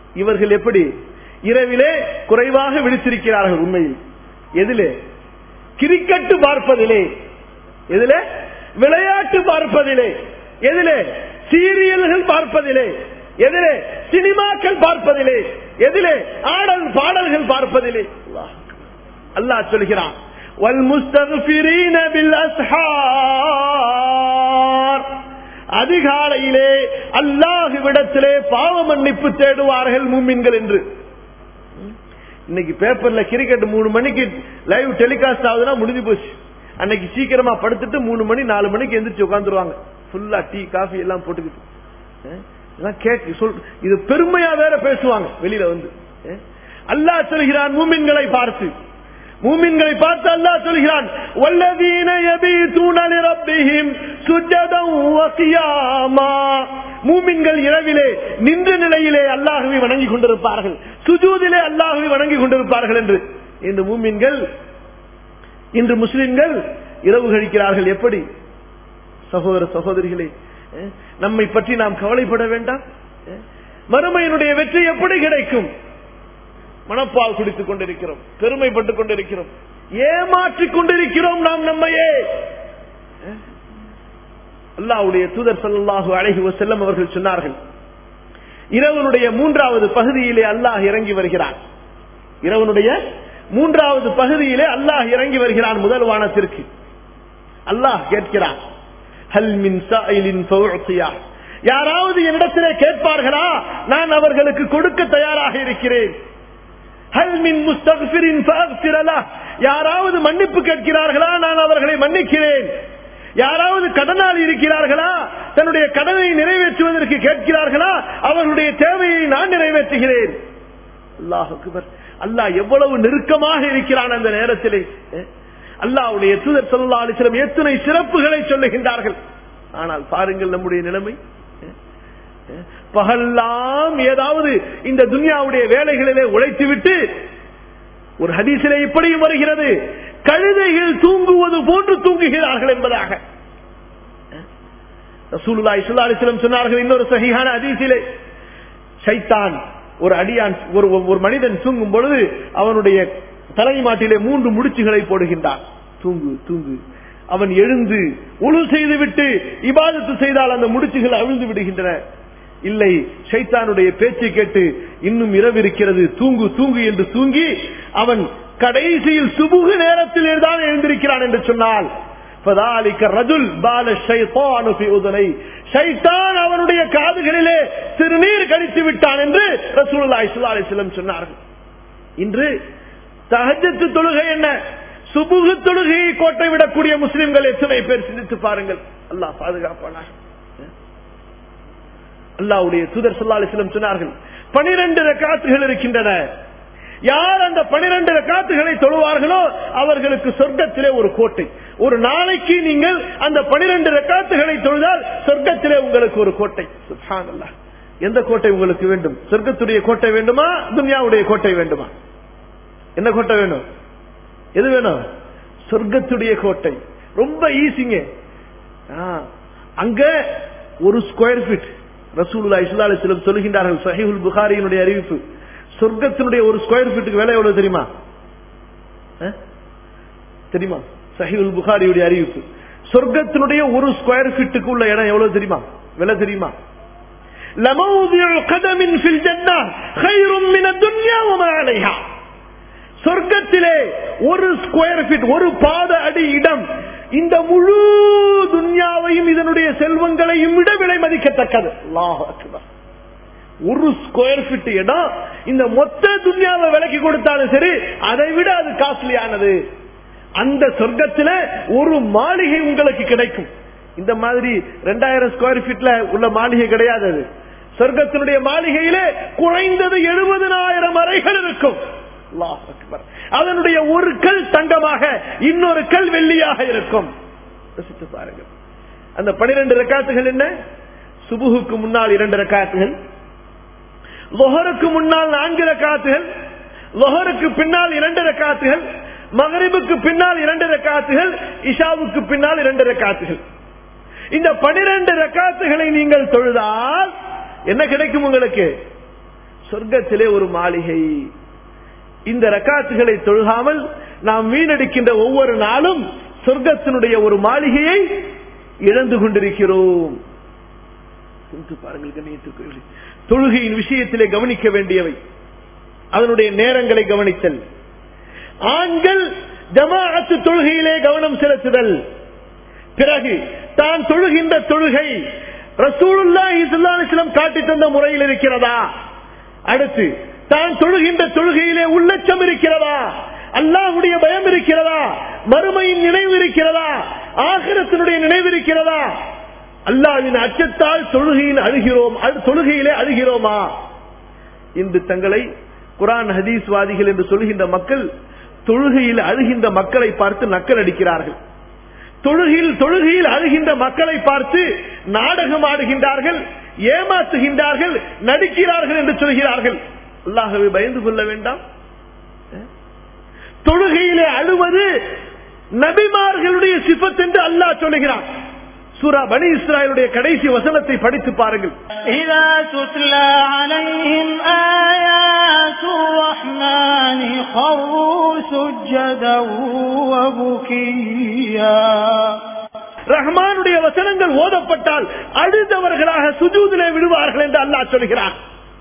இவர்கள் எப்படி இரவிலே குறைவாக விழித்திருக்கிறார்கள் உண்மையில் எதிலே கிரிக்கெட் பார்ப்பதிலே எதிலே விளையாட்டு பார்ப்பதிலே எதிலே சீரியல்கள் பார்ப்பதிலே எதிலே சினிமாக்கள் பார்ப்பதிலே எதிலே ஆடல் பாடல்கள் பார்ப்பதிலே அல்லாஹ் அல்லாஹ் சொல்கிறான் وَالْمُسْتَغْفِرِينَ بِالْأَسْحَارِ அதிகாலையிலே அல்லாஹுவிடத்திலே பாவ மன்னிப்பு தேடுவார்கள் மூமின்கள் என்று இன்னைக்கு பேப்பர்ல கிரிக்கெட் மூணு மணிக்கு லைவ் டெலிகாஸ்ட் ஆகுதுன்னா முடிஞ்சு போச்சு அன்னைக்கு சீக்கிரமா படுத்துட்டு மூணு மணி நாலு மணிக்கு எந்திரிச்சு உட்காந்துருவாங்க ஃபுல்லா டீ காஃபி எல்லாம் போட்டுக்கிட்டு அஹ், இதெல்லாம் கேக்கு சொல் இது பெருமையா வேற பேசுவாங்க வெளியில வந்து அஹ், அல்லாஹ் சொல்கிறான் மூமின்களை பார்த்து மூமின்களை பார்த்து அல்லாஹ் சொல்கிறான் வல்லதீன யபீதுன லிரப்பிஹிம் சுஜ்ஜதன் வ கியாமா மூமின்கள் இரவிலே நின்ற நிலையிலே அல்லாஹ்வை வணங்கி கொண்டிருப்பார்கள் சுஜூதிலே அல்லாஹ்வை வணங்கி கொண்டிருப்பார்கள் என்று இந்த மூமின்கள் இன்று முஸ்லிம்கள் இரவு கழிக்கிறார்கள் எப்படி சகோதர சகோதரிகளே அஹ், நம்மை பற்றி நாம் கவலைப்பட வேண்டாம் அஹ், மறுமையினுடைய வெற்றி எப்படி கிடைக்கும் மனப்பால் குடித்துக் கொண்டிருக்கிறோம் பெருமைப்பட்டுக் கொண்டிருக்கிறோம் ஏமாற்றிக் கொண்டிருக்கிறோம் நாம் நம்மையே அஹ், அல்லாஹ்வுடைய தூதர் ஸல்லல்லாஹு அலைஹி வஸல்லம் அவர்கள் சொன்னார்கள் இரவனுடைய மூன்றாவது பகுதியிலே அல்லாஹ் இறங்கி வருகிறான் இரவனுடைய மூன்றாவது பகுதியிலே அல்லாஹ் இறங்கி வருகிறான் முதல் வானத்திற்கு அல்லாஹ் கேட்கிறான் ஹல் மின் சாயிலின் ஃபவுஅத்தியா யாராவது என்னிடத்திலே கேட்பார்களா நான் அவர்களுக்கு கொடுக்க தயாராக இருக்கிறேன் ஹல் மின் முஸ்தக்ஃபிரின் ஃபஅக்ஃபிர லஹ். யாராவது மன்னிப்பு கேட்கிறார்களா நான் அவர்களை மன்னிக்கிறேன் யாராவது கடனால் இருக்கிறார்களா தன்னுடைய கடனை நிறைவேற்றுவதற்கு கேட்கிறார்களா அவர்களுடைய தேவையை நான் நிறைவேற்றுகிறேன் அல்லாஹ் அக்பர் அல்லாஹ் எவ்வளவு நெருக்கமாக இருக்கிறான் அந்த நேரத்திலே அஹ், அல்லாஹ்வுடைய தூதர் ஸல்லல்லாஹு அலைஹி வஸல்லம் எத்தனை சிறப்புகளை சொல்லுகின்றார்கள் ஆனால் பாருங்கள் நம்முடைய நிலைமை அஹ், அஹ், பகல்லாம் ஏதாவது இந்த துன்யாவுடைய வேலைகளிலே உழைத்துவிட்டு ஒரு ஹதீஸிலே இப்படியும் வருகிறது கழுதைகள் தூங்குவது போன்று தூங்குகிறார்கள் என்பதாக ரசூலுல்லாஹி ஸல்லல்லாஹு அலைஹி வஸல்லம் சொன்னார்கள் இன்னொரு சஹீஹான ஹதீஸிலே ஷைத்தான் ஒரு அடியான் ஒரு ஒரு மனிதன் தூங்கும் பொழுது அவனுடைய தலைமாட்டிலே மூன்று முடிச்சுகளை போடுகின்றான் தூங்கு தூங்கு அவன் எழுந்து உழு செய்துவிட்டு இபாதத்து செய்தால் அந்த முடிச்சுகள் அவிழ்ந்து விடுகின்றன இல்லை ஷைத்தானுடைய பேச்சை கேட்டு இன்னும் இரவு இருக்கிறது தூங்கு தூங்கு என்று தூங்கி அவன் கடைசியில் சுபுகு நேரத்தில் தான் எழுந்திருக்கிறான் என்று சொன்னால் فذلك الرجل بال الشيطان في اذني ஷைத்தான் அவனுடைய காதுகளிலே சிறுநீர் கடித்து விட்டான் என்று ரசூலுல்லாஹி ஸல்லல்லாஹு அலைஹி வஸல்லம் சொன்னார்கள் இன்று தஹஜ்ஜத் தொழுகை என்ன சுபுகு தொழுகையை கோட்டை விடக்கூடிய முஸ்லிம்கள் எத்தனை பேர் சிந்தித்து பாருங்கள் அல்லாஹ் பாதுகாப்பானாக அல்லாஹ்வுடைய தூதர் ஸல்லல்லாஹு அலைஹி வஸல்லம் சொன்னார்கள் 12 ரக்காத்துகள் இருக்கின்றன யார் அந்த 12 ரக்காத்துகளை தொழுவார்களோ அவர்களுக்கு சொர்க்கத்திலே ஒரு கோட்டை ஒரு நாளைக்கு நீங்கள் அந்த 12 ரக்காத்துகளை தொழுதால் சொர்க்கத்திலே உங்களுக்கு ஒரு கோட்டை சுப்ஹானல்லாஹ் எந்த கோட்டை உங்களுக்கு வேண்டும் சொர்க்கத்துடைய கோட்டை வேண்டுமா துன்யாவுடைய கோட்டை வேண்டுமா என்ன கோட்டை வேணும் எது வேணும் சொர்க்கத்துடைய கோட்டை ரொம்ப ஈஸிங்க ஆ, அங்க ஒரு ஸ்கொயர் ஃபீட் ரசூலுல்லா இஸ்லா அலிஸ்லம் சொல்லுகின்றார்கள் சஹீஹுல் புகாரியினுடைய அறிவிப்பு சொர்க்கத்தினுடைய ஒரு ஸ்கொயர் ஃபீட்டுக்கு விலை எவ்வளவு தெரியுமா ஆ? தெரியுமா சஹீஹுல் புகாரியுடைய அறிவிப்பு சொர்க்கத்தினுடைய ஒரு ஸ்கொயர் ஃபீட்டுக்கு உள்ள இடம் எவ்வளவு தெரியுமா விலை தெரியுமா لموضع قدم في الجنة خير من الدنيا وما عليها சொர்க்கத்திலே ஒரு ஸ்கொயர் ஃபீட் ஒரு பாத அடி இடம் இந்த முழு துன்யாவையும் இதனுடைய செல்வங்களையும் விட விலை மதிக்கத்தக்கது அல்லாஹ் அக்பர். ஒரு ஸ்கொயர் ஃபீட் இடம் இந்த மொத்த துன்யாவை விலைக்கு கொடுத்தாலும் சரி அதை விட அது காஸ்ட்லியானது அந்த சொர்க்கத்துல ஒரு மாளிகை உங்களுக்கு கிடைக்கும் இந்த மாதிரி ரெண்டாயிரம் ஸ்கொயர் ஃபீட்ல உள்ள மாளிகை கிடையாது அது சொர்க்கத்தினுடைய மாளிகையிலே குறைந்தது எழுபதனாயிரம் அறைகள் இருக்கும் அல்லாஹ் அக்பர். அதனுடைய ஒரு கல் தங்கமாக இன்னொரு கல் வெள்ளியாக இருக்கும் யோசித்து பாருங்கள் அந்த பனிரெண்டு ரக்காத்துகள் என்ன சுபுகுக்கு முன்னால் இரண்டு ரக்காத்துகள் லொஹருக்கு முன்னால் நான்கு ரக்காத்துகள் லொஹருக்கு பின்னால் இரண்டு ரக்காத்துகள் மகரிபுக்கு பின்னால் இரண்டு ரக்காத்துகள் இஷாவுக்கு பின்னால் இரண்டு ரக்காத்துகள் இந்த பனிரெண்டு ரக்காத்துகளை நீங்கள் தொழுதால் என்ன கிடைக்கும் உங்களுக்கு சொர்க்கத்திலே ஒரு மாளிகை இந்த ரக்காத்துகளை தொழுகாமல் நாம் வீணடிக்கின்ற ஒவ்வொரு நாளும் சொர்க்கத்தினுடைய ஒரு மாளிகையை இழந்து கொண்டிருக்கிறோம் சிந்தித்து பாருங்கள் கண்ணியத்திற்குரியவர்களே. தொழுகையின் விஷயத்திலே கவனிக்க வேண்டியவை அதனுடைய நேரங்களை கவனித்தல் ஆண்கள் ஜமாஅத்து தொழுகையிலே கவனம் செலுத்துதல் பிறகு தான் தொழுகின்ற தொழுகை ரசூலுல்லாஹி ஸல்லல்லாஹு அலைஹி வஸல்லம் காட்டி தந்த முறையில் இருக்கிறதா அடுத்து தான் தொழுகின்ற தொழுகையிலே உள்ளச்சம் இருக்கிறதா அல்லாஹ்வுடைய பயம் இருக்கிறதா மறுமையின் நினைவு இருக்கிறதா ஆகிரத்தினுடைய நினைவு இருக்கிறதா அல்லாஹ்வின் அச்சத்தால் தொழுகையில் அழுகிறோம் அழு- தொழுகையிலே அழுகிறோமா இன்று தங்களை குரான் ஹதீஸ் வாதிகள் என்று சொல்கின்ற மக்கள் தொழுகையில் அழுகின்ற மக்களை பார்த்து நக்கல் அடிக்கிறார்கள் தொழுகையில் தொழுகையில் அழுகின்ற மக்களை பார்த்து நாடகம் ஆடுகின்றார்கள் ஏமாற்றுகின்றார்கள் நடிக்கிறார்கள் என்று சொல்கிறார்கள் அல்லாஹவை பயந்து கொள்ள வேண்டாம் தொழுகையிலே அழுவது நபிமார்களுடைய சிபத் என்று அல்லாஹ் சொல்லுகிறான் சூரா பனி இஸ்ராயலுடைய கடைசி வசனத்தை படித்து பாருங்கள் إذا تتلى عليهم آيات الرحمن خروا سجدا وبكيا ரஹ்மானுடைய வசனங்கள் ஓதப்பட்டால் அழுதவர்களாக சுஜூதிலே விடுவார்கள் என்று அல்லாஹ் சொல்கிறான்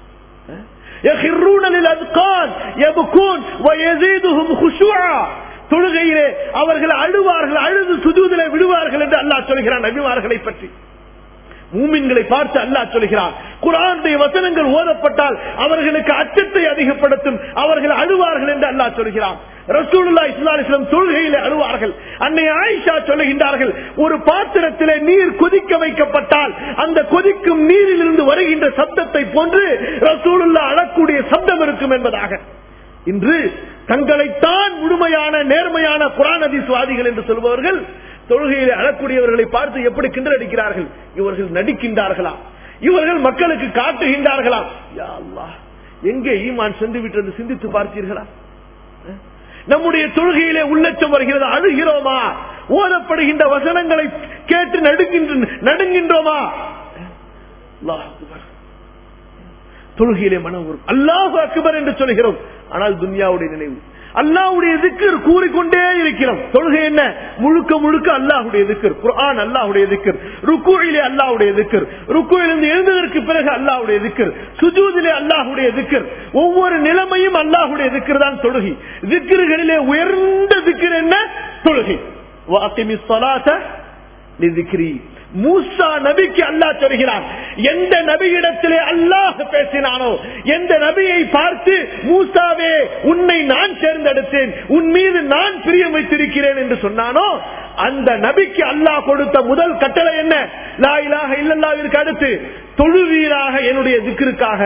يخرون للأذقان يبكون ويزيدهم خشوعا தொழுகையிலே அவர்கள் அழுவார்கள் அழுது சுஜூதிலே விடுவார்கள் என்று அல்லாஹ் சொல்கிறான் நபிமார்களை பற்றி மூமின்களை பார்த்து அல்லாஹ் சொல்கிறான் குரானுடைய வசனங்கள் ஓதப்பட்டால் அவர்களுக்கு அச்சத்தை அதிகப்படுத்தும் அவர்கள் அழுவார்கள் என்று அல்லாஹ் சொல்கிறான் ரசூலுல்லா இஸ்லாம் தொழுகையிலே அழுவார்கள் அன்னை ஆயிஷா சொல்லுகின்றார்கள் ஒரு பாத்திரத்திலே நீர் கொதிக்க வைக்கப்பட்டால் அந்த கொதிக்கும் நீரில் இருந்து வருகின்ற சப்தத்தை போன்று ரசூலுல்லா அழக்கூடிய சப்தம் இருக்கும் என்பதாக இன்று தங்களைத்தான் முழுமையான நேர்மையான புராணதி சுவாதிகள் என்று சொல்பவர்கள் தொழுகையில் அழக்கூடியவர்களை பார்த்து எப்படி கிண்டல் அடிக்கிறார்கள் இவர்கள் நடிக்கின்றார்களா இவர்கள் மக்களுக்கு காட்டுகின்றார்களா யா அல்லாஹ், எங்கே ஈமான் சென்று விட்டது சிந்தித்து பார்த்தீர்களா அஹ்? நம்முடைய தொழுகையிலே உள்ளச்சம் வருகிறது அழுகிறோமா ஓதப்படுகின்ற வசனங்களை கேட்டு நடுங்கின்ற நடுங்கின்றோமா அஹ்? அல்லாஹ் அக்பர். தொழுகையிலே மனம் வரும் அல்லாஹ் அக்பர் என்று சொல்கிறோம் ஆனால் துன்யாவுடைய நினைவு அல்லாஹ்வுடைய திக்கர் கூறிக்கொண்டே இருக்கிறோம் தொழுகை என்ன முழுக்க முழுக்க அல்லாஹ்வுடைய திக்கர் குர்ஆன் அல்லாஹ்வுடைய திக்கர் ருக்குயிலே அல்லாஹ்வுடைய திக்கர் ருக்குயிலிருந்து எழுந்ததற்கு பிறகு அல்லாஹ்வுடைய திக்கர் சுஜூதிலே அல்லாஹ்வுடைய திக்கர் ஒவ்வொரு நிலைமையும் அல்லாஹ்வுடைய திக்கர் தான் தொழுகை திக்கர்களிலே உயர்ந்த திக்கர் என்ன தொழுகை வாக்கிமி ஸலாத்த லிதிக்ரி மூசா நபிக்கு அல்லாஹ் சொல்கிறான் எந்த நபியிடத்திலே அல்லாஹ் பேசினானோ எந்த நபியை பார்த்து மூசாவே உன்னை நான் தேர்ந்தெடுத்தேன் உன் மீது நான் பிரியம் வைத்திருக்கிறேன் என்று சொன்னானோ அந்த நபிக்கு அல்லாஹ் கொடுத்த முதல் கட்டளை என்ன லா இலாஹ இல்லல்லாவிற்கு அடுத்து தொழுவீராக என்னுடைய திக்கிற்காக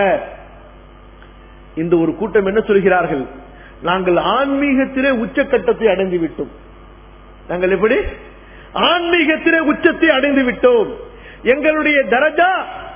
இந்த ஒரு கூட்டம் என்ன சொல்கிறார்கள் நாங்கள் ஆன்மீகத்திலே உச்சக்கட்டத்தை அடைந்து விட்டோம் நாங்கள் எப்படி ஆன்மீகத்திலே உச்சத்தை அடைந்து விட்டோம் எங்களுடைய தரஜா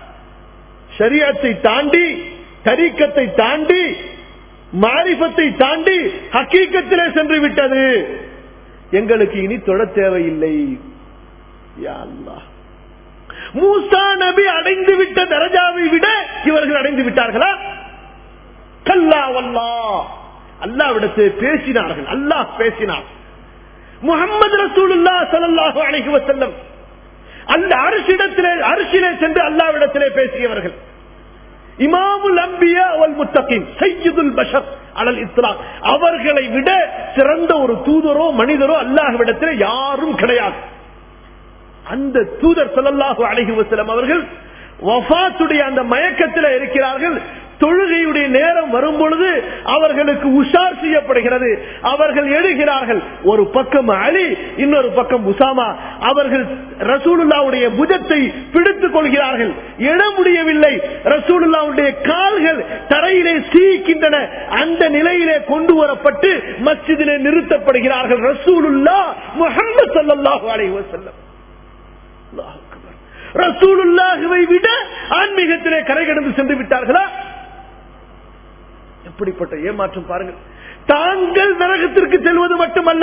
ஷரியத்தை தாண்டி தரீக்கத்தை தாண்டி மாரிஃபத்தை தாண்டி ஹக்கீக்கத்திலே சென்று விட்டது எங்களுக்கு இனி தொட தேவையில்லை யா அல்லாஹ். மூசா நபி அடைந்து விட்ட தரஜாவை விட இவர்கள் அடைந்து விட்டார்களா கல்லா வல்லா அல்லாவிடத்தில் பேசினார்கள் அல்லாஹ் பேசினார் முகமது ரசூலுல்லா ஸல்லல்லாஹு அலைஹி வஸல்லம் அந்த அரிசிடத்திலே அரிசிலே சென்று அல்லாவிடத்திலே பேசியவர்கள் இமாமுல் அம்பியா வல் முத்தகின் சையதுல் பஷர் அலல் இஸ்லாம் அவர்களை விட சிறந்த ஒரு தூதரோ மனிதரோ அல்லாஹ்விடத்திலே யாரும் கிடையாது அந்த தூதர் ஸல்லல்லாஹு அலைஹி வஸல்லம் அவர்கள் வஃபாத்துடைய அந்த மயக்கத்தில் இருக்கிறார்கள் தொழுகையுடைய நேரம் வரும் பொழுது அவர்களுக்கு உஷார் செய்யப்படுகிறது அவர்கள் எழுகிறார்கள் ஒரு பக்கம் அலி இன்னொரு பக்கம் உசாமா அவர்கள் ரசூலுல்லாவுடைய புஜத்தை பிடித்துக் கொள்கிறார்கள் எழ முடியவில்லை ரசூலுல்லாவுடைய கால்கள் தரையிலே சீக்கின்றன அந்த நிலையிலே கொண்டு வரப்பட்டு மஸ்ஜிதிலே நிறுத்தப்படுகிறார்கள் ரசூலுல்லா முஹம்மது ஸல்லல்லாஹு அலைஹி வஸல்லம் அல்லாஹ் அக்பர். ரசூலுல்லாஹுவை விட ஆன்மீகத்திலே கரை கடந்து சென்று விட்டார்களா எப்படிப்பட்ட ஏமாற்றம் பாருங்கள் தாங்கள் நரகத்திற்கு செல்வது மட்டுமல்ல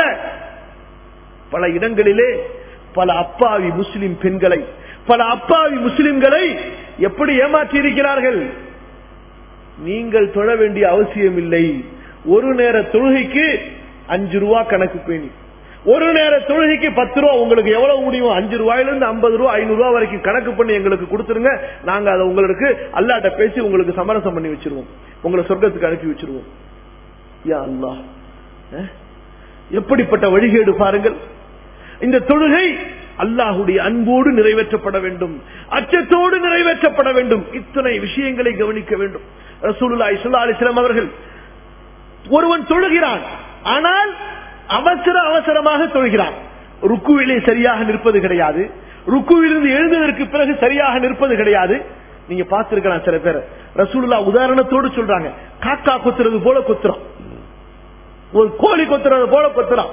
பல இடங்களிலே பல அப்பாவி முஸ்லிம் பெண்களை பல அப்பாவி முஸ்லிம்களை எப்படி ஏமாற்றி இருக்கிறார்கள் நீங்கள் தொழ வேண்டிய அவசியம் இல்லை ஒரு நேர தொழுகைக்கு அஞ்சு ரூபா கணக்கு பேணி ஒரு நேர தொழுகைக்கு பத்து ரூபா உங்களுக்கு எவ்வளவு முடியும் அஞ்சு ரூபாயில இருந்து ஐம்பது ரூபா ஐநூறு ரூபா வரைக்கும் கணக்கு பண்ணி எங்களுக்கு கொடுத்துருங்க நாங்க அதை உங்களுக்கு அல்லாட்ட பேசி உங்களுக்கு சமரசம் பண்ணி வச்சிருவோம் உங்களை சொர்க்கத்துக்கு அனுப்பி வச்சிருவோம் யா அல்லாஹ் அஹ்? எப்படிப்பட்ட வழிகேடு பாருங்கள் இந்த தொழுகை அல்லாஹுடைய அன்போடு நிறைவேற்றப்பட வேண்டும் அச்சத்தோடு நிறைவேற்றப்பட வேண்டும் இத்தனை விஷயங்களை கவனிக்க வேண்டும் ரசூலுல்லாஹி ஸல்லல்லாஹு அலைஹி வஸல்லம் அவர்கள் ஒருவன் தொழுகிறான் ஆனால் அவசர அவசரமாக தொழுகிறான் ருக்குவிலே சரியாக நிற்பது கிடையாது ருக்குவிலிருந்து எழுந்ததற்கு பிறகு சரியாக நிற்பது கிடையாது நீங்க பார்த்திருக்கலாம் சில பேர் ரசூலுல்லா உதாரணத்தோடு சொல்றாங்க காக்கா கொத்துறது போல கொத்துறான் ஒரு கோழி கொத்துறது போல கொத்துறான்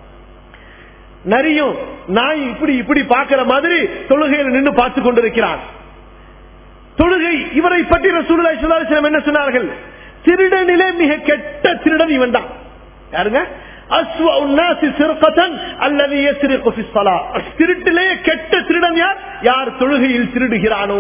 நரியும் நாய் இப்படி இப்படி பார்க்கிற மாதிரி தொழுகையில் நின்று பார்த்து கொண்டிருக்கிறான் தொழுகை இவரை பற்றி ரசூலுல்லாஹி ஸல்லல்லாஹு அலைஹி வஸல்லம் என்ன சொன்னார்கள் திருடனிலே மிக கெட்ட திருடன் இவன் தான் யாருங்க அஸ்வ உன்னாசி சிறுகத்தன் அல்லது யஸ்ரிகு ஃபி ஸலா திருட்டிலே கெட்ட திருடன் யார் யார் தொழுகையில் திருடுகிறானோ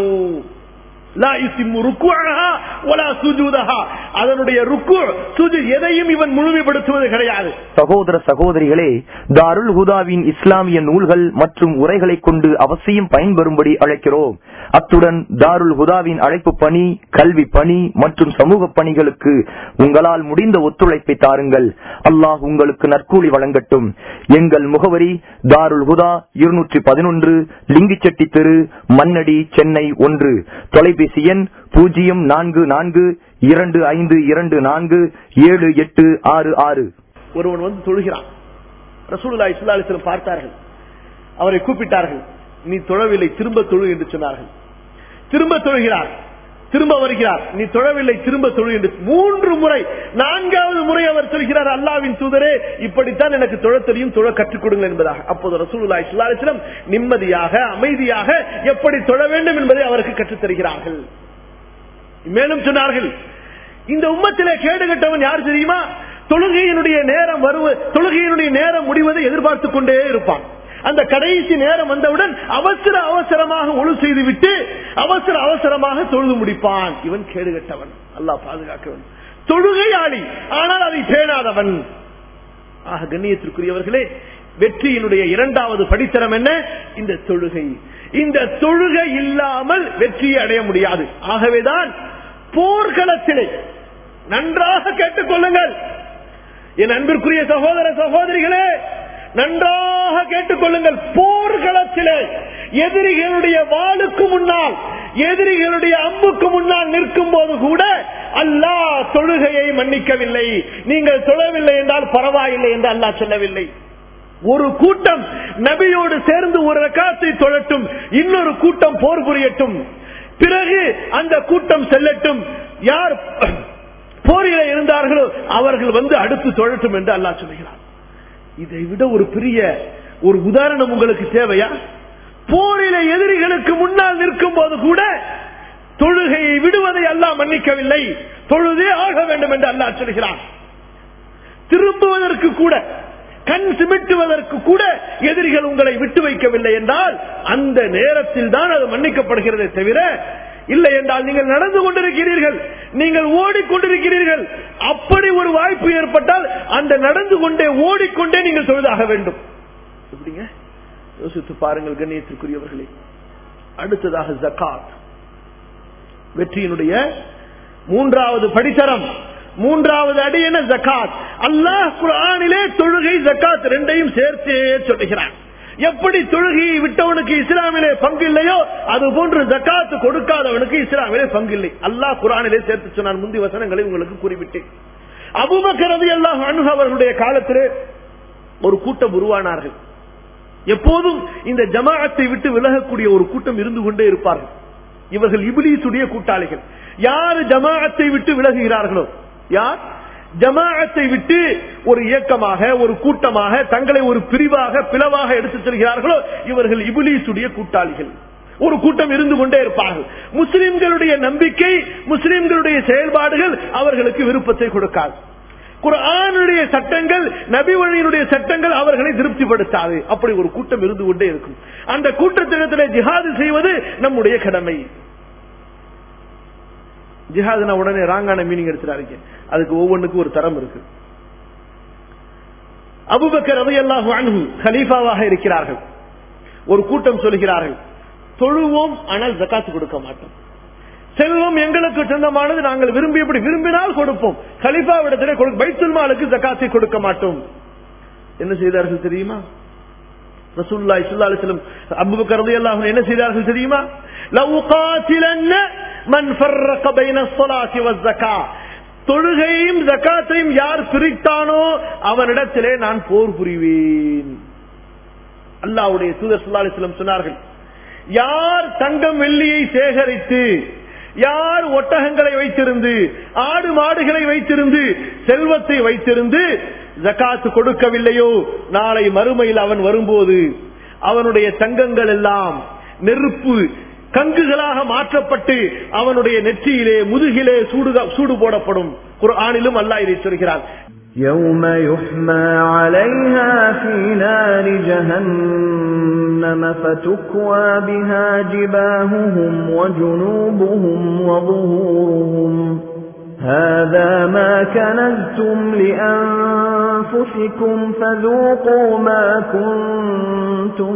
லா யுசிம்மு ருக்குஅஹா வலா சுஜூதஹா அதனுடைய ருக்கு சுஜு எதையும் இவன் முழுமைப்படுத்துவது கிடையாது சகோதர சகோதரிகளே தாருல் ஹுதாவின் இஸ்லாமிய நூல்கள் மற்றும் உரைகளை கொண்டு அவசியம் பயன்பெறும்படி அழைக்கிறோம் அத்துடன் தாருல் ஹுதாவின் அழைப்பு பணி கல்வி பணி மற்றும் சமூக பணிகளுக்கு உங்களால் முடிந்த ஒத்துழைப்பை தாருங்கள் அல்லாஹ் உங்களுக்கு நற்கூலி வழங்கட்டும் எங்கள் முகவரி தாருல் ஹுதா இருநூற்றி பதினொன்று லிங்கிச்செட்டி தெரு மண்ணடி சென்னை ஒன்று தொலைபேசி எண் பூஜ்ஜியம் நான்கு நான்கு இரண்டு ஐந்து இரண்டு நான்கு ஏழு எட்டு ஆறு ஆறு ஒருவன் வந்து தொழுகிறான் ரசூலுல்லாஹி ஸல்லல்லாஹு அலைஹி வஸல்லம் பார்த்தார்கள் அவரை கூப்பிட்டார்கள் நீ தொழவில்லை திரும்ப தொழு என்று சொன்னார்கள் திரும்ப தொழுகிறார் திரும்ப வருகிறார் நீ தொழவில்லை திரும்ப தொழு என்று மூன்று முறை நான்காவது முறை அவர் சொல்கிறார் அல்லாவின் தூதரே இப்படித்தான் எனக்கு தொழ தெரியும் தொழ கற்றுக் கொடுங்கள் என்பதாக அப்போது ரசூலுல்லாஹி ஸல்லல்லாஹு அலைஹி வஸல்லம் நிம்மதியாக அமைதியாக எப்படி தொழ வேண்டும் என்பதை அவருக்கு கற்றுத் தருகிறார்கள் மேலும் சொன்னார்கள் இந்த உம்மத்திலே கேடு கட்டவன் யார் தெரியுமா தொழுகையினுடைய நேரம் வருவ தொழுகையினுடைய நேரம் முடிவதை எதிர்பார்த்துக் கொண்டே இருப்பான் அந்த கடைசி நேரம் வந்தவுடன் அவசர அவசரமாக ஒழு செய்து விட்டு அவசர அவசரமாக தொழுது முடிப்பான் இவன் கேடு கட்டவன் அல்லாஹ் பாதுகாக்கவன் தொழுகையாளி ஆனால் அதை பேணாதவன் ஆக கண்ணியத்திற்குரியவர்களே வெற்றியினுடைய இரண்டாவது படித்தரம் என்ன இந்த தொழுகை இந்த தொழுகை இல்லாமல் வெற்றியை அடைய முடியாது ஆகவேதான் போர்க்களத்திலே நன்றாக கேட்டுக் கொள்ளுங்கள் என் அன்பிற்குரிய சகோதர சகோதரிகளே நன்றாக கேட்டுக் கொள்ளுங்கள் போர்க்களத்திலே எதிரிகளுடைய வாளுக்கு முன்னால் எதிரிகளுடைய அம்புக்கு முன்னால் நிற்கும் போது கூட அல்லாஹ் தொழுகையை மன்னிக்கவில்லை நீங்கள் தொழவில்லை என்றால் பரவாயில்லை என்று அல்லாஹ் சொல்லவில்லை ஒரு கூட்டம் நபியோடு சேர்ந்து ஒரு ரக்காத்தை தொழட்டும் இன்னொரு கூட்டம் போர் புரியட்டும் பிறகு அந்த கூட்டம் செல்லட்டும் யார் போரில இருந்தார்களோ அவர்கள் வந்து அடுத்து தொழட்டும் என்று அல்லாஹ் சொல்கிறார் இதை விட ஒரு பெரிய ஒரு உதாரணம் உங்களுக்கு தேவையா போரில எதிரிகளுக்கு முன்னால் நிற்கும் போது கூட தொழுகையை விடுவதை அல்லாஹ் மன்னிக்கவில்லை தொழுதே ஆக வேண்டும் என்று அல்லாஹ் சொல்கிறான் திரும்புவதற்கு கூட கண் சிமிட்டுவதற்கு கூட எதிரிகள் உங்களை விட்டு வைக்கவில்லை என்றால் அந்த நேரத்தில் தான் அது மன்னிக்கப்படுகிறதே தவிர இல்லை என்றால் நீங்கள் நடந்து கொண்டிருக்கிறீர்கள் நீங்கள் ஓடிக்கொண்டிருக்கிறீர்கள் அப்படி ஒரு வாய்ப்பு ஏற்பட்டால் அந்த நடந்து கொண்டே ஓடிக்கொண்டே நீங்கள் தொழுதாக வேண்டும் எப்படிங்க யோசித்து பாருங்கள் கண்ணியத்திற்குரியவர்களே அடுத்ததாக ஜக்காத் வெற்றியினுடைய மூன்றாவது படித்தரம் மூன்றாவது அடி என்ன ஜக்காத் அல்லாஹ் குரானிலே தொழுகை ஜக்காத் ரெண்டையும் சேர்த்தே சொல்லுகிறான் எப்படி தொழுகையை விட்டவனுக்கு இஸ்லாமிலே பங்கு இல்லையோ அது போன்று ஜக்காத் கொடுக்காதவனுக்கு இஸ்லாமிலே பங்கு இல்லை அல்லாஹ் குரானிலே சேர்த்து சொன்னான் முந்தி வசனங்களை உங்களுக்கு குறிப்பிட்டேன் அபுபக்கரது எல்லாம் அணுக அவர்களுடைய காலத்திலே ஒரு கூட்டம் உருவானார்கள் எப்போதும் இந்த ஜமாஅத்தை விட்டு விலகக்கூடிய ஒரு கூட்டம் இருந்து கொண்டே இருப்பார்கள் இவர்கள் இபிலிசுடைய கூட்டாளிகள் யார் ஜமாஅத்தை விட்டு விலகுகிறார்களோ யார் ஜமாஅத்தை விட்டு ஒரு இயக்கமாக ஒரு கூட்டமாக தங்களை ஒரு பிரிவாக பிளவாக எடுத்துச் செல்கிறார்களோ இவர்கள் இபிலிசுடைய கூட்டாளிகள் ஒரு கூட்டம் இருந்து கொண்டே இருப்பார்கள் முஸ்லிம்களுடைய நம்பிக்கை முஸ்லிம்களுடைய செயல்பாடுகள் அவர்களுக்கு விருப்பத்தை கொடுக்காது குரானுடைய சட்டங்கள் நபி வழியினுடைய சட்டங்கள் அவர்களை திருப்திப்படுத்தாது அப்படி ஒரு கூட்டம் இருந்து கொண்டே இருக்கும் அந்த கூட்டத்திடத்தில் ஜிஹாது செய்வது நம்முடைய கடமை ஜிஹாதுனா உடனே ராங்கான மீனிங் எடுத்துறாருங்க அதுக்கு ஒவ்வொன்றுக்கும் ஒரு தரம் இருக்கு அபுபக்கர் ரலியல்லாஹு அன்ஹு கலீஃபாவாக இருக்கிறார்கள் ஒரு கூட்டம் சொல்கிறார்கள் தொழுவோம் ஆனால் ஜகாத்து கொடுக்க மாட்டோம் செல்வம் எங்களுக்கு சொந்தமானது நாங்கள் விரும்பியபடி விரும்பினால் கொடுப்போம் கலிஃபாவிடத்திலே கொடு- பைத்துல் மாலுக்கு ஜகாத்தை கொடுக்க மாட்டோம் என்ன செய்தார்கள் தெரியுமா ரசூலுல்லாஹி ஸல்லல்லாஹு அலைஹி வஸல்லம் அபூபக்கர் ரலியல்லாஹு அன்ஹு என்ன செய்தார்கள் தெரியுமா லவ் காத்திலன்ன மன் ஃபர்ரக பைன ஸலாத்தி வஸ்ஸகா தொழுகையும் ஜகாத்தையும் யார் பிரித்தானோ அவனிடத்திலே நான் போர் புரிவேன் அல்லாஹ்வுடைய தூதர் ஸல்லல்லாஹு அலைஹி வஸல்லம் சொன்னார்கள் யார் தங்கம் வெள்ளியை சேகரித்து யார் ஒட்டகங்களை வைத்திருந்து ஆடு மாடுகளை வைத்திருந்து செல்வத்தை வைத்திருந்து ஜகாத்து கொடுக்கவில்லையோ நாளை மறுமையில் அவன் வரும்போது அவனுடைய தங்கங்கள் எல்லாம் நெருப்பு கங்குகளாக மாற்றப்பட்டு அவனுடைய நெற்றியிலே முதுகிலே சூடு சூடு போடப்படும் குர்ஆனிலும் அல்லாஹ் இதை சொல்கிறான் يوم يحمى عليها في نار جهنم فتكوى بها جباههم وجنوبهم وظهورهم هذا ما كنزتم لأنفسكم فذوقوا ما كنتم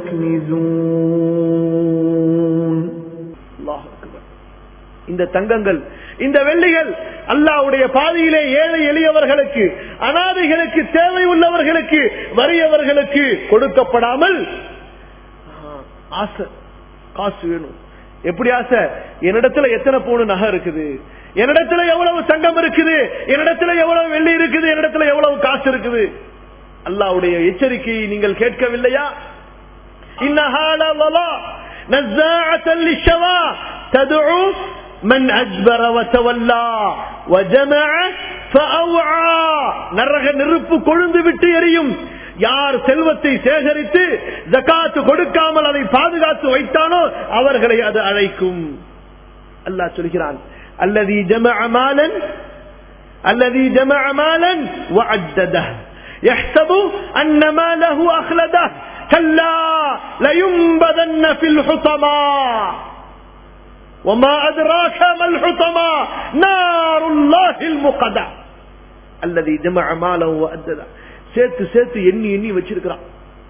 تكنزون அல்லாஹ் அக்பர். இந்த தங்கங்கள் இந்த வெள்ளிகள் அல்லாஹ்வுடைய பாதையிலே ஏழை எளியவர்களுக்கு அனாதைகளுக்கு தேவை உள்ளவர்களுக்கு வறியவர்களுக்கு கொடுக்கப்படாமல் ஆ, ஆசை காசு வேணும் எப்படி ஆசை என்னிடத்துல எத்தனை பவுன் நகை இருக்குது என்னிடத்துல எவ்வளவு தங்கம் இருக்குது என்னிடத்துல எவ்வளவு வெள்ளி இருக்குது என்னிடத்துல எவ்வளவு காசு இருக்குது அல்லாஹ்வுடைய எச்சரிக்கையை நீங்கள் கேட்கவில்லையா إنها لظلا نزاعة للشوى تدعو من أجبر وتولى وجمع فأوعى நரக நெருப்பு கொழுந்து விட்டு எரியும் யார் செல்வத்தை சேகரித்து ஜகாத்து கொடுக்காமல் அதை பாதுகாத்து வைத்தானோ அவர்களை அது அழைக்கும் அல்லாஹ் சொல்கிறான் அல்லது ஜமஅ மாலன் الذي جمع مالا وعدده يحسب أن ماله أخلده كلا لينبذن في الحطمة وما أدراك ما الحطمة نار الله المقدة الذي جمع ماله وعدده சேர்த்து சேர்த்து எண்ணி எண்ணி வச்சிருக்கிறான்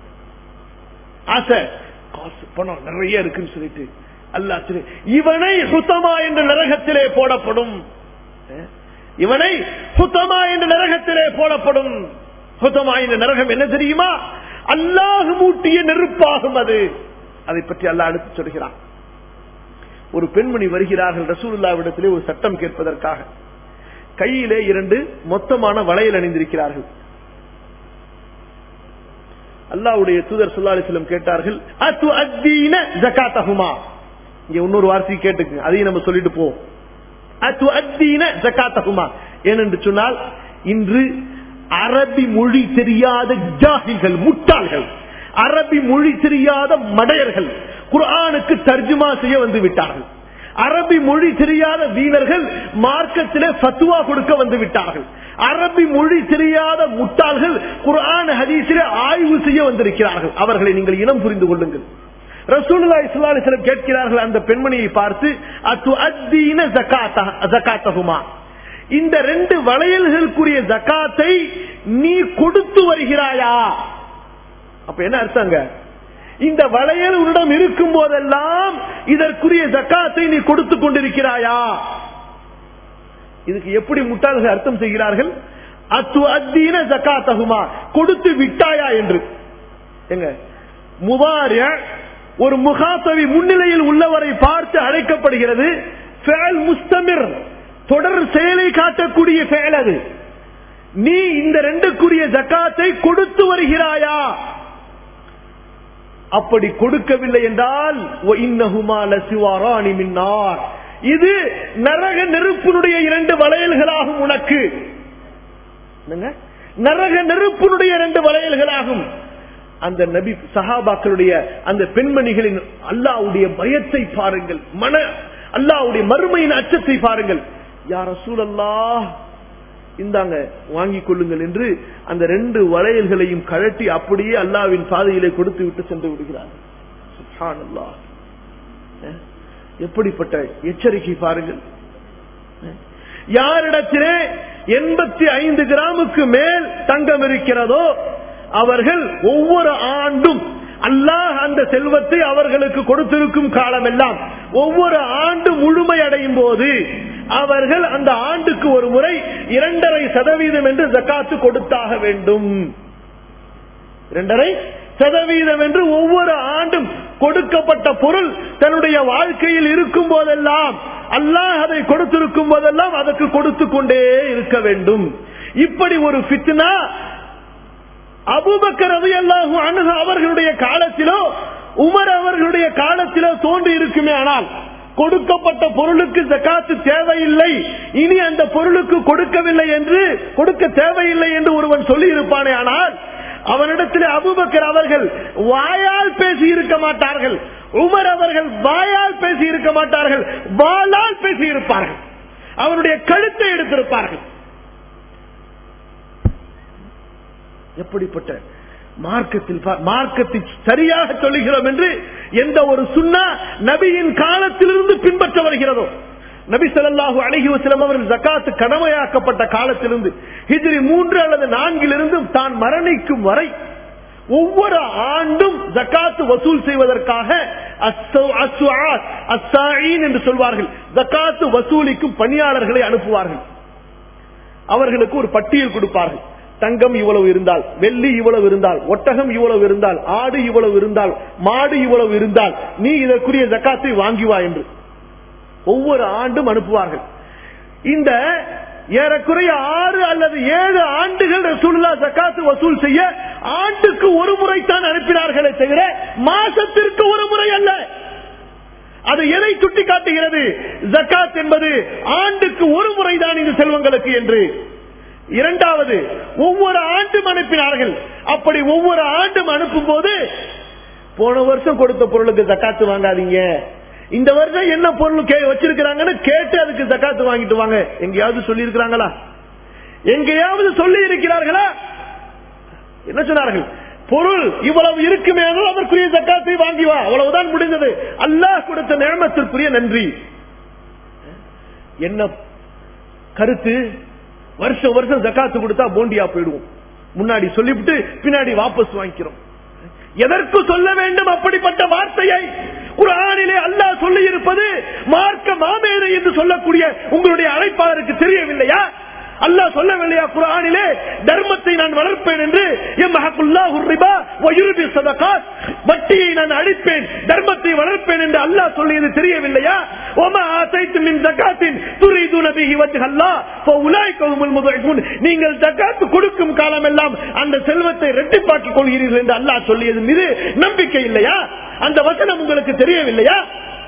ஆசை காசு பணம் நிறைய இருக்குன்னு சொல்லிட்டு அல்லாஹ் சொல்லி இவனை சுத்தமா என்ற நரகத்திலே போடப்படும் அஹ், இவனை சுத்தமா என்ற நரகத்திலே போடப்படும் சுத்தமா என்ற நரகம் என்ன தெரியுமா அல்லாஹ் மூட்டிய நெருப்பாகும் அது அதை பற்றி அல்லாஹ் அடுத்து சொல்கிறான் ஒரு பெண்மணி வருகிறார்கள் ரசூலுல்லாவிடத்திலே ஒரு சட்டம் கேட்பதற்காக கையிலே இரண்டு மொத்தமான வளையல் அணிந்திருக்கிறார்கள் அல்லாஹ்வுடைய தூதர் ஸல்லல்லாஹு அலைஹி வஸல்லம் கேட்டார்கள் அத்து அத்தீன ஜகாத்தஹுமா இங்க இன்னொரு வார்த்தை கேட்டுக்கு அதையும் நம்ம சொல்லிட்டு போவோம் அத்து அத்தீன ஜகாத்தஹுமா ஏனென்று சொன்னால் இன்று அரபி மொழி தெரியாத ஜாகிகள் முட்டாள்கள் அரபி மொழி தெரியாத மடையர்கள் குர்ஆனுக்கு தர்ஜுமா செய்ய வந்து விட்டார்கள் அரபி மொழி தெரியாத வீணர்கள் மார்க்கத்திலே ஃபத்துவா கொடுக்க வந்து விட்டார்கள் அரபி மொழி தெரியாத முட்டாள்கள் குர்ஆன் ஹதீஸிலே ஆய்வு செய்ய வந்திருக்கிறார்கள் அவர்களை நீங்கள் இனம் புரிந்து கொள்ளுங்கள் ரசூலுல்லாஹி ஸல்லல்லாஹு அலைஹி வஸல்லம் கேட்கிறார்கள் அந்த பெண்மணியை பார்த்து அத்து அத்தீன ஜகாத்தஹுமா இந்த ரெண்டு வளையல்களுக்குரிய ஜகாத்தை நீ கொடுத்து வருகிறாயா அப்ப என்ன அர்த்தங்க இந்த வளையல் உன்னிடம் இருக்கும் போதெல்லாம் இதற்குரிய ஜக்காத்தை நீ கொடுத்து கொண்டிருக்கிறாயா இதுக்கு எப்படி முட்டாள்கள் அர்த்தம் செய்கிறார்கள் அத்து அத்தீன ஜக்காத்தகுமா கொடுத்து விட்டாயா என்று எங்க முவாரிய ஒரு முகாத்தவி முன்னிலையில் உள்ளவரை பார்த்து அழைக்கப்படுகிறது ஃபேல் முஸ்தமிர் தொடர் செயலை காட்டக்கூடிய செயல் அது நீ இந்த ரெண்டுக்குரிய ஜக்காத்தை கொடுத்து வருகிறாயா அப்படி கொடுக்கவில்லை என்றால் وَإِنَّهُمَا لَسِوَارَانِ مِنْ نَارٍ. இது நரக நெருப்பினுடைய இரண்டு வளையல்களாகும் உனக்கு என்னங்க? நரக நெருப்பினுடைய இரண்டு வளையல்களாகும் அந்த நபி சஹாபாக்களுடைய அந்த பெண்மணிகளின் அல்லாவுடைய பயத்தை பாருங்கள் மன அல்லாவுடைய மறுமையின் அச்சத்தை பாருங்கள் யார் சூழல்லா இந்தாங்க வாங்கிக் கொள்ளுங்கள் என்று அந்த ரெண்டு வளையல்களையும் கழட்டி அப்படியே அல்லாவின் பாதையிலே கொடுத்து விட்டு சென்று விடுகிறார் சுப்ஹானல்லாஹ். அஹ், எப்படிப்பட்ட எச்சரிக்கை பாருங்கள் யாரிடத்திலே எண்பத்தி ஐந்து கிராமுக்கு மேல் தங்கம் இருக்கிறதோ அவர்கள் ஒவ்வொரு ஆண்டும் அல்லாஹ் அந்த செல்வத்தை அவர்களுக்கு கொடுத்திருக்கும் காலமெல்லாம் ஒவ்வொரு ஆண்டு முழுமை அடையும் போது அவர்கள் அந்த ஆண்டுக்கு ஒரு முறை இரண்டரை சதவீதம் என்று ஜக்காத்து கொடுத்தாக வேண்டும் இரண்டரை சதவீதம் என்று ஒவ்வொரு ஆண்டும் கொடுக்கப்பட்ட பொருள் தன்னுடைய வாழ்க்கையில் இருக்கும் போதெல்லாம் அல்லாஹ் அதை கொடுத்திருக்கும் போதெல்லாம் அதற்கு கொடுத்து கொண்டே இருக்க வேண்டும் இப்படி ஒரு ஃபித்னா அபுபக்கர் ரவி அல்லாஹு அணுக அவர்களுடைய காலத்திலோ உமர் அவர்களுடைய காலத்திலோ தோன்றி இருக்குமே ஆனால் கொடுக்கப்பட்ட பொருளுக்கு ஜக்காத்து தேவையில்லை இனி அந்த பொருளுக்கு கொடுக்கவில்லை என்று கொடுக்க தேவையில்லை என்று ஒருவன் சொல்லி இருப்பானே ஆனால் அவனிடத்தில் அபுபக்கர் அவர்கள் வாயால் பேசி இருக்க மாட்டார்கள் உமர் அவர்கள் வாயால் பேசி இருக்க மாட்டார்கள் வாளால் பேசி இருப்பார்கள் அவருடைய கழுத்தை எடுத்திருப்பார்கள் எப்படிப்பட்ட மார்க்கத்தில் பா- மார்க்கத்தை சரியாக சொல்லுகிறோம் என்று எந்த ஒரு சுன்னா நபியின் காலத்திலிருந்து பின்பற்ற வருகிறதோ நபி ஸல்லல்லாஹு அலைஹி வஸல்லம் அவர்கள் ஜகாத் கடமையாக்கப்பட்ட காலத்திலிருந்து ஹிஜ்ரி மூன்று அல்லது நான்கிலிருந்து தான் மரணிக்கும் வரை ஒவ்வொரு ஆண்டும் ஜக்காத்து வசூல் செய்வதற்காக அஸ்ஸு- அஸ்ஸுஆத், அஸ்ஸாயின் என்று சொல்வார்கள் ஜக்காத்து வசூலிக்கும் பணியாளர்களை அனுப்புவார்கள் அவர்களுக்கு ஒரு பட்டியல் கொடுப்பார்கள் தங்கம் இவ்வளவு இருந்தால் வெள்ளி இவ்வளவு இருந்தால் ஒட்டகம் இவ்வளவு இருந்தால் ஆடு இவ்வளவு இருந்தால் மாடு இவ்வளவு இருந்தால் நீ இதற்குரிய ஜக்காத்தை வாங்கி வா என்று ஒவ்வொரு ஆண்டும் அனுப்புவார்கள் இந்த ஏறக்குறைய ஆறு அல்லது ஏழு ஆண்டுகள் ரசூலுல்லா ஜக்காத்து வசூல் செய்ய ஆண்டுக்கு ஒரு முறை தான் அனுப்பினார்களே தவிர மாசத்திற்கு ஒரு முறை அல்ல அது எதை சுட்டி காட்டுகிறது ஜக்காத் என்பது ஆண்டுக்கு ஒரு முறைதான் இந்த செல்வங்களுக்கு என்று இரண்டாவது ஒவ்வொரு ஆண்டும் அனுப்பினார்கள் அப்படி ஒவ்வொரு ஆண்டும் அனுப்பும் போது போன வருஷம் கொடுத்த பொருளுக்கு ஜக்காத்து வாங்காதீங்க இந்த வருஷம் என்ன பொருள் கே- வச்சிருக்கிறாங்கன்னு கேட்டு அதுக்கு ஜக்காத்து வாங்கிட்டு வாங்க எங்கேயாவது சொல்லி இருக்கிறாங்களா எங்கேயாவது சொல்லி இருக்கிறார்களா என்ன சொன்னார்கள் பொருள் இவ்வளவு இருக்குமே ஆனால் அதற்குரிய ஜக்காத்தை வாங்கி வா அவ்வளவுதான் முடிந்தது அல்லாஹ் கொடுத்த நேமத்திற்குரிய நன்றி என்ன கருத்து வருஷம் வருஷம் ஜக்காத்து கொடுத்தா போண்டியா போயிடுவோம் முன்னாடி சொல்லிவிட்டு பின்னாடி வாபஸ் வாங்கிக்கிறோம் எதற்கு சொல்ல வேண்டும் அப்படிப்பட்ட வார்த்தையை குரானிலே அல்லாஹ் சொல்லி இருப்பது மார்க்க மாமேதை என்று சொல்லக்கூடிய உங்களுடைய அழைப்பாளருக்கு தெரியவில்லையா அல்லாஹ் சொல்லவில்லையா குரானிலே தர்மத்தை நான் வளர்ப்பேன் என்று எம்மஹக்குல்லாஹு ரிபா வயுருபி சதகாத் வட்டியை நான் அழிப்பேன் தர்மத்தை வளர்ப்பேன் என்று அல்லாஹ் சொல்லியது தெரியவில்லையா ஒமா ஆசைத்து மின் ஜகாத்தின் துரிதுன பிஹி வஜ்ஹல்லாஹ் ஃபஉலாய்க ஹுமுல் முضعفون நீங்கள் ஜகாத் கொடுக்கும் காலமெல்லாம் அந்த செல்வத்தை இரட்டிப்பாக்கிக் கொள்கிறீர்கள் என்று அல்லாஹ் சொல்லியது மீது நம்பிக்கை இல்லையா அந்த வசனம் உங்களுக்கு தெரியவில்லையா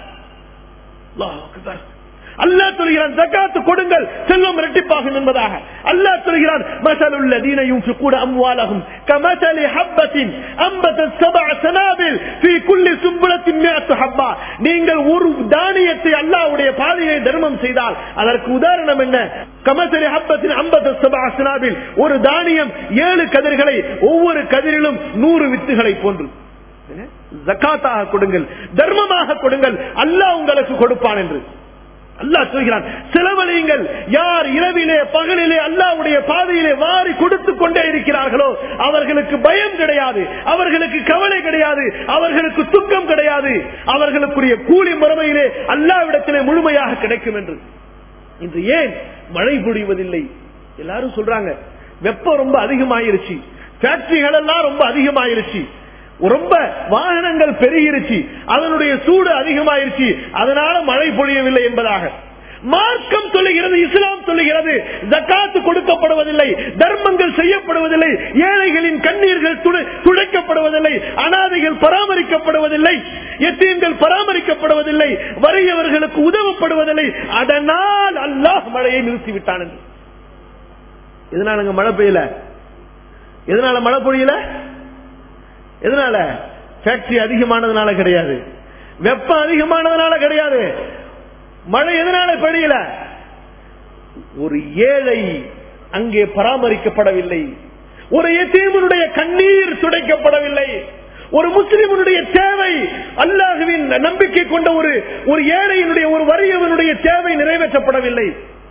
அல்லாஹ் அக்பர் அல்லாஹ் சொல்கிறான் ஜகாத்து கொடுங்கள் செல்வம் இரட்டிப்பாகும் என்பதாக அல்லாஹ் சொல்கிறான் மசலுல் லதீன யுன்ஃபிகூன அம்வாலஹும் கமசலி ஹப்பத்தின் அம்பதத் சபஅ சனாபில் ஃபீ குல்லி சும்பலத்தின் மிஅத்து ஹப்பா நீங்கள் ஒரு தானியத்தை அல்லாஹ்வுடைய பாதையை தர்மம் செய்தால் அதற்கு உதாரணம் என்ன கமசலி ஹப்பத்தின் அம்பதத் சபஅ சனாபில் ஒரு தானியம் ஏழு கதிர்களை ஒவ்வொரு கதிரிலும் நூறு வித்துகளை போன்று ஜக்காத்தாக கொடுங்கள் தர்மமாக கொடுங்கள் அல்லாஹ் உங்களுக்கு கொடுப்பான் என்று அல்லாஹ் சொல்கிறான் செலவழியுங்கள் யார் இரவிலே பகலிலே அல்லாஹ்வுடைய பாதையிலே வாரி கொடுத்து கொண்டே இருக்கிறார்களோ அவர்களுக்கு பயம் கிடையாது அவர்களுக்கு கவலை கிடையாது அவர்களுக்கு துக்கம் கிடையாது அவர்களுக்குரிய கூலி முறைமையிலே அல்லாவிடத்திலே முழுமையாக கிடைக்கும் என்று இன்று ஏன் மழை பொழிவதில்லை எல்லாரும் சொல்றாங்க வெப்பம் ரொம்ப அதிகமாயிருச்சு ஃபேக்டரிகள் எல்லாம் ரொம்ப அதிகமாயிருச்சு ரொம்ப வாகனங்கள் பெருகிருச்சு அதனுடைய சூடு அதிகமாயிருச்சு அதனால மழை பொழியவில்லை என்பதாக மார்க்கம் சொல்லுகிறது இஸ்லாம் சொல்லுகிறது ஜக்காத்து கொடுக்கப்படுவதில்லை தர்மங்கள் செய்யப்படுவதில்லை ஏழைகளின் கண்ணீர்கள் துடை- துடைக்கப்படுவதில்லை அனாதைகள் பராமரிக்கப்படுவதில்லை எத்தீன்கள் பராமரிக்கப்படுவதில்லை வறியவர்களுக்கு உதவப்படுவதில்லை அதனால் அல்லாஹ் மழையை நிறுத்திவிட்டான் என்று எதனால அங்க மழை பெய்யல எதனால மழை பொழியல எதனால ஃபேக்டரி அதிகமானதுனால கிடையாது வெப்பம் அதிகமானதுனால கிடையாது மழை எதனால பெய்யல ஒரு ஏழை அங்கே பராமரிக்கப்படவில்லை ஒரு எத்தீமனுடைய கண்ணீர் துடைக்கப்படவில்லை ஒரு முஸ்லிமனுடைய தேவை அல்லாஹுவின் நம்பிக்கை கொண்ட ஒரு ஒரு ஏழையினுடைய ஒரு வறியவனுடைய தேவை நிறைவேற்றப்படவில்லை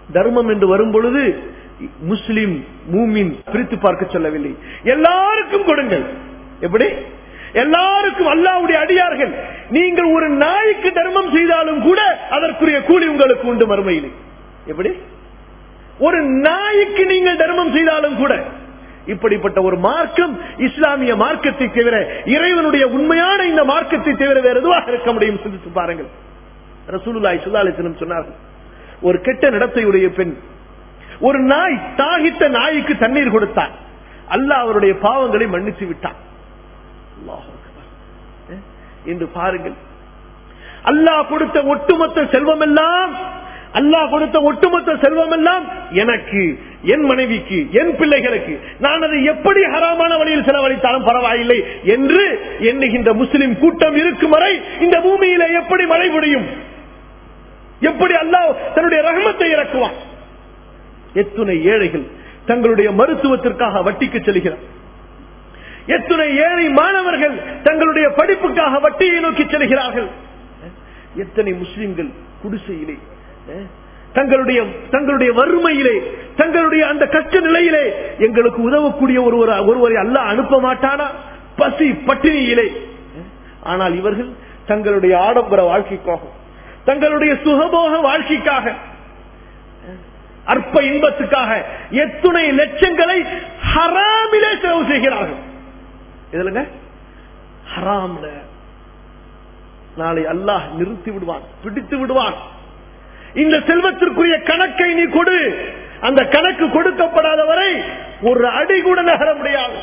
தர்மம் என்று வரும் பொழுது முஸ்லிம் மூமின் பிரித்து பார்க்க சொல்லவில்லை எல்லாருக்கும் கொடுங்கள் எப்படி எல்லாருக்கும் அல்லாவுடைய அடியார்கள் நீங்கள் ஒரு நாய்க்கு தர்மம் செய்தாலும் கூட அதற்குரிய கூலி உங்களுக்கு உண்டு மறுமையிலே எப்படி ஒரு நாய்க்கு நீங்கள் தர்மம் செய்தாலும் கூட இப்படிப்பட்ட ஒரு மார்க்கம் இஸ்லாமிய மார்க்கத்தை தவிர இறைவனுடைய உண்மையான இந்த மார்க்கத்தை தவிர வேற எதுவாக இருக்க முடியும் சிந்தித்து பாருங்கள் ரசூலுல்லாஹி சுல்லாலிசனம் சொன்னார்கள் ஒரு கெட்ட நடத்தையுடைய பெண் ஒரு நாய் தாகித்த நாய்க்கு தண்ணீர் கொடுத்தார் அல்லாஹ் அவருடைய பாவங்களை மன்னித்து விட்டான் அல்லாஹ் அக்பர். அஹ், என்று பாருங்கள் அல்லாஹ் கொடுத்த ஒட்டுமொத்த செல்வம் எல்லாம் அல்லாஹ் கொடுத்த ஒட்டுமொத்த செல்வம் எல்லாம் எனக்கு என் மனைவிக்கு என் பிள்ளைகளுக்கு நான் அதை எப்படி ஹராமான வழியில் செலவழித்தாலும் பரவாயில்லை என்று எண்ணுகின்ற முஸ்லிம் கூட்டம் இருக்கும் வரை இந்த பூமியில எப்படி மழை பொழியும் எப்படி அல்லாஹ் தன்னுடைய ரஹமத்தை இறக்குவான் எத்துணை ஏழைகள் தங்களுடைய மருத்துவத்திற்காக வட்டிக்கு செல்கிறார் எத்துணை ஏழை மாணவர்கள் தங்களுடைய படிப்புக்காக வட்டியை நோக்கி செல்கிறார்கள் எத்தனை முஸ்லிம்கள் குடிசையிலே அஹ், தங்களுடைய தங்களுடைய வறுமையிலே தங்களுடைய அந்த கஷ்ட நிலையிலே எங்களுக்கு உதவக்கூடிய ஒருவர் ஒருவரை அல்லாஹ் அனுப்ப மாட்டானா பசி பட்டினியிலே அஹ், ஆனால் இவர்கள் தங்களுடைய ஆடம்பர வாழ்க்கைக்காக தங்களுடைய சுகபோக வாழ்க்கைக்காக அற்ப இன்பத்துக்காக எத்துணை லட்சங்களை ஹராமிலே செலவு செய்கிறார்கள் இதுலங்க ஹராம்ல நாளை அல்லாஹ் நிறுத்தி விடுவான் பிடித்து விடுவான் இந்த செல்வத்திற்குரிய கணக்கை நீ கொடு அந்த கணக்கு கொடுக்கப்படாத வரை ஒரு அடி கூட நகர முடியாது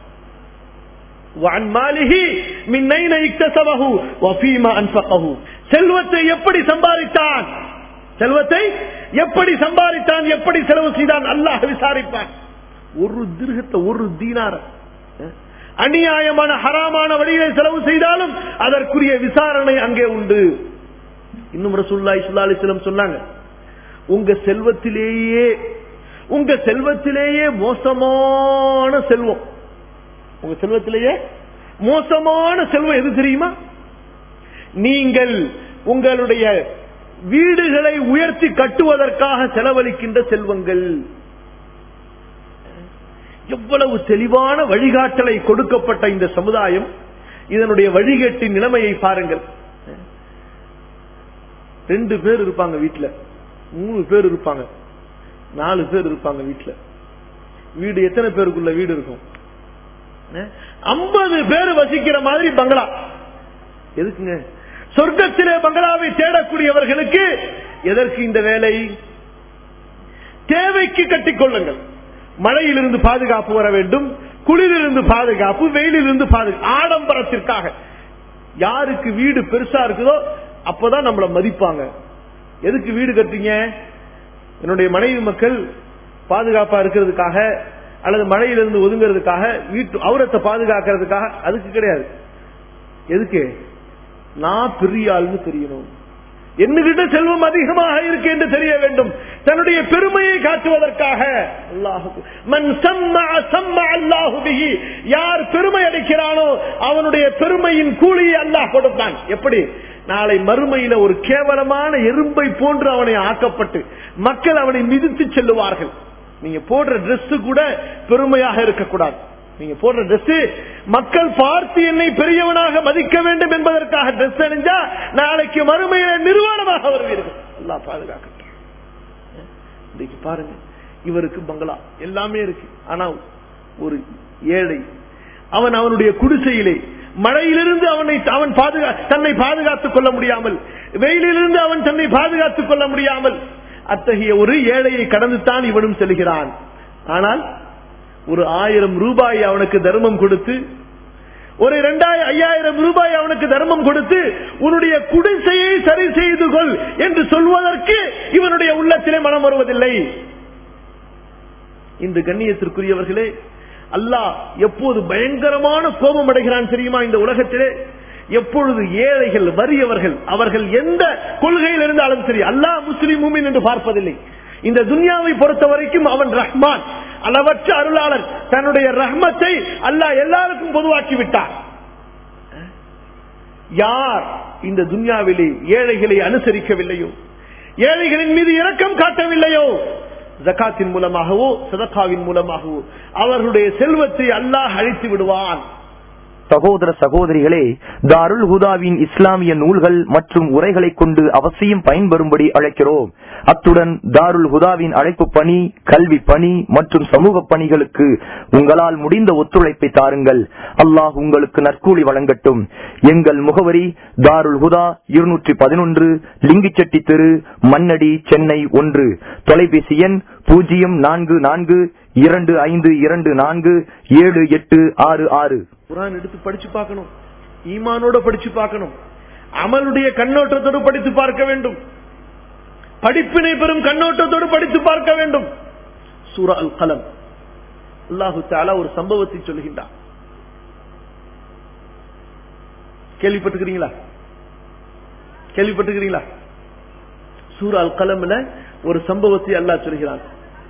وعن ماله من أين اكتسبه وفيما أنفقه செல்வத்தை எப்படி சம்பாதித்தான் செல்வத்தை எப்படி சம்பாதித்தான் எப்படி செலவு செய்தான் அல்லாஹ் விசாரிப்பான் ஒரு திருகத்தை ஒரு தீனார அநியாயமான ஹராமான வழியை செலவு செய்தாலும் அதற்குரிய விசாரணை அங்கே உண்டு இன்னும் ரசூல்லாய் சுல்லாலிஸ்லம் சொன்னாங்க உங்க செல்வத்திலேயே உங்க செல்வத்திலேயே மோசமான செல்வம் உங்க செல்வத்திலேயே மோசமான செல்வம் எது தெரியுமா நீங்கள் உங்களுடைய வீடுகளை உயர்த்தி கட்டுவதற்காக செலவழிக்கின்ற செல்வங்கள் எவ்வளவு தெளிவான வழிகாட்டலை கொடுக்கப்பட்ட இந்த சமுதாயம் இதனுடைய வழிகேட்டின் நிலைமையை பாருங்கள் ரெண்டு பேர் இருப்பாங்க வீட்டுல மூணு பேர் இருப்பாங்க நாலு பேர் இருப்பாங்க வீட்டுல வீடு எத்தனை பேருக்குள்ள வீடு இருக்கும் ஐம்பது பேர் வசிக்கிற மாதிரி பங்களா எதுக்குங்க சொர்க்கத்திலே பங்களாவை தேடக்கூடியவர்களுக்கு எதற்கு இந்த வேலை தேவைக்கு கட்டிக்கொள்ளுங்கள் மழையிலிருந்து பாதுகாப்பு வர வேண்டும் குளிரிலிருந்து பாதுகாப்பு வெயிலிலிருந்து பாதுகாப்பு ஆடம்பரத்திற்காக யாருக்கு வீடு பெருசா இருக்குதோ அப்பதான் நம்மள மதிப்பாங்க எதுக்கு வீடு கட்டுறீங்க என்னுடைய மனைவி மக்கள் பாதுகாப்பா இருக்கிறதுக்காக அல்லது மழையிலிருந்து ஒதுங்கிறதுக்காக வீட்டு அவுரத்தை பாதுகாக்கிறதுக்காக அதுக்கு கிடையாது எதுக்கு நான் பெரிய ஆள்னு தெரியணும் என்னகிட்ட செல்வம் அதிகமாக இருக்கு என்று தெரிய வேண்டும் தன்னுடைய பெருமையை காட்டுவதற்காக அல்லாஹு யார் பெருமை அடிக்கிறானோ அவனுடைய பெருமையின் கூலியை அல்லாஹ் கொடுத்தான் எப்படி நாளை மறுமையில ஒரு கேவலமான எறும்பை போன்று அவனை ஆக்கப்பட்டு மக்கள் அவனை மிதித்து செல்லுவார்கள் நீங்க போடுற Dress கூட பெருமையாக இருக்கக்கூடாது நீங்க போடுற Dress மக்கள் பார்த்து என்னை பெரியவனாக மதிக்க வேண்டும் என்பதற்காக Dress அணிஞ்சா நாளைக்கு மறுமையில நிர்வாணமாக வருவீர்கள் அல்லா பாதுகாக்கட்டும் இன்னைக்கு பாருங்க இவருக்கு பங்களா எல்லாமே இருக்கு ஆனா ஒரு ஏழை அவன் அவனுடைய குடிசையிலே மழையிலிருந்து அவனை அவன் பாதுகா தன்னை பாதுகாத்துக் கொள்ள முடியாமல் வெயிலிலிருந்து அவன் தன்னை பாதுகாத்துக் கொள்ள முடியாமல் அத்தகைய ஒரு ஏழையை கடந்துத்தான் இவனும் செல்கிறான் ஆனால் ஒரு ஆயிரம் ரூபாய் அவனுக்கு தர்மம் கொடுத்து ஒரு இரண்டாயிரம் ஐயாயிரம் ரூபாய் அவனுக்கு தர்மம் கொடுத்து உன்னுடைய குடிசையை சரி செய்து கொள் என்று சொல்வதற்கு இவனுடைய உள்ளத்திலே மனம் வருவதில்லை இந்த கண்ணியத்திற்குரியவர்களே அல்லாஹ் எப்போது பயங்கரமான கோபம் அடைகிறான் தெரியுமா இந்த உலகத்திலே எப்பொழுது ஏழைகள் வறியவர்கள் அவர்கள் எந்த கொள்கையில் இருந்தாலும் சரி அல்லாஹ் முஸ்லிம் என்று பார்ப்பதில்லை இந்த துன்யாவை பொறுத்த வரைக்கும் அவன் ரஹ்மான் அளவற்ற அருளாளர் தன்னுடைய ரஹ்மத்தை அல்லாஹ் எல்லாருக்கும் பொதுவாக்கி விட்டார் யார் இந்த துன்யாவிலே ஏழைகளை அனுசரிக்கவில்லையோ ஏழைகளின் மீது இரக்கம் காட்டவில்லையோ ஜகாத்தின் மூலமாகவோ சதக்காவின் மூலமாகவோ அவர்களுடைய செல்வத்தை அல்லாஹ் அழித்து விடுவான் சகோதர சகோதரிகளே தாருல் ஹுதாவின் இஸ்லாமிய நூல்கள் மற்றும் உரைகளை கொண்டு அவசியம் பயன்பெறும்படி அழைக்கிறோம் அத்துடன் தாருல் ஹுதாவின் அழைப்பு பணி கல்வி பணி மற்றும் சமூக பணிகளுக்கு உங்களால் முடிந்த ஒத்துழைப்பை தாருங்கள் அல்லாஹ் உங்களுக்கு நற்கூலி வழங்கட்டும் எங்கள் முகவரி தாருல் ஹுதா இருநூற்றி பதினொன்று லிங்கிச்செட்டி தெரு மண்ணடி சென்னை ஒன்று தொலைபேசி எண் பூஜ்ஜியம் நான்கு நான்கு இரண்டு ஐந்து இரண்டு நான்கு ஏழு எட்டு ஆறு ஆறு குரான் எடுத்து படிச்சு பார்க்கணும் ஈமானோட படிச்சு பார்க்கணும் அமலுடைய கண்ணோட்டத்தோடு படித்து பார்க்க வேண்டும் படிப்பினை பெறும் கண்ணோட்டத்தோடு படித்து பார்க்க வேண்டும் சூரா அல் கலம் அல்லாஹு தாலா ஒரு சம்பவத்தை சொல்கின்றார் கேள்விப்பட்டிருக்கிறீங்களா கேள்விப்பட்டிருக்கிறீங்களா சூரா அல் கலம்ல ஒரு சம்பவத்தை அல்லாஹ் சொல்கிறான்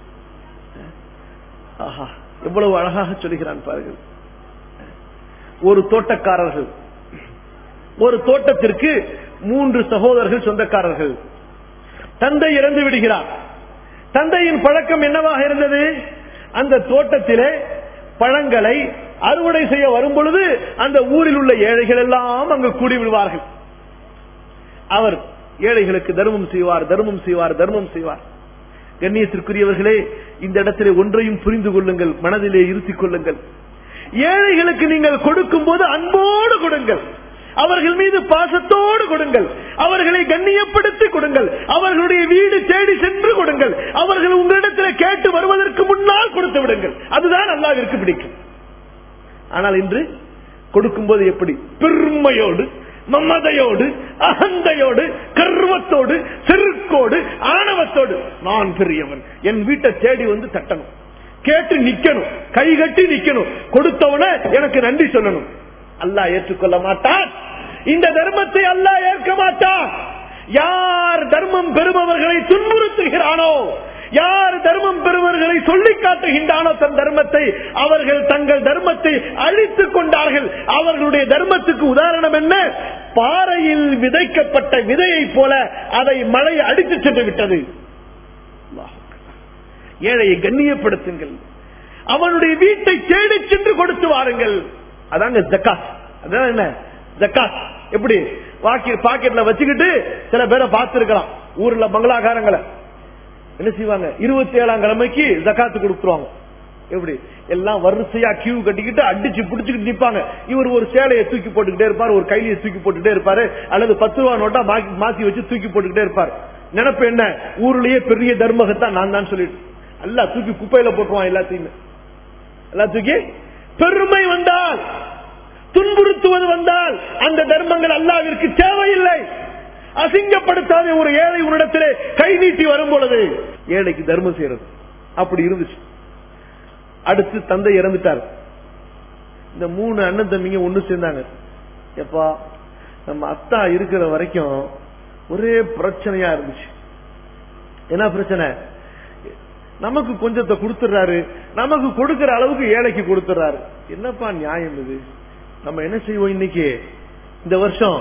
ஆஹா எவ்வளவு அழகாக சொல்கிறான் பாருங்கள் ஒரு தோட்டக்காரர்கள் ஒரு தோட்டத்திற்கு மூன்று சகோதரர்கள் சொந்தக்காரர்கள் தந்தை இறந்து விடுகிறார் தந்தையின் பழக்கம் என்னவாக இருந்தது அந்த தோட்டத்திலே பழங்களை அறுவடை செய்ய வரும் பொழுது அந்த ஊரில் உள்ள ஏழைகள் எல்லாம் அங்கு கூடி விடுவார்கள் அவர் ஏழைகளுக்கு தர்மம் செய்வார் தர்மம் செய்வார் தர்மம் செய்வார் கண்ணியத்திற்குரியவர்களே இந்த இடத்திலே ஒன்றையும் புரிந்து கொள்ளுங்கள் மனதிலே இருத்திக் கொள்ளுங்கள் ஏழைகளுக்கு நீங்கள் கொடுக்கும் போது அன்போடு கொடுங்கள் அவர்கள் மீது பாசத்தோடு கொடுங்கள் அவர்களை கண்ணியப்படுத்தி கொடுங்கள் அவர்களுடைய வீடு தேடி சென்று கொடுங்கள் அவர்கள் உங்களிடத்தில் கேட்டு வருவதற்கு முன்னால் கொடுத்து விடுங்கள் அதுதான் அல்லாவிற்கு பிடிக்கும் ஆனால் இன்று கொடுக்கும் போது எப்படி பெருமையோடு மமதையோடு அகந்தையோடு கர்வத்தோடு செருக்கோடு ஆணவத்தோடு நான் பெரியவன் என் வீட்டை தேடி வந்து தட்டணும் கேட்டு நிக்கணும் கை கட்டி நிக்கணும் கொடுத்தவன எனக்கு நன்றி சொல்லணும் அல்லாஹ் ஏற்றுக்கொள்ள மாட்டான் இந்த தர்மத்தை அல்லாஹ் ஏற்க மாட்டான் யார் தர்மம் பெறுபவர்களை துன்புறுத்துகிறானோ யார் தர்மம் பெறுவர்களை சொல்லி காட்டுகின்றானோ தன் தர்மத்தை அவர்கள் தங்கள் தர்மத்தை அழித்துக் கொண்டார்கள் அவர்களுடைய தர்மத்துக்கு உதாரணம் என்ன பாறையில் விதைக்கப்பட்ட விதையை போல அதை மழை அடித்து சென்று விட்டது ஏழையை கண்ணியப்படுத்துங்கள் அவனுடைய வீட்டை தேடி சென்று கொடுத்து வாருங்கள் அதாங்க ஜக்காத் அதான் என்ன ஜக்காத் எப்படி பாக்கெட்ல வச்சுக்கிட்டு சில பேரை பார்த்திருக்கலாம் ஊர்ல பங்களாகாரங்களை என்ன செய்வாங்க இருபத்தி ஏழாம் கிழமைக்கு ஜக்காத்து கொடுத்துருவாங்க எப்படி எல்லாம் வரிசையா கியூ கட்டிக்கிட்டு அடிச்சு புடிச்சுக்கிட்டு நிப்பாங்க இவர் ஒரு சேலையை தூக்கி போட்டுக்கிட்டே இருப்பார் ஒரு கைலியை தூக்கி போட்டுக்கிட்டே இருப்பாரு அல்லது பத்து ரூபா நோட்டா மாத்தி வச்சு தூக்கி போட்டுக்கிட்டே இருப்பார் நினைப்பு என்ன ஊர்லயே பெரிய தர்மகத்தான் நான் தான் சொல்லிட்டு எல்லாம் தூக்கி குப்பையில போட்டுருவான் எல்லாத்தையுமே எல்லாம் தூக்கி பெருமை வந்தால் துன்புறுத்துவது வந்தால் அந்த தர்மங்கள் அல்லாவிற்கு தேவையில்லை அசிங்கப்படுத்தாத ஒரு ஏழை உன்னிடத்திலே கை நீட்டி வரும் பொழுது ஏழைக்கு தர்மம் செய்யறது அப்படி இருந்துச்சு அடுத்து தந்தை இறந்துட்டார் இந்த மூணு அண்ணன் தம்பிங்க ஒண்ணு சேர்ந்தாங்க எப்பா நம்ம அத்தா இருக்கிற வரைக்கும் ஒரே பிரச்சனையா இருந்துச்சு என்ன பிரச்சனை நமக்கு கொஞ்சத்தை கொடுத்துறாரு நமக்கு கொடுக்கிற அளவுக்கு ஏழைக்கு கொடுத்துறாரு என்னப்பா நியாயம் இது நம்ம என்ன செய்வோம் இன்னைக்கு இந்த வருஷம்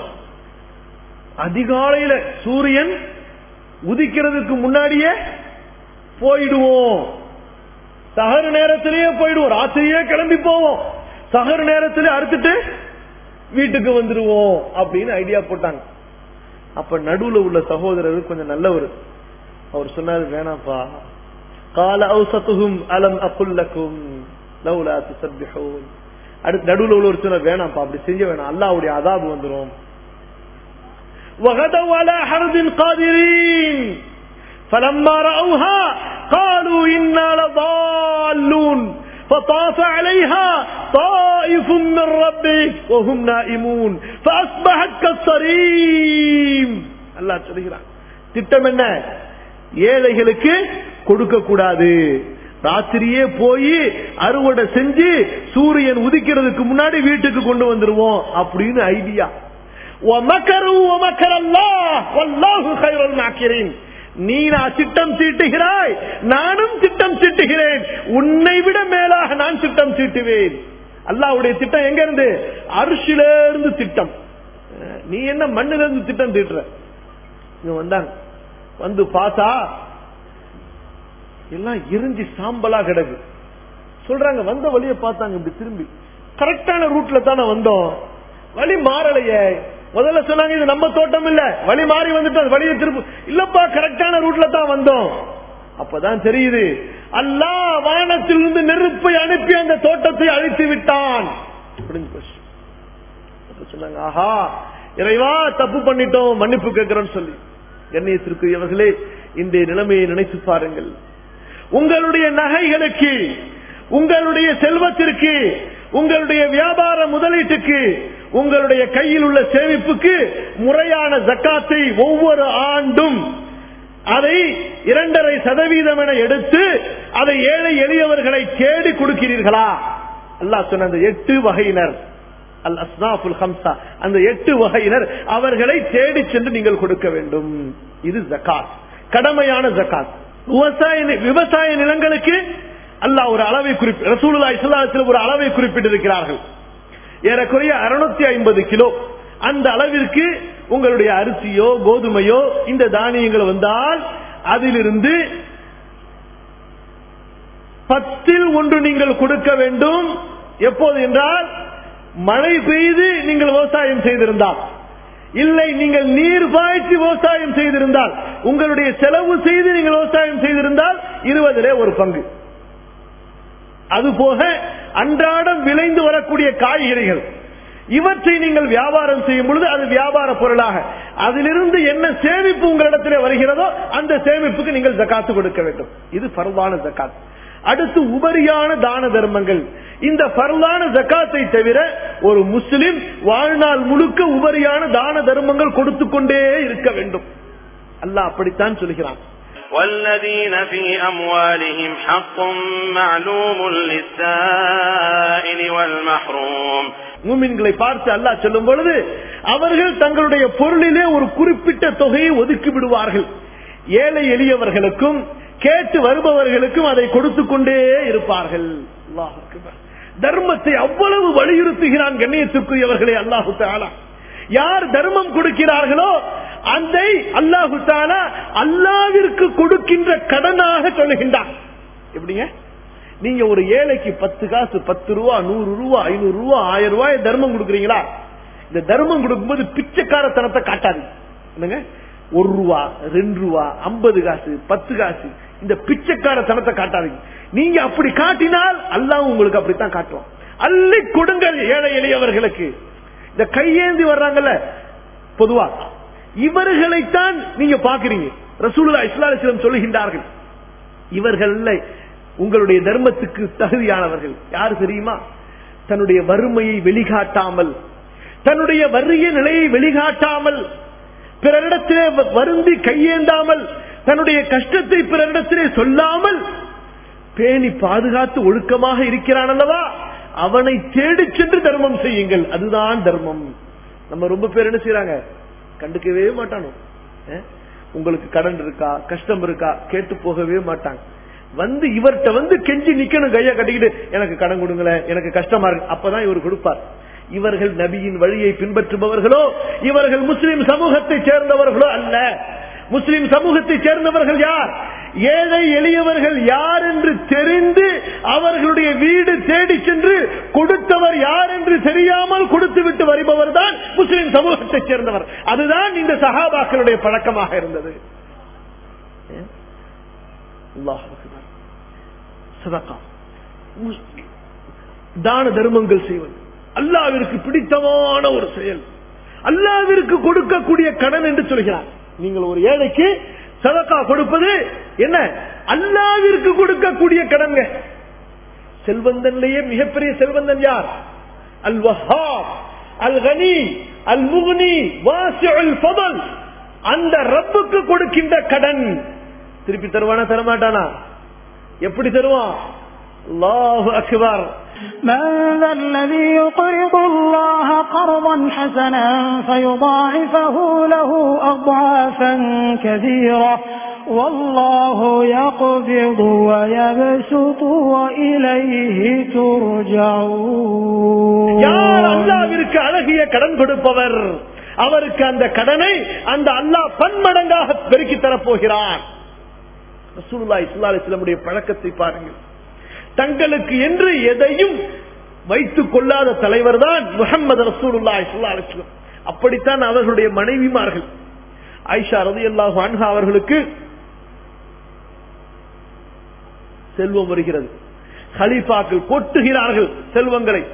அதிகாலையில சூரியன் உதிக்கிறதுக்கு முன்னாடியே போயிடுவோம் சகரு நேரத்திலேயே போயிடுவோம் ராத்திரியே கிளம்பி போவோம் சகரு நேரத்திலே அறுத்துட்டு வீட்டுக்கு வந்துருவோம் அப்படின்னு ஐடியா போட்டாங்க அப்ப நடுவுல உள்ள சகோதரர் கொஞ்சம் நல்லவர் அவர் சொன்னாரு வேணாப்பா கால அவுசத்துகும் அலம் அக்குல்லக்கும் லவுலா துசப்பிஹூன் அடுத்து நடுவுல உள்ள ஒரு சொன்னார் வேணாம்ப்பா அப்படி செஞ்ச வேணாம் அல்லாவுடைய அதாபு வந்துரும் وغدوا على حرد قادرين فلما رأوها قالوا إنا لضالون فطاف عليها طائف من ربك وهم نائمون فأصبحت كالصريم الله சொல்கிறான் திட்டம் என்ன ஏழைகளுக்கு கொடுக்க கூடாது ராத்திரியே போய் அறுவடை செஞ்சு சூரியன் உதிக்கிறதுக்கு முன்னாடி வீட்டுக்கு கொண்டு வந்துருவோம் அப்படின்னு ஐடியா நீ நான் திட்டம் தீட்டுகிறாய் நானும் திட்டம் தீட்டுகிறேன் உன்னை விட மேலாக நான் திட்டம் தீட்டுவேன் அல்லாவுடைய திட்டம் எங்க இருந்து அரிசில இருந்து திட்டம் நீ என்ன மண்ணில இருந்து திட்டம் தீட்டுற இங்க வந்தாங்க வந்து பார்த்தா எல்லாம் எரிஞ்சு சாம்பலா கிடக்கு சொல்றாங்க வந்த வழியை பார்த்தாங்க இப்படி திரும்பி கரெக்டான ரூட்ல தானே வந்தோம் வழி மாறலையே முதல்ல சொன்னாங்க இது நம்ம தோட்டம் இல்ல வழி மாறி வந்துட்டோம் வழியை திரும்ப இல்லப்பா கரெக்டான ரூட்ல தான் வந்தோம் அப்பதான் தெரியுது அல்லாஹ் வானத்திலிருந்து நெருப்பை அனுப்பி அந்த தோட்டத்தை அழித்து விட்டான் அப்படின்னு போச்சு. அப்ப சொன்னாங்க ஆஹா இறைவா தப்பு பண்ணிட்டோம் மன்னிப்பு கேட்கிறோம்னு சொல்லி கண்ணியத்திற்குரியவர்களே இன்றைய நிலைமையை நினைத்து பாருங்கள் உங்களுடைய நகைகளுக்கு உங்களுடைய செல்வத்திற்கு உங்களுடைய வியாபார முதலீட்டுக்கு உங்களுடைய கையில் உள்ள சேமிப்புக்கு முறையான ஜக்காத்தை ஒவ்வொரு ஆண்டும் அதை இரண்டரை சதவீதம் என எடுத்து அதை ஏழை எளியவர்களை தேடி கொடுக்கிறீர்களா அல்லாஹ் சொன்ன அந்த எட்டு வகையினர் அல் அஸ்னாஃபுல் ஹம்சா அந்த எட்டு வகையினர் அவர்களை தேடி சென்று நீங்கள் கொடுக்க வேண்டும் இது ஜக்காத் கடமையான ஜக்காத் விவசாய நி- விவசாய நிலங்களுக்கு அல்லாஹ் ஒரு அளவை குறிப்பி ரசூலுல்லா இஸ்லாத்தில் ஒரு அளவை குறிப்பிட்டிருக்கிறார்கள் ஏறக்குறைய அறுநூத்தி ஐம்பது கிலோ அந்த அளவிற்கு உங்களுடைய அரிசியோ கோதுமையோ இந்த தானியங்கள் வந்தால் அதிலிருந்து பத்தில் ஒன்று நீங்கள் கொடுக்க வேண்டும் எப்போது என்றால் மழை பெய்து நீங்கள் விவசாயம் செய்திருந்தால் இல்லை நீங்கள் நீர் பாய்ச்சி விவசாயம் செய்திருந்தால் உங்களுடைய செலவு செய்து நீங்கள் விவசாயம் செய்திருந்தால் இருபதிலே ஒரு பங்கு அதுபோக அன்றாடம் விளைந்து வரக்கூடிய காய்கறிகள் இவற்றை நீங்கள் வியாபாரம் செய்யும் பொழுது அது வியாபார பொருளாக அதிலிருந்து என்ன சேமிப்பு உங்களிடத்திலே வருகிறதோ அந்த சேமிப்புக்கு நீங்கள் ஜக்காத்து கொடுக்க வேண்டும் இது பரவான ஜக்காத் அடுத்து உபரியான தான தர்மங்கள் இந்த பரவான ஜக்காத்தை தவிர ஒரு முஸ்லிம் வாழ்நாள் முழுக்க உபரியான தான தர்மங்கள் கொடுத்து கொண்டே இருக்க வேண்டும் அல்லாஹ் அப்படித்தான் சொல்கிறான் والذين في أموالهم حق معلوم للسائل والمحروم மூமின்களை பார்த்து அல்லாஹ் சொல்லும் பொழுது அவர்கள் தங்களுடைய பொருளிலே ஒரு குறிப்பிட்ட தொகையை ஒதுக்கி விடுவார்கள் ஏழை எளியவர்களுக்கும் கேட்டு வருபவர்களுக்கும் அதை கொடுத்து கொண்டே இருப்பார்கள் அல்லாஹ் அக்பர். தர்மத்தை அவ்வளவு வலியுறுத்துகிறான் கண்ணியத்துக்குரியவர்களே அல்லாஹு தாலா யார் தர்மம் கொடுக்கிறார்களோ அந்த அல்லாஹு தாலா அல்லாவிற்கு கொடுக்கின்ற கடனாக சொல்லுகின்றான் எப்படிங்க நீங்க ஒரு ஏழைக்கு பத்து காசு பத்து ரூபா நூறு ரூபா ஐநூறு ரூபா ஆயிரம் ரூபாய் தர்மம் கொடுக்குறீங்களா இந்த தர்மம் கொடுக்கும்போது பிச்சைக்காரத்தனத்தை காட்டாது என்னங்க ஒரு ரூபா ரெண்டு ரூபா ஐம்பது காசு பத்து காசு இந்த பிச்சைக்காரத்தனத்தை காட்டாதீங்க நீங்க அப்படி காட்டினால் அல்லாஹ் உங்களுக்கு அப்படித்தான் காட்டுவோம் அள்ளி கொடுங்கள் ஏழை எளியவர்களுக்கு இந்த கையேந்தி வர்றாங்கல்ல பொதுவா இவர்களைத்தான் நீங்க பாக்குறீங்க ரசூலுல்லா இஸ்லாமிஸ்லம் சொல்லுகின்றார்கள் இவர்கள் உங்களுடைய தர்மத்துக்கு தகுதியானவர்கள் யாரு தெரியுமா தன்னுடைய வறுமையை வெளிகாட்டாமல் தன்னுடைய வறிய நிலையை வெளிகாட்டாமல் பிறரிடத்திலே வ- வருந்தி கையேந்தாமல் தன்னுடைய கஷ்டத்தை பிறரிடத்திலே சொல்லாமல் பேணி பாதுகாத்து ஒழுக்கமாக இருக்கிறான் அல்லவா அவனை தேடிச் சென்று தர்மம் செய்யுங்கள் அதுதான் தர்மம் நம்ம ரொம்ப பேர் என்ன செய்யறாங்க கண்டுக்கவே மாட்டானோ அஹ்? உங்களுக்கு கடன் இருக்கா கஷ்டம் இருக்கா கேட்டு போகவே மாட்டாங்க வந்து இவர்கிட்ட வந்து கெஞ்சி நிக்கணும் கைய கட்டிக்கிட்டு எனக்கு கடன் கொடுங்களேன் எனக்கு கஷ்டமா இருக்கு அப்பதான் இவர் கொடுப்பார் இவர்கள் நபியின் வழியை பின்பற்றுபவர்களோ இவர்கள் முஸ்லிம் சமூகத்தை சேர்ந்தவர்களோ அல்ல முஸ்லிம் சமூகத்தை சேர்ந்தவர்கள் யார் ஏழை எளியவர்கள் யார் என்று தெரிந்து அவர்களுடைய வீடு தேடி சென்று கொடுத்தவர் யார் என்று தெரியாமல் கொடுத்து விட்டு வருபவர் தான் முஸ்லிம் சமூகத்தை சேர்ந்தவர் அதுதான் இந்த சஹாபாக்களுடைய பழக்கமாக இருந்தது அல்லாஹ் அக்பர். சதகா. முஸ்- தான தர்மங்கள் செய்வது அல்லாவிற்கு பிடித்தமான ஒரு செயல் அல்லாவிற்கு கொடுக்கக்கூடிய கடன் என்று சொல்கிறார் நீங்கள் ஒரு ஏழைக்கு சதக்கா கொடுப்பது என்ன அல்லாவிற்கு கொடுக்கக்கூடிய கடன்க செல்வந்தன்லேயே மிகப்பெரிய செல்வந்தன் யார் அல் வஹாப் அல் கனி அல் முக்னி வாசிஉல் ஃபதல் அந்த ரப்புக்கு கொடுக்கின்ற கடன் திருப்பி தருவானா தரமாட்டானா எப்படி தருவான் அல்லாஹு அக்பர் من ذا الذي يقرض الله قرضا حسنا فيضاعفه له أضعافا كثيرة والله يقبض ويبسط وإليه யார் ترجعون அல்லாவிற்கு அழகிய கடன் கொடுப்பவர் அவருக்கு அந்த கடனை அந்த அல்லாஹ் பன்மடங்காக பெருக்கி தரப்போகிறான் ரசூலுல்லாஹி ஸல்லல்லாஹு அலைஹி வஸல்லமுடைய பழக்கத்தை பாருங்கள் தங்களுக்கு என்று எதையும் வைத்துக் கொள்ளாத தலைவர் தான் முகமது ரசூலுல்லாஹி ஸல்லல்லாஹு அலைஹி வஸல்லம் அப்படித்தான் அவர்களுடைய மனைவிமார்கள் ஆயிஷா ரலியல்லாஹு அன்ஹா அவர்களுக்கு செல்வம் வருகிறது ஹலீஃபாக்கள் கொட்டுகிறார்கள் செல்வங்களை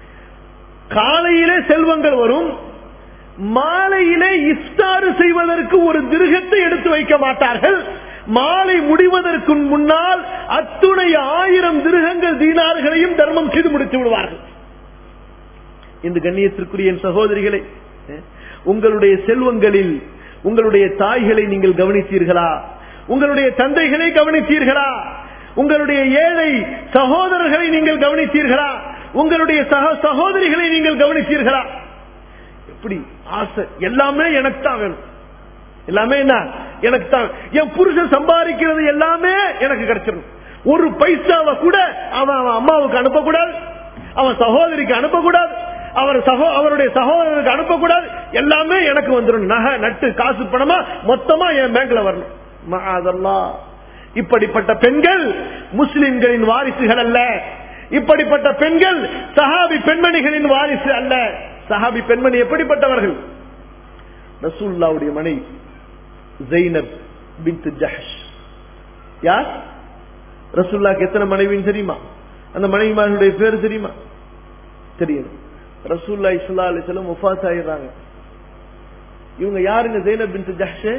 காலையிலே செல்வங்கள் வரும் மாலையிலே இஸ்தாறு செய்வதற்கு ஒரு திருகத்தை எடுத்து வைக்க மாட்டார்கள் மாலை முடிவதற்கு முன்னால் அத்துணை ஆயிரம் திருகங்கள் தீனார்களையும் தர்மம் செய்து முடித்து விடுவார்கள் இந்த கண்ணியத்திற்குரிய என் சகோதரிகளை உங்களுடைய செல்வங்களில் உங்களுடைய தாய்களை நீங்கள் கவனித்தீர்களா உங்களுடைய தந்தைகளை கவனித்தீர்களா உங்களுடைய ஏழை சகோதரர்களை நீங்கள் கவனித்தீர்களா உங்களுடைய சக சகோதரிகளை நீங்கள் கவனித்தீர்களா எப்படி ஆசை எல்லாமே எனக்கு தான் வேணும் எல்லாமே என்ன எனக்கு தான் என் புருஷன் சம்பாதிக்கிறது எல்லாமே எனக்கு கிடைச்சிடும் ஒரு பைசாவை கூட அவன் அவன் அம்மாவுக்கு அனுப்பக்கூடாது அவன் சகோதரிக்கு அனுப்பக்கூடாது அவர் சகோ அவருடைய சகோதரருக்கு அனுப்பக்கூடாது எல்லாமே எனக்கு வந்துடும் நகை நட்டு காசு பணமா மொத்தமா என் பேங்க்ல வரணும் அதெல்லாம் இப்படிப்பட்ட பெண்கள் முஸ்லிம்களின் வாரிசுகள் அல்ல இப்படிப்பட்ட பெண்கள் சஹாபி பெண்மணிகளின் வாரிசு அல்ல சஹாபி பெண்மணி எப்படிப்பட்டவர்கள் ரசூல்லாவுடைய மனைவி ஜெய்னப் பின் ஜஹஷ் யார் ரசூல்லாக்கு எத்தனை மனைவின்னு தெரியுமா அந்த மனைவிமார்களுடைய பேர் தெரியுமா தெரியும் ரசூல்லா இஸ்லா அலிசலம் முஃபாஸ் ஆயிடுறாங்க இவங்க யாருங்க ஜெய்னப் பின் ஜஹஷ்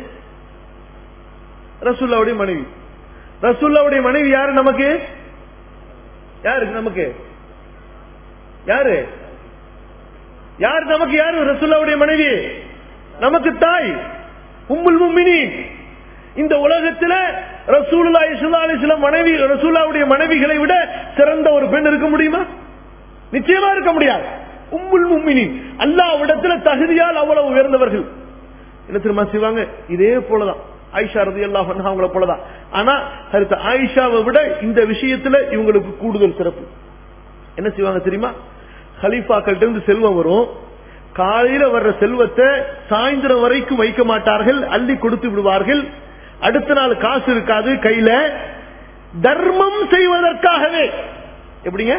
ரசூல்லாவுடைய மனைவி ரசூல்லாவுடைய மனைவி யாரு நமக்கு யாரு நமக்கு யாரு யார் நமக்கு யாரு ரசூல்லாவுடைய மனைவி நமக்கு தாய் உம்முல் மும்மினி இந்த உலகத்துல ரசூலுல்லா இஸ்லா அலிஸ்லாம் மனைவி ரசூல்லாவுடைய மனைவிகளை விட சிறந்த ஒரு பெண் இருக்க முடியுமா நிச்சயமா இருக்க முடியாது உம்முல் மும்மினி அல்லாவிடத்துல தகுதியால் அவ்வளவு உயர்ந்தவர்கள் என்ன தெரியுமா செய்வாங்க இதே போலதான் ஆயிஷா ரதி அல்லா அவங்கள போலதான் ஆனா அடுத்த ஆயிஷாவை விட இந்த விஷயத்துல இவங்களுக்கு கூடுதல் சிறப்பு என்ன செய்வாங்க தெரியுமா ஹலீஃபாக்கள்ட்ட இருந்து செல்வம் வரும் காலையில வர்ற செல்வத்தை சாயந்தரம் வரைக்கும் வைக்க மாட்டார்கள் அள்ளி கொடுத்து விடுவார்கள் அடுத்த நாள் காசு இருக்காது கையில தர்மம் செய்வதற்காகவே எப்படிங்க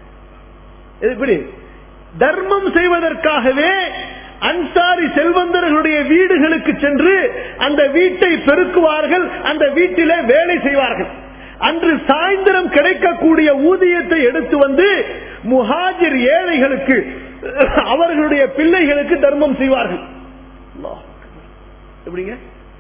எப்படி தர்மம் செய்வதற்காகவே அன்சாரி செல்வந்தர்களுடைய வீடுகளுக்கு சென்று அந்த வீட்டை பெருக்குவார்கள் அந்த வீட்டிலே வேலை செய்வார்கள் அன்று சாயந்தரம் கிடைக்கக்கூடிய ஊதியத்தை எடுத்து வந்து முஹாஜிர் ஏழைகளுக்கு அவர்களுடைய பிள்ளைகளுக்கு தர்மம் செய்வார்கள் எப்படிங்க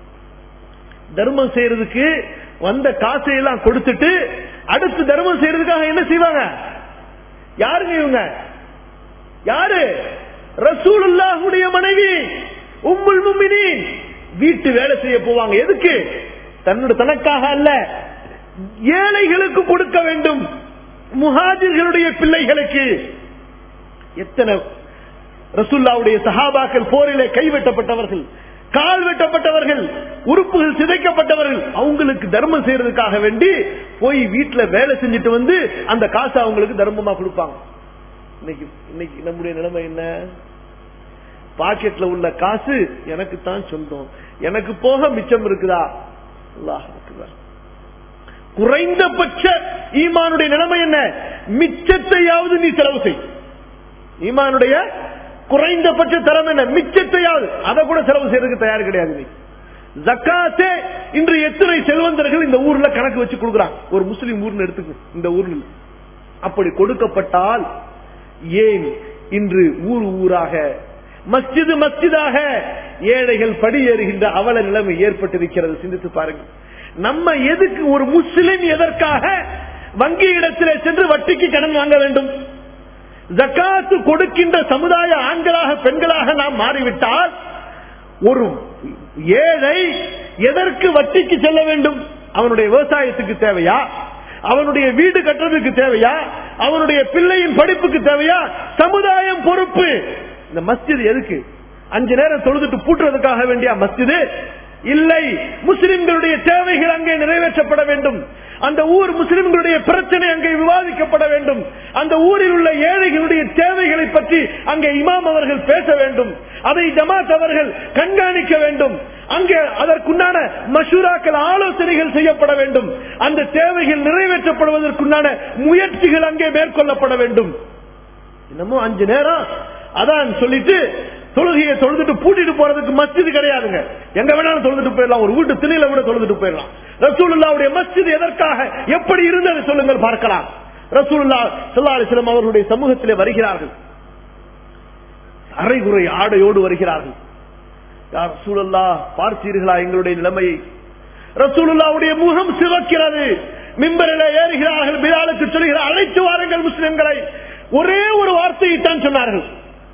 தர்மம் செய்யறதுக்கு வந்த காசை எல்லாம் கொடுத்துட்டு அடுத்து தர்மம் செய்யறதுக்காக என்ன செய்வாங்க யாருங்க இவங்க யாரு ரசூலுல்லாஹுடைய மனைவி உம்முல் முமினி வீட்டு வேலை செய்ய போவாங்க எதுக்கு தன்னோட தனக்காக அல்ல ஏழைகளுக்கு கொடுக்க வேண்டும் முஹாஜிர்களுடைய பிள்ளைகளுக்கு எத்தனை ரசுல்லாவுடைய சஹாபாக்கள் போரிலே கைவெட்டப்பட்டவர்கள் கால் வெட்டப்பட்டவர்கள் உறுப்புகள் சிதைக்கப்பட்டவர்கள் அவங்களுக்கு தர்மம் செய்யறதுக்காக வேண்டி போய் வீட்டுல வேலை செஞ்சுட்டு வந்து அந்த காசை அவங்களுக்கு தர்மமா கொடுப்பாங்க இன்னைக்கு இன்னைக்கு நம்முடைய நிலைமை என்ன பாக்கெட்ல உள்ள காசு எனக்கு தான் சொந்தம் எனக்கு போக மிச்சம் இருக்குதா அல்லாஹ் அக்பர். குறைந்தபட்ச ஈமானுடைய நிலைமை என்ன மிச்சத்தையாவது நீ செலவு செய் ஈமானுடைய குறைந்தபட்ச தரம் என்ன மிச்சத்தையாவது அதை கூட செலவு செய்யறதுக்கு தயார் கிடையாது நீ ஜக்காத்தே இன்று எத்தனை செல்வந்தர்கள் இந்த ஊர்ல கணக்கு வச்சு கொடுக்குறாங்க ஒரு முஸ்லீம் ஊர்னு எடுத்துக்கோ இந்த ஊர்ல அப்படி கொடுக்கப்பட்டால் ஏன் இன்று ஊர் ஊராக மஸ்ஜிது மஸ்ஜிதாக ஏழைகள் படியேறுகின்ற அவல நிலைமை ஏற்பட்டிருக்கிறது சிந்தித்து பாருங்கள் நம்ம எதுக்கு ஒரு முஸ்லிம் எதற்காக வங்கி இடத்திலே சென்று வட்டிக்கு கடன் வாங்க வேண்டும் ஜக்காத்து கொடுக்கின்ற சமுதாய ஆண்களாக பெண்களாக நாம் மாறிவிட்டால் ஒரு ஏழை எதற்கு வட்டிக்கு செல்ல வேண்டும் அவனுடைய விவசாயத்துக்கு தேவையா அவனுடைய வீடு கட்டுறதுக்கு தேவையா அவனுடைய பிள்ளையின் படிப்புக்கு தேவையா சமுதாயம் பொறுப்பு இந்த மஸ்ஜித் எதுக்கு அஞ்சு நேரம் தொழுதுட்டு பூட்டுறதுக்காக வேண்டிய மஸ்ஜிது இல்லை முஸ்லிம்களுடைய தேவைகள் அங்கே நிறைவேற்றப்பட வேண்டும் அந்த ஊர் முஸ்லிம்களுடைய பிரச்சனை அங்கே விவாதிக்கப்பட வேண்டும் அந்த ஊரில் உள்ள ஏழைகளுடைய தேவைகளை பற்றி அங்கே இமாம் அவர்கள் பேச வேண்டும் அதை ஜமாத் அவர்கள் கண்காணிக்க வேண்டும் அங்கே அதற்குண்டான மசூராக்கள் ஆலோசனைகள் செய்யப்பட வேண்டும் அந்த தேவைகள் நிறைவேற்றப்படுவதற்குண்டான முயற்சிகள் அங்கே மேற்கொள்ளப்பட வேண்டும் இன்னமும் அஞ்சு நேரம் அதான் சொல்லிட்டு தொழுகையை தொழுதுட்டு பூட்டிட்டு போறதுக்கு மஸ்ஜிது கிடையாதுங்க எங்க வேணாலும் தொழுதுட்டு போயிடலாம் ஒரு வீட்டு திணையில கூட தொழுதுட்டு போயிடலாம் ரசூலுல்லாவுடைய மஸ்ஜித் எதற்காக எப்படி இருந்தது சொல்லுங்கள் பார்க்கலாம் ரசூலுல்லா ஸல்லல்லாஹு அலைஹி வஸல்லம் அவர்களுடைய சமூகத்திலே வருகிறார்கள் அரைகுறை ஆடையோடு வருகிறார்கள் யார் ரசூலுல்லா பார்த்தீர்களா எங்களுடைய நிலைமையை ரசூலுல்லாவுடைய முகம் சிவக்கிறது மிம்பரில் ஏறுகிறார்கள் பிலாலுக்கு சொல்கிறார் அழைத்து வாருங்கள் முஸ்லிம்களை ஒரே ஒரு வார்த்தையை தான் சொன்னார்கள்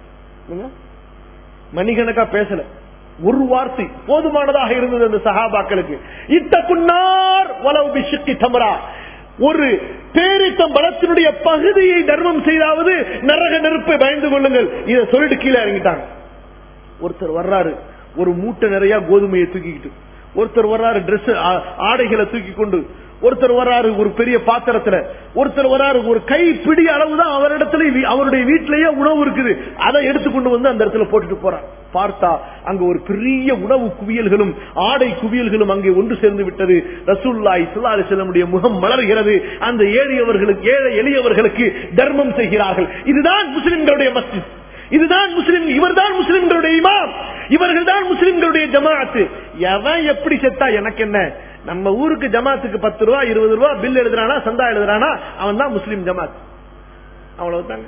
மணிகணக்கா பேசல ஒரு வார்த்தை போதுமானதாக இருந்தது அந்த சஹாபாக்களுக்கு இத்த குன்னார் வலவு பிஷிக்கி தமரா ஒரு பேரித்தம் பலத்தினுடைய பகுதியை தர்மம் செய்தாவது நரக நெருப்பை பயந்து கொள்ளுங்கள் இதை சொல்லிட்டு கீழே இறங்கிட்டாங்க ஒருத்தர் வர்றாரு ஒரு மூட்டை நிறைய கோதுமையை தூக்கிக்கிட்டு ஒருத்தர் வர்றாரு டிரெஸ் ஆடைகளை தூக்கி கொண்டு ஒருத்தர் வர்றாரு ஒரு பெரிய பாத்திரத்துல ஒருத்தர் வர்றாரு ஒரு கை பிடி அளவுதான் அவரிடத்துல வீ- அவருடைய வீட்டிலேயே உணவு இருக்குது அதை எடுத்துக்கொண்டு வந்து அந்த இடத்துல போட்டுட்டு போறார் பார்த்தா அங்க ஒரு பெரிய உணவு குவியல்களும் ஆடை குவியல்களும் அங்கே ஒன்று சேர்ந்து விட்டது ரசூல்லாய் சுல்லாலி செல்லமுடைய முகம் மலர்கிறது அந்த ஏழையவர்களுக்கு ஏழை எளியவர்களுக்கு தர்மம் செய்கிறார்கள் இதுதான் முஸ்லிம்களுடைய மஸ்ஜித் இதுதான் முஸ்லிம் இவர்தான் முஸ்லிம்களுடைய இமாம் இவர்கள் தான் முஸ்லிம்களுடைய ஜமாஅத்து எவன் எப்படி செத்தா எனக்கு என்ன நம்ம ஊருக்கு ஜமாத்துக்கு பத்து ரூபா இருபது ரூபா பில் எழுதுறானா சந்தா எழுதுறானா அவன் தான் முஸ்லிம் ஜமாத் அவ்வளவுதாங்க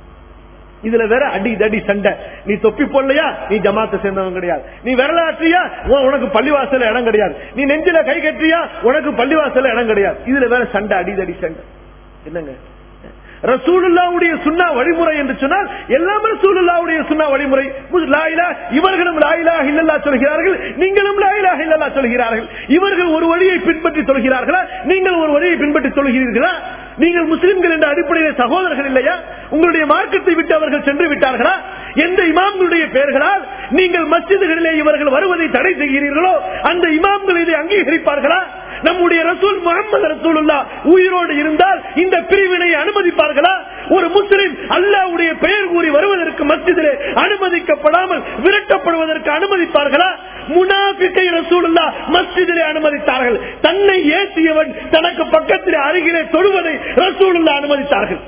இதுல வேற அடி தடி சண்டை நீ தொப்பி போடலையா நீ ஜமாத்தை சேர்ந்தவன் கிடையாது நீ விரலாற்றியா உன்- உனக்கு பள்ளிவாசல்ல இடம் கிடையாது நீ நெஞ்சில கை கட்டியா உனக்கு பள்ளிவாசல்ல இடம் கிடையாது இதுல வேற சண்டை அடிதடி சண்டை என்னங்க ரசூலுல்லாவுடைய சுன்னா வழிமுறை என்று சொன்னால் எல்லாமே ரசூலுல்லாவுடைய சுன்னா வழிமுறை முஸ்- லா இலா- இவர்களும் லாயிலா இல்லல்லா சொல்கிறார்கள் நீங்களும் லாயிலா இல்லல்லா சொல்கிறார்கள் இவர்கள் ஒரு வழியை பின்பற்றி சொல்கிறார்களா நீங்கள் ஒரு வழியை பின்பற்றி சொல்கிறீர்களா நீங்கள் முஸ்லிம்கள் என்ற அடிப்படையில் சகோதரர்கள் இல்லையா உங்களுடைய மார்க்கத்தை விட்டு அவர்கள் சென்று விட்டார்களா எந்த இமாம்களுடைய பெயர்களால் நீங்கள் மஸ்ஜிதுகளிலே இவர்கள் வருவதை தடை செய்கிறீர்களோ அந்த இமாம்கள் இதை அங்கீகரிப்பார்களா நம்முடைய ரசூல் முகமது ரசூலுல்லா உயிரோடு இருந்தால் இந்த பிரிவினை அனுமதிப்பார்களா ஒரு முஸ்லிம் அல்லாவுடைய பெயர் கூறி வருவதற்கு மஸ்ஜிதிலே அனுமதிக்கப்படாமல் விரட்டப்படுவதற்கு அனுமதிப்பார்களா முனாபிக்கை ரசூலுல்லா மஸ்ஜிதிலே அனுமதித்தார்கள் தன்னை ஏசியவன் தனக்கு பக்கத்திலே அருகிலே தொழுவதை ரசூலுல்லா அனுமதித்தார்கள்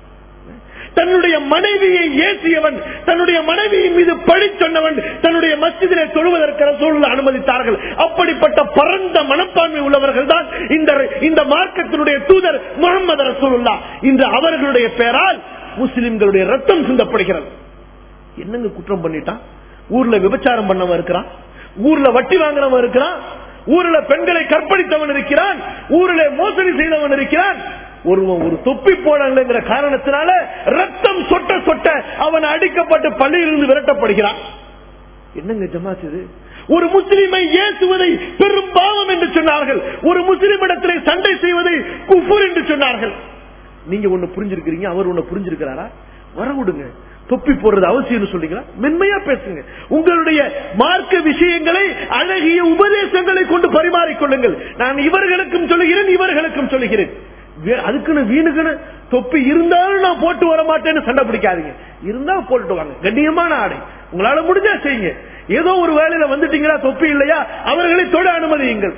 தன்னுடைய மனைவியை ஏசியவன் தன்னுடைய மனைவியின் மீது பழி சொன்னவன் தன்னுடைய மஸ்ஜிதிலே தொழுவதற்கு ரசூலுல்லா அனுமதித்தார்கள் அப்படிப்பட்ட பரந்த மனப்பான்மை உள்ளவர்கள் தான் இந்த இந்த மார்க்கத்தினுடைய தூதர் முகமது ரசூலுல்லா இன்று அவர்களுடைய பெயரால் முஸ்லிம்களுடைய ரத்தம் சிந்தப்படுகிறது என்னங்க குற்றம் பண்ணிட்டான் ஊர்ல விபச்சாரம் பண்ணவன் இருக்கிறான் ஊர்ல வட்டி வாங்குறவன் இருக்கிறான் ஊர்ல பெண்களை கற்பழித்தவன் இருக்கிறான் ஊர்ல மோசடி செய்தவன் இருக்கிறான் ஒருவன் ஒரு தொப்பி போடலைங்கிற காரணத்தினால ரத்தம் சொட்ட சொட்ட அவன் அடிக்கப்பட்டு பள்ளியிலிருந்து விரட்டப்படுகிறான் என்னங்க ஜமாத் இது ஒரு முஸ்லிமை ஏசுவதை பெரும் பாவம் என்று சொன்னார்கள் ஒரு முஸ்லிமிடத்திலே சண்டை செய்வதை குஃபுர் என்று சொன்னார்கள் நீங்க ஒண்ணு புரிஞ்சிருக்கிறீங்க அவர் ஒண்ணு புரிஞ்சிருக்கிறாரா வர விடுங்க தொப்பி போடுறது அவசியம் சொல்றீங்களா மென்மையா பேசுங்க உங்களுடைய மார்க்க விஷயங்களை அழகிய உபதேசங்களை கொண்டு பரிமாறிக்கொள்ளுங்கள் நான் இவர்களுக்கும் சொல்லுகிறேன் இவர்களுக்கும் சொல்லுகிறேன் வே- அதுக்குன்னு வீணுக்குன்னு தொப்பி இருந்தாலும் நான் போட்டு வர மாட்டேன்னு சண்டை பிடிக்காதீங்க இருந்தா போட்டுட்டு வாங்க கண்ணியமான ஆடை உங்களால முடிஞ்சா செய்யுங்க ஏதோ ஒரு வேலையில வந்துட்டீங்களா தொப்பி இல்லையா அவர்களை தொட அனுமதியுங்கள்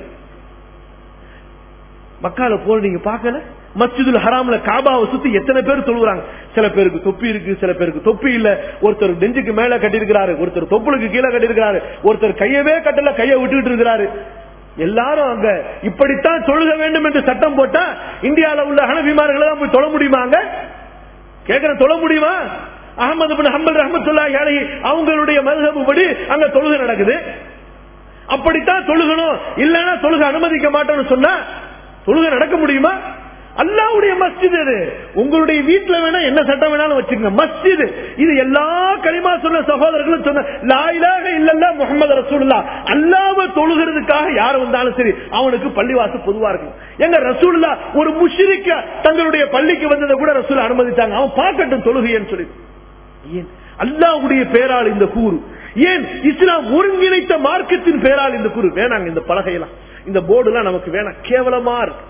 மக்கால போல நீங்க பார்க்கல மஸ்ஜிதுல் ஹராம்ல காபாவை சுத்தி எத்தனை பேர் தொழுகிறாங்க சில பேருக்கு தொப்பி இருக்கு சில பேருக்கு தொப்பி இல்ல ஒருத்தர் நெஞ்சுக்கு மேல கட்டியிருக்கிறாரு ஒருத்தர் தொப்புளுக்கு கீழே கட்டியிருக்கிறாரு ஒருத்தர் கையவே கட்டல கையை விட்டுட்டு இருக்கிறாரு எல்லாரும் அங்க இப்படித்தான் தொழுக வேண்டும் என்று சட்டம் போட்டா இந்தியால உள்ள ஹனபிமார்களை தான் போய் தொழ முடியுமா அங்க கேக்குறேன் தொழ முடியுமா அகமது பின் ஹம்பல் ரஹமத்துல்லாஹி அலைஹி அவங்களுடைய மதுஹபு படி அங்க தொழுகை நடக்குது அப்படித்தான் தொழுகணும் இல்லைன்னா தொழுகை அனுமதிக்க மாட்டோம்னு சொன்னா தொழுகை நடக்க முடியுமா அல்லாவுடைய மஸ்ஜித் இது உங்களுடைய வீட்டுல வேணா என்ன சட்டம் வேணாலும் வச்சுக்கோங்க மஸ்ஜித் இது எல்லா களிமா சொன்ன சகோதரர்களும் சொன்ன லாயிலாக இல்லல்ல முகமது ரசூலுல்லா அல்லாவ தொழுகிறதுக்காக யார் வந்தாலும் சரி அவனுக்கு பள்ளிவாசல் பொதுவா இருக்கும் எங்க ரசூலுல்லா ஒரு முஷிரிக்க தங்களுடைய பள்ளிக்கு வந்ததை கூட ரசூல் அனுமதித்தாங்க அவன் பார்க்கட்டும் தொழுகைன்னு சொல்லி ஏன் அல்லாவுடைய பெயரால் இந்த கூறு ஏன் இஸ்லாம் ஒருங்கிணைத்த மார்க்கத்தின் பெயரால் இந்த கூறு வேணாங்க இந்த பலகையெல்லாம் இந்த போர்டு எல்லாம் நமக்கு வேணாம் கேவலமா இருக்கு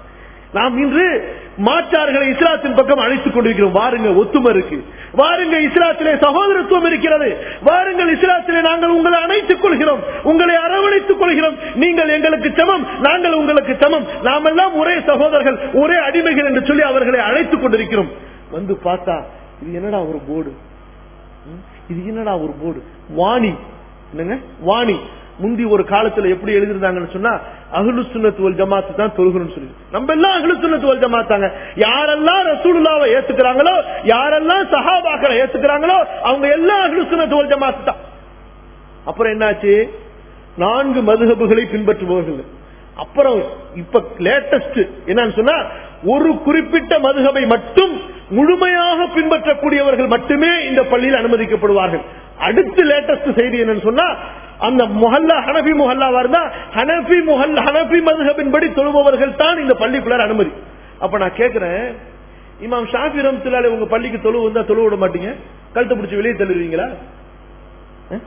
நாம் இன்று மாற்றார்களை இஸ்லாத்தின் பக்கம் அழைத்துக் கொண்டிருக்கிறோம் வாருங்க ஒத்துமை இருக்கு வாருங்க இஸ்லாத்திலே சகோதரத்துவம் இருக்கிறது வாருங்கள் இஸ்லாத்திலே நாங்கள் உங்களை அணைத்துக் கொள்கிறோம் உங்களை அரவணைத்துக் கொள்கிறோம் நீங்கள் எங்களுக்கு சமம் நாங்கள் உங்களுக்கு சமம் நாமெல்லாம் ஒரே சகோதரர்கள் ஒரே அடிமைகள் என்று சொல்லி அவர்களை அழைத்துக் கொண்டிருக்கிறோம் வந்து பார்த்தா இது என்னடா ஒரு போர்டு ம்? இது என்னடா ஒரு போர்டு வாணி என்னங்க வாணி முந்தி ஒரு காலத்துல எப்படி எழுதிருந்தாங்கன்னு சொன்னா அஹ்லு சுன்னத் வல் ஜமாத் தான் தொழுகணும்னு சொல்லி நம்ம எல்லாம் அஹ்லு சுன்னத் வல் ஜமாத்தாங்க யாரெல்லாம் ரசூலுல்லாவை ஏத்துக்கிறாங்களோ யாரெல்லாம் சஹாபாக்களை ஏத்துக்கிறாங்களோ அவங்க எல்லாம் அஹ்லு சுன்னத் வல் ஜமாத் தான் அப்புறம் என்னாச்சு நான்கு மதுஹபுகளை பின்பற்றுபவர்கள் அப்புறம் இப்ப லேட்டஸ்ட் என்னன்னு சொன்னா ஒரு குறிப்பிட்ட மதுகபை மட்டும் முழுமையாக பின்பற்றக்கூடியவர்கள் மட்டுமே இந்த பள்ளியில் அனுமதிக்கப்படுவார்கள் அடுத்து லேட்டஸ்ட் செய்தி என்னன்னு சொன்னா அந்த முஹல்லா ஹனபி முஹல்லாவா இருந்தா ஹனபி முஹல் ஹனபி மதுஹபின்படி தொழுபவர்கள் தான் இந்த பள்ளிக்குள்ளார அனுமதி அப்ப நான் கேக்குறேன் இமாம் ஷாஃபி ரம்துல்லாலே உங்க பள்ளிக்கு தொழு வந்தா தொழு விட மாட்டீங்க கழுத்தை பிடிச்சி வெளியே தள்ளுவீங்களா அஹ்?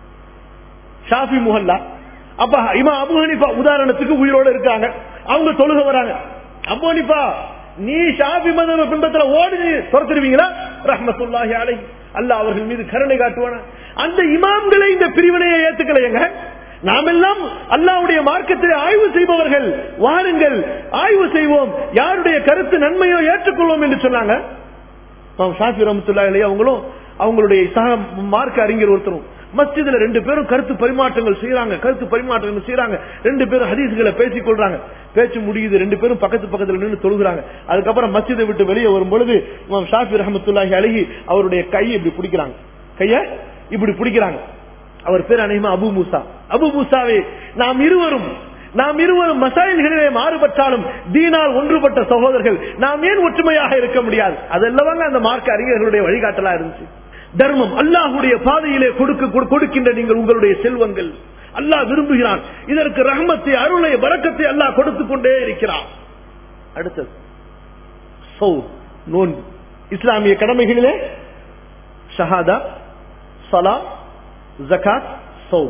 ஷாஃபி முஹல்லா அப்ப இமா அபு ஹனிஃபா உதாரணத்துக்கு உயிரோட இருக்காங்க அவங்க தொழுக வராங்க அபு ஹனிஃபா நீ ஷாஃபி மதம் பின்பத்துல ஓடி நீ துரத்துருவீங்களா ரஹ்மத்துல்லாஹி அலை அல்லாஹ் அவர்கள் மீது கருணை காட்டுவானா அந்த இமாம்களை இந்த பிரிவினையை ஏத்துக்கலையங்க நாமெல்லாம் அல்லாவுடைய மார்க்கத்தை ஆய்வு செய்பவர்கள் வாருங்கள் ஆய்வு செய்வோம் யாருடைய கருத்து நன்மையோ ஏற்றுக்கொள்வோம் என்று சொன்னாங்க இமாம் ஷாஃபி ரஹ்மத்துல்லாஹி அலைஹி அவங்களும் அவங்களுடைய சக மார்க்க அறிஞர் ஒருத்தரும் மஸ்ஜிதுல ரெண்டு பேரும் கருத்து பரிமாற்றங்கள் செய்யறாங்க கருத்து பரிமாற்றங்கள் செய்யறாங்க ரெண்டு பேரும் ஹதீஸ்களை பேசிக் கொள்றாங்க பேச்சு முடியுது ரெண்டு பேரும் பக்கத்து பக்கத்துல நின்று தொழுகிறாங்க அதுக்கப்புறம் மஸ்ஜிதை விட்டு வெளியே வரும் பொழுது இமாம் ஷாஃபி ரஹமத்துல்லாஹி அழகி அவருடைய கையை இப்படி பிடிக்கிறாங்க கைய இப்படி பிடிக்கிறாங்க அவர் பேர் அநேகமா அபு மூசா அபு மூசாவே நாம் இருவரும் நாம் இருவரும் மசாயில்களிலே மாறுபட்டாலும் தீனால் ஒன்றுபட்ட சகோதரர்கள் நாம் ஏன் ஒற்றுமையாக இருக்க முடியாது அதெல்லாம் அந்த மார்க்க அறிஞர்களுடைய வழிகாட்டலா இருந்துச்சு தர்மம் அல்லாஹுடைய பாதையிலே கொடுக்க கொடு- கொடுக்கின்ற நீங்கள் உங்களுடைய செல்வங்கள் அல்லாஹ் விரும்புகிறான் இதற்கு ரஹமத்தை அருளை வரக்கத்தை அல்லாஹ் கொடுத்து கொண்டே இருக்கிறான் அடுத்தது சௌ நோன்பு இஸ்லாமிய கடமைகளிலே ஷஹாதா சலா ஜகாத் சௌ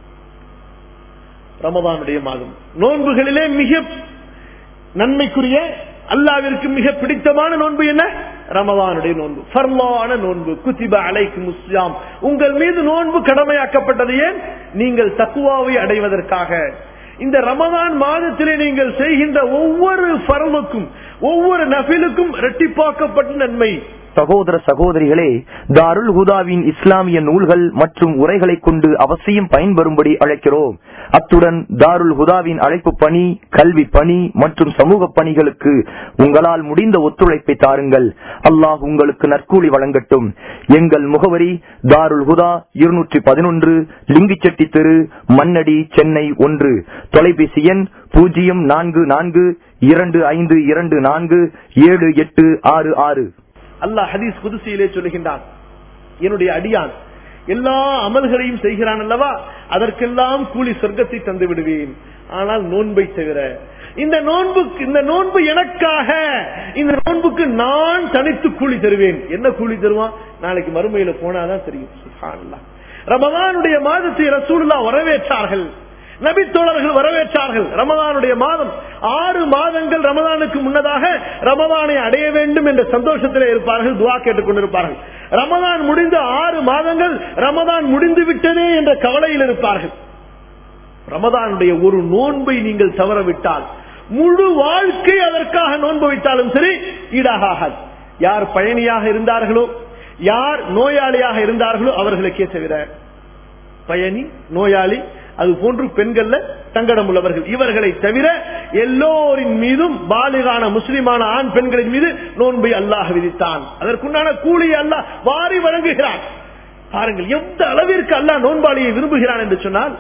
ரமதானுடைய மாதம் நோன்புகளிலே மிக நன்மைக்குரிய அல்லாவிற்கு மிக பிடித்தமான நோன்பு என்ன ரமதானுடைய நோன்பு ஃபர்லான நோன்பு குத்திப அலைக்கு முஸ்லாம் உங்கள் மீது நோன்பு கடமையாக்கப்பட்டது ஏன் நீங்கள் தக்குவாவை அடைவதற்காக இந்த ரமதான் மாதத்திலே நீங்கள் செய்கின்ற ஒவ்வொரு ஃபர்லுக்கும் ஒவ்வொரு நபிலுக்கும் இரட்டிப்பாக்கப்பட்ட நன்மை சகோதர சகோதரிகளே தாருல் ஹுதாவின் இஸ்லாமிய நூல்கள் மற்றும் உரைகளை கொண்டு அவசியம் பயன்பெறும்படி அழைக்கிறோம் அத்துடன் தாருல் ஹுதாவின் அழைப்பு பணி கல்வி பணி மற்றும் சமூக பணிகளுக்கு உங்களால் முடிந்த ஒத்துழைப்பை தாருங்கள் அல்லாஹ் உங்களுக்கு நற்கூலி வழங்கட்டும் எங்கள் முகவரி தாருல் ஹுதா இருநூற்றி பதினொன்று லிங்கிச்செட்டி தெரு மண்ணடி சென்னை ஒன்று தொலைபேசி எண் பூஜ்ஜியம் நான்கு நான்கு இரண்டு ஐந்து இரண்டு நான்கு ஏழு எட்டு ஆறு ஆறு அல்லாஹ் ஹதீஸ் குதிசியிலே சொல்லுகின்றான் என்னுடைய அடியான் எல்லா அமல்களையும் செய்கிறான் அல்லவா அதற்கெல்லாம் கூலி சொர்க்கத்தை தந்து விடுவேன் ஆனால் நோன்பை தவிர இந்த நோன்புக்கு இந்த நோன்பு எனக்காக இந்த நோன்புக்கு நான் தனித்து கூலி தருவேன் என்ன கூலி தருவான் நாளைக்கு மறுமையில போனாதான் தெரியும் சுப்ஹானல்லாஹ். ரமதானுடைய மாதத்தை ரசூலுல்லாஹ் வரவேற்றார்கள் நபி தோழர்கள் வரவேற்றார்கள் ரமதானுடைய மாதம் ஆறு மாதங்கள் ரமதானுக்கு முன்னதாக ரமதானை அடைய வேண்டும் என்ற சந்தோஷத்திலே இருப்பார்கள் துவா கேட்டுக் கொண்டிருப்பார்கள் ரமதான் முடிந்த ஆறு மாதங்கள் ரமதான் முடிந்து விட்டதே என்ற கவலையில் இருப்பார்கள் ரமதானுடைய ஒரு நோன்பை நீங்கள் தவறவிட்டால் முழு வாழ்க்கை அதற்காக நோன்பு வைத்தாலும் சரி ஈடாகாது யார் பயணியாக இருந்தார்களோ யார் நோயாளியாக இருந்தார்களோ அவர்களுக்கே தவிர பயணி நோயாளி அது போன்று பெண்கள்ல தங்கடம் உள்ளவர்கள் இவர்களை தவிர எல்லோரின் மீதும் பாலிகான முஸ்லிமான ஆண் பெண்களின் மீது நோன்பை அல்லாஹ் விதித்தான் அதற்குண்டான கூலியை அல்லாஹ் வாரி வழங்குகிறான் பாருங்கள் எந்த அளவிற்கு அல்லாஹ் நோன்பாளியை விரும்புகிறான் என்று சொன்னால்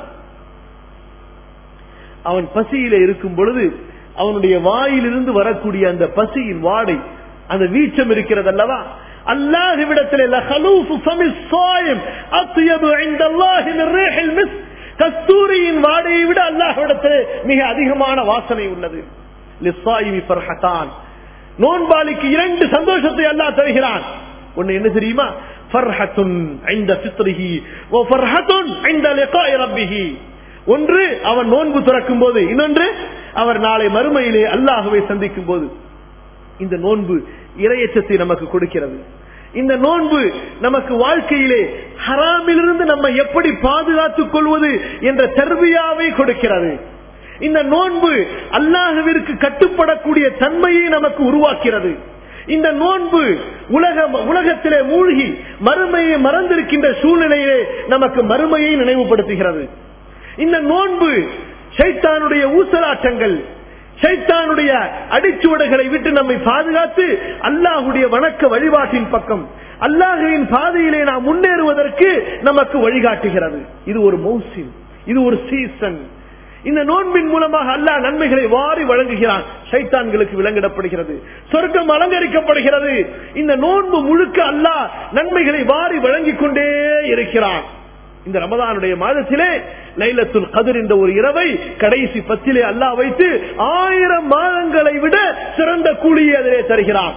அவன் பசியில இருக்கும் பொழுது அவனுடைய வாயிலிருந்து வரக்கூடிய அந்த பசியின் வாடை அந்த வீச்சம் இருக்கிறது அல்லவா அல்லாஹ்விடத்திலே லஹலூஃபு ஃபமிஸ் ஸாயிம் அத்யபு இன்தல்லாஹி மின் ரீஹில் மிஸ் கஸ்தூரியின் வாடையை விட அல்லாஹ்விடத்திலே மிக அதிகமான வாசனை உள்ளது லிஸ்ஸாயிமி ஃபர்ஹதான் நோன்பாளிக்கு இரண்டு சந்தோஷத்தை அல்லாஹ் தருகிறான் ஒன்னு என்ன தெரியுமா ஃபர்ஹத்துன் ஐந்த ஃபித்ரிஹி வ ஃபர்ஹத்துன் ஐந்த லிகாஇ ரப்பிஹி ஒன்று அவன் நோன்பு துறக்கும் போது இன்னொன்று அவர் நாளை மறுமையிலே அல்லாஹுவை சந்திக்கும் போது இந்த நோன்பு இரையச்சத்தை நமக்கு கொடுக்கிறது இந்த நோன்பு நமக்கு வாழ்க்கையிலே ஹராமிலிருந்து நம்ம எப்படி பாதுகாத்துக் கொள்வது என்ற தர்பியாவை கொடுக்கிறது இந்த நோன்பு அல்லாஹுவிற்கு கட்டுப்படக்கூடிய தன்மையை நமக்கு உருவாக்கிறது இந்த நோன்பு உலக உலகத்திலே மூழ்கி மறுமையை மறந்திருக்கின்ற சூழ்நிலையிலே நமக்கு மறுமையை நினைவுபடுத்துகிறது இந்த நோன்பு சைத்தானுடைய ஊசலாட்டங்கள் சைத்தானுடைய அடிச்சுவடுகளை விட்டு நம்மை பாதுகாத்து அல்லாஹுடைய வணக்க வழிபாட்டின் பக்கம் அல்லாஹுவின் பாதையிலே நாம் முன்னேறுவதற்கு நமக்கு வழிகாட்டுகிறது இது ஒரு மௌசிம் இது ஒரு சீசன் இந்த நோன்பின் மூலமாக அல்லாஹ் நன்மைகளை வாரி வழங்குகிறான் சைத்தான்களுக்கு விலங்கிடப்படுகிறது சொர்க்கம் அலங்கரிக்கப்படுகிறது இந்த நோன்பு முழுக்க அல்லாஹ் நன்மைகளை வாரி வழங்கிக் கொண்டே இருக்கிறான் இந்த ரமதானுடைய மாதத்திலே லைலத்துல் கதிர் என்ற ஒரு இரவை கடைசி பத்திலே அல்லாஹ் வைத்து ஆயிரம் மாதங்களை விட சிறந்த கூலியை அதிலே தருகிறான்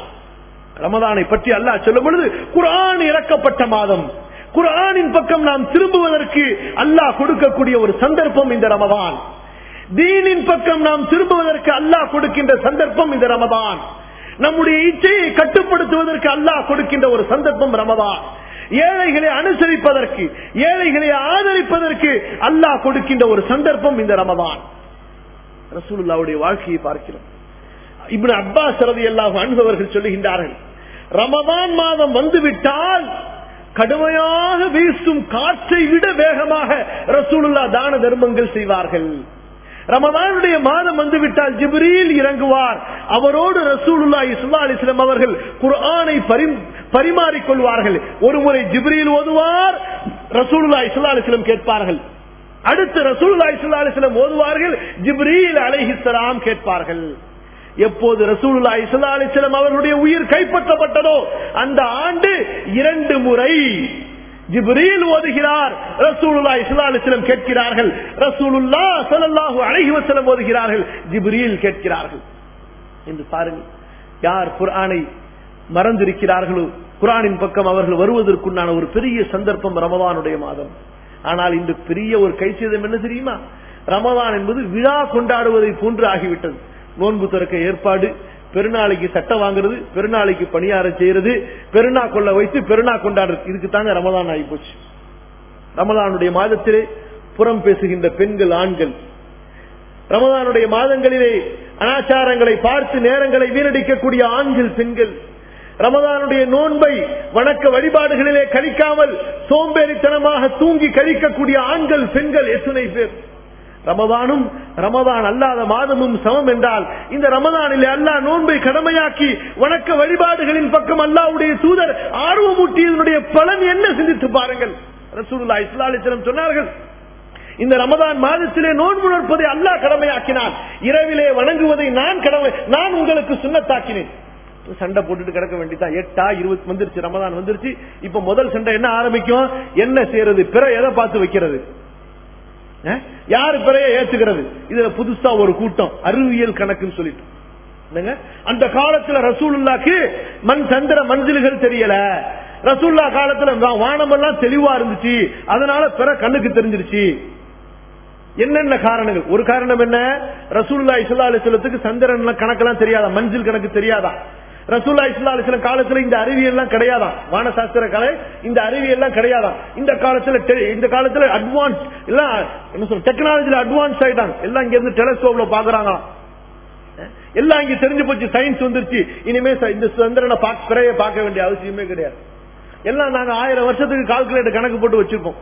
ரமதானை பற்றி அல்லாஹ் சொல்லும் பொழுது குரான் இறக்கப்பட்ட மாதம் குரானின் பக்கம் நாம் திரும்புவதற்கு அல்லாஹ் கொடுக்கக்கூடிய ஒரு சந்தர்ப்பம் இந்த ரமதான் தீனின் பக்கம் நாம் திரும்புவதற்கு அல்லாஹ் கொடுக்கின்ற சந்தர்ப்பம் இந்த ரமதான் நம்முடைய இச்சையை கட்டுப்படுத்துவதற்கு அல்லாஹ் கொடுக்கின்ற ஒரு சந்தர்ப்பம் ரமதான் ஏழைகளை அனுசரிப்பதற்கு ஏழைகளை ஆதரிப்பதற்கு அல்லாஹ் கொடுக்கின்ற ஒரு சந்தர்ப்பம் இந்த ரமதான் ரசூலுல்லாவுடைய வாழ்க்கையை பார்க்கிறோம் இப்னு அப்பாஸ் ரதி அல்லாஹ் அன்பவர்கள் சொல்லுகின்றார்கள் ரமதான் மாதம் வந்துவிட்டால் கடுமையாக வீசும் காற்றை விட வேகமாக ரசூலுல்லா தான தர்மங்கள் செய்வார்கள் ரமதானுடைய மாதம் வந்துவிட்டால் ஜிப்ரீல் இறங்குவார் அவரோடு ரசூலுல்லா இஸ்லா அலிஸ்லாம் அவர்கள் குர்ஆனை பரிமாறிக் கொள்வார்கள் ஒரு முறை ஜிப்ரீல் ஓதுவார் ரசூலுல்லா இஸ்லா அலிஸ்லாம் கேட்பார்கள் அடுத்து ரசூலுல்லா இஸ்லா அலிஸ்லாம் ஓதுவார்கள் ஜிப்ரீல் அலைஹிஸ்லாம் கேட்பார்கள் எப்போது ரசூலுல்லா இஸ்லா அலிஸ்லாம் அவர்களுடைய உயிர் கைப்பற்றப்பட்டதோ அந்த ஆண்டு இரண்டு முறை ஜிப்ரீல் ஓதுகிறார் ரசூலுல்லா இஸ்லா அலிஸ்லம் கேட்கிறார்கள் ரசூலுல்லா ஸல்லல்லாஹு அலைஹி வஸல்லம் ஓதுகிறார்கள் ஜிப்ரீல் கேட்கிறார்கள் என்று பாருங்கள் யார் குர்ஆனை மறந்திருக்கிறார்களோ குர்ஆனின் பக்கம் அவர்கள் வருவதற்குண்டான ஒரு பெரிய சந்தர்ப்பம் ரமதானுடைய மாதம் ஆனால் இன்று பெரிய ஒரு கைசேதம் என்ன தெரியுமா ரமதான் என்பது விழா கொண்டாடுவதை போன்று ஆகிவிட்டது நோன்பு திறக்க ஏற்பாடு பெருநாளைக்கு சட்டை வாங்குறது பெருநாளைக்கு பணியாரம் செய்யறது பெருநா கொள்ள வைத்து பெருநா கொண்டாடுறது இதுக்கு தாங்க ரமதான் ஆகி போச்சு ரமதானுடைய மாதத்திலே புறம் பேசுகின்ற பெண்கள் ஆண்கள் ரமதானுடைய மாதங்களிலே அனாச்சாரங்களை பார்த்து நேரங்களை வீணடிக்கக்கூடிய ஆண்கள் பெண்கள் ரமதானுடைய நோன்பை வணக்க வழிபாடுகளிலே கழிக்காமல் சோம்பேறித்தனமாக தூங்கி கழிக்கக்கூடிய ஆண்கள் பெண்கள் எத்தனை பேர் ரமதானும் ரமதான் அல்லாத மாதமும் சமம் என்றால் இந்த ரமதானிலே அல்லாஹ் நோன்பை கடமையாக்கி வணக்க வழிபாடுகளின் பக்கம் அல்லாவுடைய தூதர் ஆர்வமூட்டியதனுடைய பலன் என்ன சிந்தித்து பாருங்கள் ரசூலுல்லா இஸ்லாலிசனம் சொன்னார்கள் இந்த ரமதான் மாதத்திலே நோன்பு நோற்பதை அல்லாஹ் கடமையாக்கினான் இரவிலே வணங்குவதை நான் கடமை நான் உங்களுக்கு சுண்ணத்தாக்கினேன் சண்டை போட்டுட்டு கிடக்க வேண்டியதான் எட்டா இருபத்தி வந்துருச்சு ரமதான் வந்துருச்சு இப்ப முதல் சண்டை என்ன ஆரம்பிக்கும் என்ன செய்யறது பிற எதை பார்த்து வைக்கிறது யாரு பிறைய ஏத்துக்கிறது இதுல புதுசா ஒரு கூட்டம் அறிவியல் கணக்குன்னு சொல்லிட்டு என்னங்க அந்த காலத்துல ரசூலுல்லாக்கு மண் சந்திர மஞ்சள்கள் தெரியல ரசூல்லா காலத்துல வானம் எல்லாம் தெளிவா இருந்துச்சு அதனால பிற கண்ணுக்கு தெரிஞ்சிருச்சு என்னென்ன காரணங்கள் ஒரு காரணம் என்ன ரசூல்லா இஸ்லா அலிஸ்லத்துக்கு சந்திரன் கணக்கெல்லாம் தெரியாதா மஞ்சள் கணக்கு தெரியாதா ரசூல்லா இஸ்லா அலிஸ்லாம் காலத்துல இந்த அறிவியல் எல்லாம் கிடையாதான் வானசாஸ்திர கலை இந்த அறிவியல் எல்லாம் கிடையாதான் இந்த காலத்துல இந்த காலத்துல அட்வான்ஸ் எல்லாம் என்ன சொல்ற டெக்னாலஜில அட்வான்ஸ் ஆயிட்டாங்க எல்லாம் இங்க இருந்து டெலஸ்கோப்ல பாக்குறாங்களாம் எல்லாம் இங்க தெரிஞ்சு போச்சு சயின்ஸ் வந்துருச்சு இனிமே இந்த சந்திரனை பிறைய பார்க்க வேண்டிய அவசியமே கிடையாது எல்லாம் நாங்க ஆயிரம் வருஷத்துக்கு கால்குலேட்டர் கணக்கு போட்டு வச்சிருக்கோம்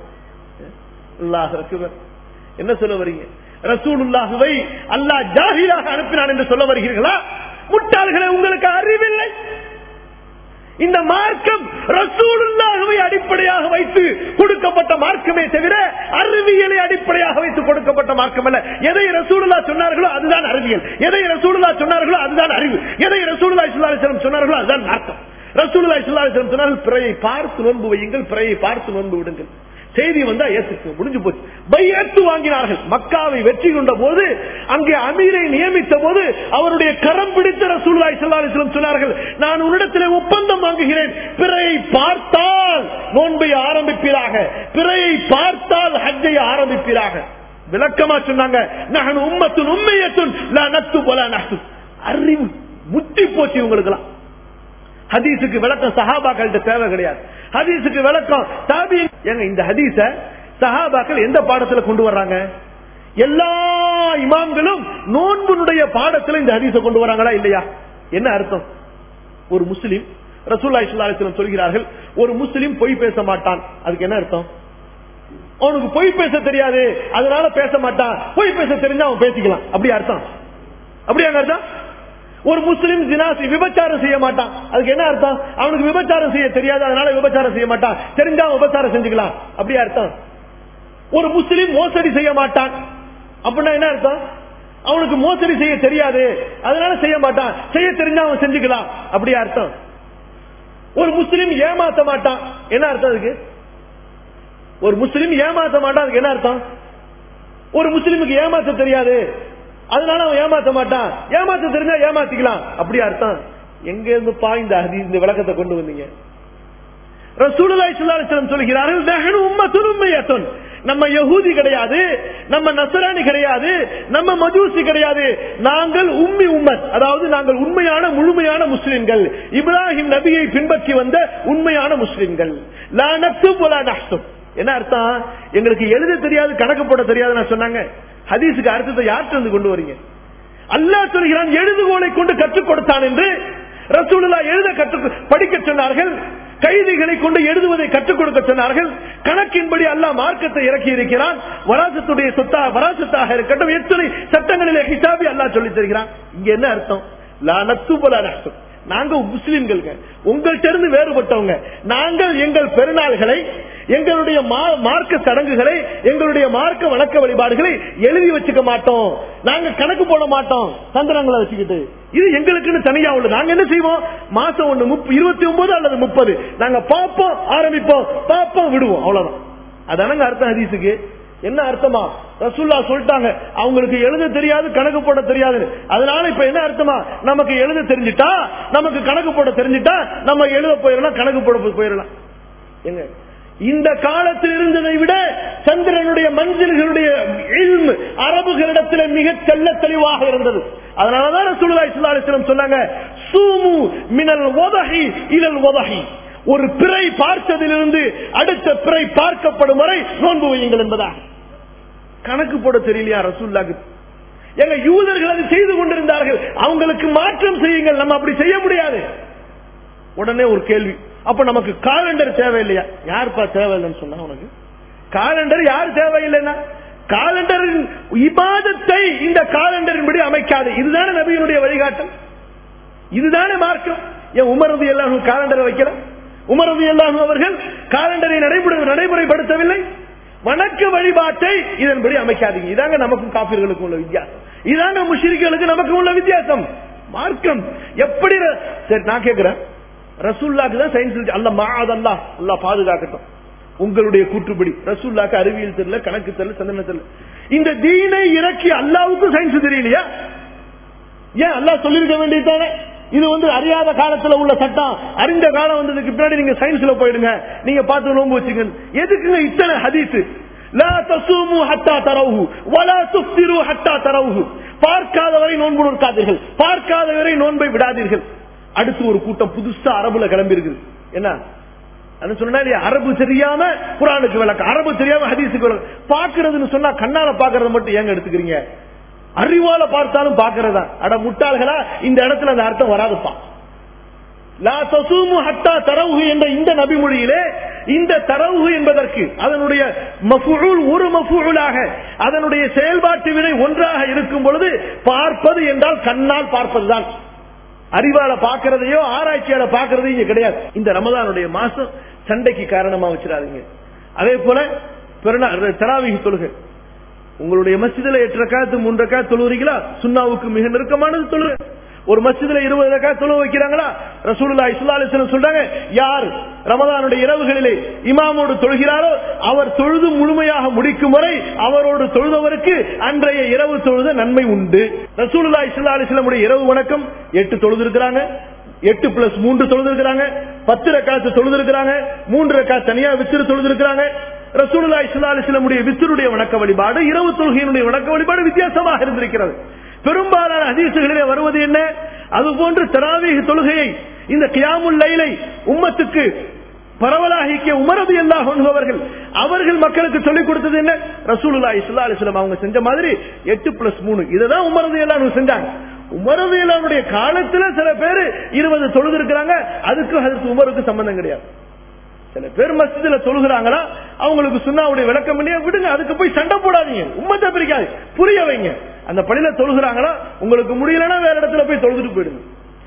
என்ன சொல்ல வரீங்க ரசூலுல்லாஹுவை அல்லாஹ் ஜாஹிலாக அனுப்பினான் என்று சொல்ல வருகிறீர்களா முட்டாள்களை உங்களுக்கு அறிவில்லை இந்த மார்க்கம் ரசூலுல்லாஹுவை அடிப்படையாக வைத்து கொடுக்கப்பட்ட மார்க்கமே தவிர அறிவியலை அடிப்படையாக வைத்து கொடுக்கப்பட்ட மார்க்கம் அல்ல எதை ரசூலுல்லா சொன்னார்களோ அதுதான் அறிவியல் எதை ரசூலுல்லா சொன்னார்களோ அதுதான் அறிவு எதை ரசூலுல்லா இஸ்லாலிசலம் சொன்னார்களோ அதுதான் மார்க்கம் ரசூலுல்லா இஸ்லாலிசலம் சொன்னார்கள் பிறையை பார்த்து நோன்பு வையுங்கள் பிறையை பார்த்து நோன்பு விடுங்கள் செய்தி வந்தா ஏத்துக்கு முடிஞ்சு போச்சு பையத்து வாங்கினார்கள் மக்காவை வெற்றி கொண்ட போது அங்கே அமீரை நியமித்த போது அவருடைய கரம் பிடித்த ரசூல்லாய் சல்லாஹிஸ்லம் சொன்னார்கள் நான் உன்னிடத்திலே ஒப்பந்தம் வாங்குகிறேன் பிறையை பார்த்தால் நோன்பை ஆரம்பிப்பீராக பிறையை பார்த்தால் ஹஜ்ஜை ஆரம்பிப்பீராக விளக்கமா சொன்னாங்க நகனு உம்மத்துன் உண்மையத்துன் லா நத்து போல நத்து அறிவு முத்தி போச்சு இவங்களுக்கெல்லாம் ஹதீஸுக்கு விளக்கம் சஹாபாக்கள்கிட்ட தேவை கிடையாது ஹதீஸுக்கு விளக்கம் தாபி ஏங்க இந்த ஹதீஸ சஹாபாக்கள் எந்த பாடத்துல கொண்டு வர்றாங்க எல்லா இமாம்களும் நோன்புனுடைய பாடத்துல இந்த ஹதீஸ கொண்டு வராங்களா இல்லையா என்ன அர்த்தம் ஒரு முஸ்லிம் ரசூல்லா இஸ்லாம் சொல்கிறார்கள் ஒரு முஸ்லிம் பொய் பேச மாட்டான் அதுக்கு என்ன அர்த்தம் அவனுக்கு பொய் பேச தெரியாது அதனால பேச மாட்டான் பொய் பேச தெரிஞ்சா அவன் பேசிக்கலாம் அப்படி அர்த்தம் அப்படியாங்க அர்த்தம் ஒரு முஸ்லிம் ஜினாசி விபச்சாரம் செய்ய மாட்டான் அதுக்கு என்ன அர்த்தம் அவனுக்கு விபச்சாரம் செய்ய தெரியாது அதனால விபச்சாரம் செய்ய மாட்டான் தெரிஞ்சா அவன் விபச்சாரம் செஞ்சுக்கலாம் அப்படி அர்த்தம் ஒரு முஸ்லிம் மோசடி செய்ய மாட்டான் அப்படின்னா என்ன அர்த்தம் அவனுக்கு மோசடி செய்ய தெரியாது அதனால செய்ய மாட்டான் செய்ய தெரிஞ்சா அவன் செஞ்சுக்கலாம் அப்படி அர்த்தம் ஒரு முஸ்லிம் ஏமாத்த மாட்டான் என்ன அர்த்தம் அதுக்கு ஒரு முஸ்லிம் ஏமாத்த மாட்டான் அதுக்கு என்ன அர்த்தம் ஒரு முஸ்லிமுக்கு ஏமாத்த தெரியாது அதனால அவன் ஏமாத்த மாட்டான் ஏமாத்த தெரிஞ்சா ஏமாத்திக்கலாம் அப்படி அர்த்தம் எங்க இருந்து பா இந்த ஹதீஸ் இந்த விளக்கத்தை கொண்டு வந்தீங்க ரசூலுல்லாஹி ஸல்லல்லாஹு அலைஹி வஸல்லம் சொல்கிறார்கள் நஹனு உம்மத்துன் உம்மயத்துன் நம்ம யஹூதி கிடையாது நம்ம நசராணி கிடையாது நம்ம மஜூசி கிடையாது நாங்கள் உம்மி உம்மத் அதாவது நாங்கள் உண்மையான முழுமையான முஸ்லிம்கள் இப்ராஹிம் நபியை பின்பற்றி வந்த உண்மையான முஸ்லிம்கள் லா நக்துப் வலா நஹ்துப் என்ன அர்த்தம் எங்களுக்கு எழுத தெரியாது கணக்கு போட தெரியாது நான் சொன்னாங்க ஹதீஸுக்கு அர்த்தத்தை யார்கிட்ட இருந்து கொண்டு வரீங்க அல்லாஹ் சொல்கிறான் எழுதுகோலை கொண்டு கற்றுக் கொடுத்தான் என்று ரசூலுல்லா எழுத கற்று படிக்க சொன்னார்கள் கைதிகளை கொண்டு எழுதுவதை கற்றுக் கொடுக்க சொன்னார்கள் கணக்கின்படி அல்லாஹ் மார்க்கத்தை இறக்கி இருக்கிறான் வராசத்துடைய சொத்தா வராசத்தாக இருக்கட்டும் எத்தனை சட்டங்களிலே ஹிசாபி அல்லாஹ் சொல்லி தருகிறான் இங்க என்ன அர்த்தம் லானத்து போல அர்த்தம் நாங்க முஸ்லிம்களுங்க உங்கள்கிட்ட இருந்து வேறுபட்டவங்க நாங்கள் எங்கள் பெருநாள்களை எங்களுடைய மா- மார்க்க சடங்குகளை எங்களுடைய மார்க்க வணக்க வழிபாடுகளை எழுதி வச்சுக்க மாட்டோம் நாங்க கணக்கு போட மாட்டோம் சந்திரங்களை வச்சுக்கிட்டு இது எங்களுக்குன்னு தனியா உள்ளது நாங்க என்ன செய்வோம் மாசம் ஒண்ணு முப்ப- இருபத்தி ஒன்பது அல்லது முப்பது நாங்க பார்ப்போம் ஆரம்பிப்போம் பார்ப்போம் விடுவோம் அவ்வளவுதான் அதானங்க அர்த்தம் ஹதீஸுக்கு என்ன அர்த்தமா ரசூல்லா சொல்லிட்டாங்க அவங்களுக்கு எழுத தெரியாது கணக்கு போட தெரியாது அதனால இப்ப என்ன அர்த்தமா நமக்கு எழுத தெரிஞ்சிட்டா நமக்கு கணக்கு போட தெரிஞ்சிட்டா நம்ம எழுத போயிடலாம் கணக்கு போட போயிடலாம் எங்க இந்த காலத்தில் இருந்ததை விட சந்திரனுடைய மஞ்சள்களுடைய இல்மு அரபுகளிடத்தில் மிக தெள்ள தெளிவாக இருந்தது அதனாலதான் ரசூலுல்லாஹி ஸல்லல்லாஹு அலைஹி வஸல்லம் சொன்னாங்க சூமு மினல் வதஹி இலல் வதஹி ஒரு பிறை பார்த்ததிலிருந்து அடுத்த பிறை பார்க்கப்படும் வரை நோன்பு வையுங்கள் என்பதா கணக்கு போட தெரியலையா ரசூல்லாக்கு எங்க யூதர்கள் அது செய்து கொண்டிருந்தார்கள் அவங்களுக்கு மாற்றம் செய்யுங்கள் நம்ம அப்படி செய்ய முடியாது உடனே ஒரு கேள்வி அப்ப நமக்கு காலண்டர் தேவையில்லையா யாருப்பா தேவையில்லைன்னு சொன்னா உனக்கு காலண்டர் யார் தேவையில்லைன்னா காலண்டரின் இபாதத்தை இந்த காலண்டரின் படி அமைக்காது இதுதானே நபியினுடைய வழிகாட்டம் இதுதானே மார்க்கம் ஏன் உமரது எல்லாம் காலண்டரை வைக்கல உமரது எல்லாம் அவர்கள் காலண்டரை நடைமுறை நடைமுறைப்படுத்தவில்லை வணக்க வழிபாட்டை இதன்படி அமைக்காதீங்க இதாங்க நமக்கும் காப்பீர்களுக்கும் உள்ள வித்தியாசம் இதாங்க முஷிரிகளுக்கு நமக்கு உள்ள வித்தியாசம் மார்க்கம் எப்படி ர- சரி நான் கேட்கிறேன் ரசூல்லாக்கு தான் சயின்ஸ் அல்ல மாதல்லா அல்லா பாதுகாக்கட்டும் உங்களுடைய கூற்றுப்படி ரசூல்லாக்கு அறிவியல் தெரியல கணக்கு தெரியல சந்தன தெரியல இந்த தீனை இறக்கி அல்லாவுக்கும் சயின்ஸ் தெரியலையா ஏன் அல்லாஹ் சொல்லிருக்க வேண்டியதானே இது வந்து அறியாத காலத்துல உள்ள சட்டம் அறிந்த காலம் வந்ததுக்கு பின்னாடி நீங்க சயின்ஸ்ல போயிடுங்க நீங்க பார்த்து நோன்பு வச்சுங்க எதுக்குங்க இத்தனை ஹதீஸ் லா தசூமு ஹத்தா தரவுஹு வலா துஃப்திரு ஹத்தா தரவுஹு பார்க்காதவரை நோன்பு நோக்காதீர்கள் பார்க்காதவரை நோன்பை விடாதீர்கள் அடுத்து ஒரு கூட்டம் புதுசா அரபுல கிளம்பி இருக்குது என்ன அது சொன்னா இல்லையா, அரபு தெரியாம குரானுக்கு விளக்கம் அரபு தெரியாம ஹதீஸுக்கு விளக்கம் பாக்குறதுன்னு சொன்னா கண்ணால பாக்குறத மட்டும் ஏங்க எடுத்துக்கிறீங்க அறிவால பார்த்தாலும் பாக்குறதா அட முட்டாள்களா இந்த இடத்துல அந்த அர்த்தம் வராதுப்பா லா தசூமு ஹத்தா தரவுகு என்ற இந்த நபிமொழியிலே இந்த தரவுகு என்பதற்கு அதனுடைய மஃபுஊல் ஒரு மஃபுஊலாக அதனுடைய செயல்பாட்டு வினை ஒன்றாக இருக்கும் பொழுது பார்ப்பது என்றால் கண்ணால் பார்ப்பதுதான் அறிவால பாக்குறதையோ ஆராய்ச்சியால பாக்குறதையும் இங்க கிடையாது இந்த ரமதானுடைய மாசம் சண்டைக்கு காரணமா வச்சிடாதீங்க அதே போல பெருநா- தராவீஹ் தொழுகை உங்களுடைய மஸ்ஜிதுல எட்டு ரக்காத்து மூன்று ரக்கா தொழுகிறீங்களா சுண்ணாவுக்கு மிக நெருக்கமானது தொழுகை ஒரு மஸ்ஜிதுல இருபது ரக்கா தொழு வைக்கிறாங்களா ரசூலுல்லா இஸ்லாலிஸ்லம் சொல்றாங்க யார் ரமதானுடைய இரவுகளிலே இமாமோடு தொழுகிறாரோ அவர் தொழுது முழுமையாக முடிக்கும் வரை அவரோடு தொழுதவருக்கு அன்றைய இரவு தொழுத நன்மை உண்டு ரசூலுல்லா இஸ்லா அலிஸ்லமுடைய இரவு வணக்கம் எட்டு தொழுது இருக்கிறாங்க எட்டு பிளஸ் மூன்று தொழுது இருக்கிறாங்க பத்து ரக்காத்து தொழுது இருக்கிறாங்க மூன்று ரக்கா தனியா வித்திரு தொழுது இருக்கிறாங்க ரசூலுல்லாஹி ஸல்லல்லாஹு அலைஹி வஸல்லமுடைய வித்ருடைய வணக்க வழிபாடு இரவு தொழுகையினுடைய வணக்க வழிபாடு வித்தியாசமாக இருந்திருக்கிறது பெரும்பாலான ஹதீசுகளிலே வருவது என்ன அதுபோன்று தராவீஹ் தொழுகையை இந்த கியாமுல் லைலை உம்மத்துக்கு பரவலாகிய உமரது எல்லா அவர்கள் அவர்கள் மக்களுக்கு சொல்லிக் கொடுத்தது என்ன ரசூலுல்லாஹி ஸல்லல்லாஹு அலைஹி வஸல்லம் அவங்க செஞ்ச மாதிரி எட்டு பிளஸ் மூணு இதுதான் உமரது எல்லாம் செஞ்சாங்க உமரது எல்லாருடைய காலத்துல சில பேர் இருபது தொழுது இருக்கிறாங்க அதுக்கு அதற்கு உமருக்கு சம்பந்தம் கிடையாது சில பேர் மஸ்ஜிதுல தொழுகிறாங்களா அவங்களுக்கு சுண்ணாவுடைய விளக்கம் பண்ணியா விடுங்க அதுக்கு போய் சண்டை போடாதீங்க உம்மத்தை பிரிக்காது புரிய வைங்க அந்த பள்ளியில தொழுகிறாங்களா உங்களுக்கு முடியலன்னா வேற இடத்துல போய் தொழுதுட்டு போயிடுங்க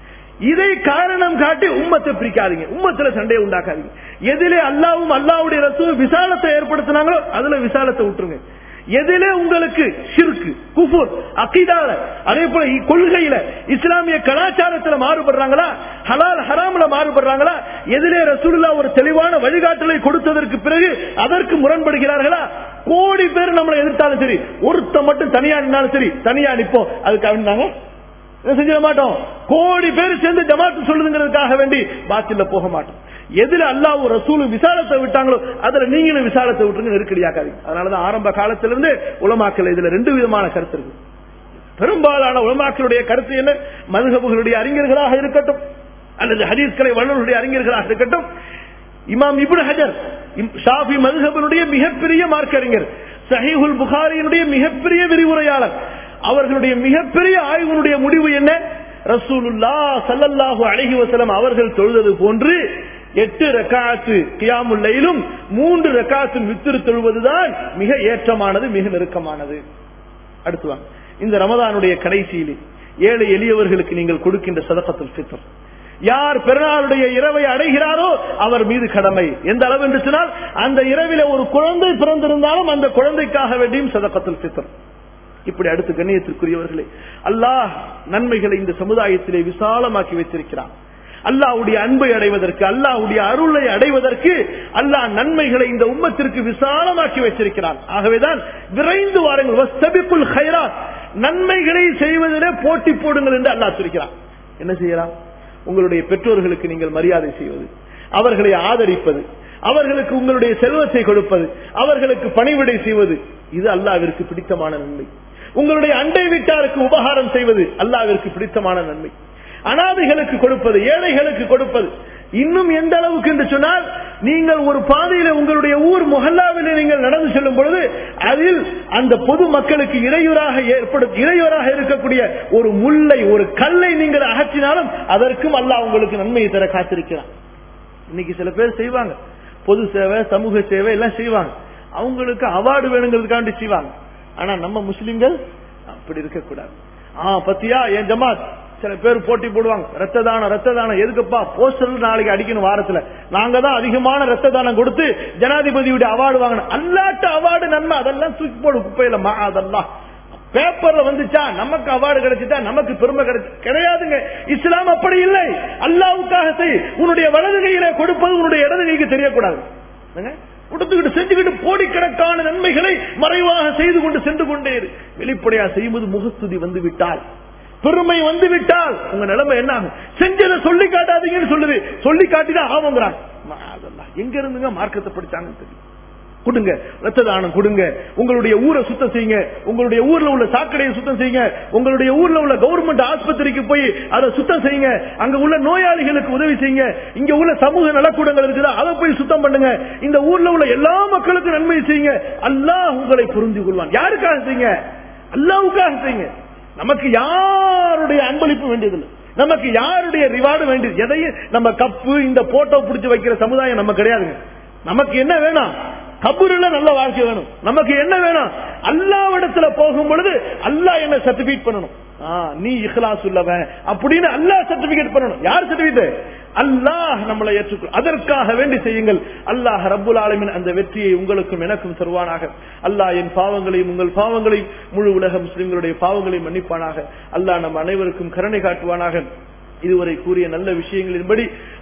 இதை காரணம் காட்டி உம்மத்தை பிரிக்காதீங்க உம்மத்துல சண்டையை உண்டாக்காதீங்க எதிலே அல்லாவும் அல்லாவுடைய ரசூலும் விசாலத்தை ஏற்படுத்தினாங்களோ அதுல விசாலத்தை விட்டுருங்க எதிலே உங்களுக்கு ஷிர்கு குஃபுர் அக்கீதால அதே போல இ- கொள்கையில இஸ்லாமிய கலாச்சாரத்துல மாறுபடுறாங்களா ஹலால் ஹராம்ல மாறுபடுறாங்களா எதிலே ரசூலுல்லா ஒரு தெளிவான வழிகாட்டலை கொடுத்ததற்கு பிறகு அதற்கு முரண்படுகிறார்களா கோடி பேர் நம்மளை எதிர்த்தாலும் சரி ஒருத்த மட்டும் தனியா நின்னாலும் சரி தனியா நிப்போம் அதுக்கு அப்படின்னாங்க இதை செஞ்சிட மாட்டோம் கோடி பேர் சேர்ந்து ஜமாத்து சொல்லுதுங்கிறதுக்காக வேண்டி பாத்தில போக மாட்டோம் எதுல அல்லாஹ் ரசூலும் விசாலத்தை விட்டாங்களோ அதுல நீங்களும் விசாலத்தை விட்டுருங்க நெருக்கடியாக்காதீங்க அதனாலதான் ஆரம்ப காலத்திலிருந்து உலமாக்கல் இதுல ரெண்டு விதமான கருத்து இருக்கு பெரும்பாலான உலமாக்களுடைய கருத்து என்ன மதுகபுகளுடைய அறிஞர்களாக இருக்கட்டும் அல்லது ஹதீஸ்கலை வல்லுநருடைய அறிஞர்களாக இருக்கட்டும் இமாம் இப்னு ஹஜர் இம்- ஷாஃபி மதுஹபனுடைய மிகப்பெரிய மார்க்க அறிஞர் சஹீஹுல் புகாரியினுடைய மிகப்பெரிய விரிவுரையாளர் அவர்களுடைய மிகப்பெரிய ஆய்வினுடைய முடிவு என்ன ரசூலுல்லா ஸல்லல்லாஹு அலைஹி வஸல்லம் அவர்கள் தொழுதது போன்று எட்டு ரக்காத்து கியாமுல்லையிலும் மூன்று ரக்காத்து வித்திரு தொழுவதுதான் மிக ஏற்றமானது மிக நெருக்கமானது அடுத்து வாங்க இந்த ரமதானுடைய கடைசியிலே ஏழை எளியவர்களுக்கு நீங்கள் கொடுக்கின்ற சதகத்துல் ஃபித்ர் யார் பெருநாளுடைய இரவை அடைகிறாரோ அவர் மீது கடமை எந்த அளவு என்று சொன்னால் அந்த இரவில ஒரு குழந்தை பிறந்திருந்தாலும் அந்த குழந்தைக்காக வேண்டியும் சதகத்துல் ஃபித்ர் இப்படி அடுத்து கண்ணியத்திற்குரியவர்களே அல்லாஹ் நன்மைகளை இந்த சமுதாயத்திலே விசாலமாக்கி வைத்திருக்கிறான் அல்லாஹ்வுடைய அன்பை அடைவதற்கு அல்லாஹ்வுடைய அருளை அடைவதற்கு அல்லாஹ் நன்மைகளை இந்த உம்மத்திற்கு விசாலமாக்கி வச்சிருக்கிறான் ஆகவேதான் விரைந்து வாருங்கள் வஸ்தபிக்குல் ஹைராத் நன்மைகளை செய்வதிலே போட்டி போடுங்கள் என்று அல்லாஹ் சொல்கிறான் என்ன செய்யலாம் உங்களுடைய பெற்றோர்களுக்கு நீங்கள் மரியாதை செய்வது அவர்களை ஆதரிப்பது அவர்களுக்கு உங்களுடைய செல்வத்தை கொடுப்பது அவர்களுக்கு பணிவிடை செய்வது இது அல்லாவிற்கு பிடித்தமான நன்மை உங்களுடைய அண்டை வீட்டாருக்கு உபகாரம் செய்வது அல்லாவிற்கு பிடித்தமான நன்மை அனாதைகளுக்கு கொடுப்பது ஏழைகளுக்கு கொடுப்பது இன்னும் எந்த அளவுக்கு என்று சொன்னால் நீங்கள் ஒரு பாதையில உங்களுடைய ஊர் முகல்லாவிலே நீங்கள் நடந்து செல்லும் பொழுது அதில் அந்த பொது மக்களுக்கு இடையூறாக ஏற்படு இடையூறாக இருக்கக்கூடிய ஒரு முல்லை ஒரு கல்லை நீங்கள் அகற்றினாலும் அதற்கும் அல்லாஹ் உங்களுக்கு நன்மையை தர காத்திருக்கிறான் இன்னைக்கு சில பேர் செய்வாங்க பொது சேவை சமூக சேவை எல்லாம் செய்வாங்க அவங்களுக்கு அவார்டு வேணுங்கிறதுக்காண்டி செய்வாங்க ஆனா நம்ம முஸ்லிம்கள் அப்படி இருக்கக்கூடாது ஆ பத்தியா என் ஜமாத் சில பேர் போட்டி போடுவாங்க ரத்த தானம் ரத்த தானம் எதுக்குப்பா போஸ்டர் நாளைக்கு அடிக்கணும் வாரத்துல நாங்க தான் அதிகமான ரத்த தானம் கொடுத்து ஜனாதிபதியுடைய அவார்டு வாங்கணும் அல்லாட்ட அவார்டு நன்மை அதெல்லாம் தூக்கி போடு குப்பையில மா அதெல்லாம் பேப்பர்ல வந்துச்சா நமக்கு அவார்டு கிடைச்சிட்டா நமக்கு பெருமை கிடைச்சு கிடையாதுங்க இஸ்லாம் அப்படி இல்லை அல்லாவுக்காக செய் உன்னுடைய வலது கையில கொடுப்பது உன்னுடைய இடது கைக்கு தெரியக்கூடாது என்னங்க? கொடுத்துக்கிட்டு செஞ்சுக்கிட்டு கோடிக்கணக்கான நன்மைகளை மறைவாக செய்து கொண்டு சென்று கொண்டே இரு. வெளிப்படையா செய்யும்போது முகஸ்துதி வந்து விட்டால் பெருமை வந்து விட்டால் உங்க நிலைமை என்ன ஆகும் செஞ்சதை சொல்லி காட்டாதீங்கன்னு சொல்லுது சொல்லி காட்டிதான் ஆவங்கிறாங்க அதெல்லாம் எங்க இருந்துங்க மார்க்கத்தை படிச்சாங்கன்னு தெரியும் கொடுங்க ரத்த தானம் கொடுங்க உங்களுடைய ஊரை சுத்தம் செய்யுங்க உங்களுடைய ஊர்ல உள்ள சாக்கடையை சுத்தம் செய்யுங்க உங்களுடைய ஊர்ல உள்ள கவர்மெண்ட் ஆஸ்பத்திரிக்கு போய் அதை சுத்தம் செய்யுங்க அங்க உள்ள நோயாளிகளுக்கு உதவி செய்யுங்க இங்க உள்ள சமூக நலக்கூடங்கள் இருக்குதா அதை போய் சுத்தம் பண்ணுங்க இந்த ஊர்ல உள்ள எல்லா மக்களுக்கும் நன்மை செய்யுங்க அல்லாஹ் உங்களை புரிந்து கொள்வான் யாருக்காக செய்யுங்க அல்லாவுக்காக செய்யுங்க நமக்கு யாருடைய அன்பளிப்பு வேண்டியதில்லை நமக்கு யாருடைய ரிவார்டு வேண்டியது எதையும் நம்ம கப்பு இந்த போட்டோ பிடிச்சு வைக்கிற சமுதாயம் நம்ம கிடையாதுங்க நமக்கு என்ன வேணும் கபூர்ல நல்ல வாழ்க்கை வேணும் நமக்கு என்ன வேணும் அல்லாவிடத்துல போகும் பொழுது அல்லாஹ் என்ன சர்டிபிகேட் பண்ணணும் ஆ, நீ இஹ்லாஸ் உள்ளவன் அப்படின்னு அல்லாஹ் சர்டிபிகேட் பண்ணணும் யார் சர்டிபிகேட் அல்லாஹ் நம்மளை ஏற்றுக்கொள் அதற்காக வேண்டி செய்யுங்கள் அல்லாஹ் ரப்புல் ஆலமின் அந்த வெற்றியை உங்களுக்கும் எனக்கும் தருவானாக அல்லாஹ் என் பாவங்களையும் உங்கள் பாவங்களையும் முழு உலக முஸ்லிம்களுடைய பாவங்களையும் மன்னிப்பானாக அல்லாஹ் நம் அனைவருக்கும் கருணை காட்டுவானாக இதுவரை கூறிய நல்ல விஷயங்களின்படி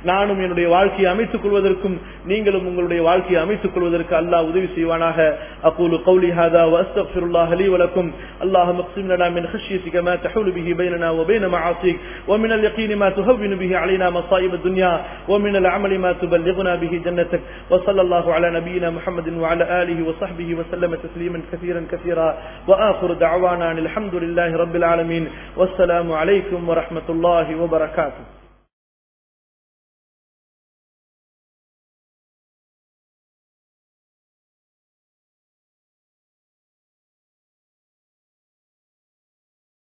நானும் என்னுடைய வாழ்க்கையை அமைத்துக் கொள்வதற்கும் நீங்களும் உங்களுடைய வாழ்க்கையை அமைத்துக் கொள்வதற்கு அல்லாஹ் உதவி செய்வானாக அகூலு قولي هذا واستغفر الله لي ولكم اللهم اقسم لنا من خشيتك ما تحول به بيننا وبين معاصيك ومن اليقين ما تهون به علينا مصائب الدنيا ومن العمل ما تبلغنا به جنتك وصلى الله على نبينا محمد وعلى آله وصحبه وسلم تسليما كثيرا كثيرا وآخر دعوانا أن الحمد لله رب العالمين والسلام عليكم ورحمة الله وبركاته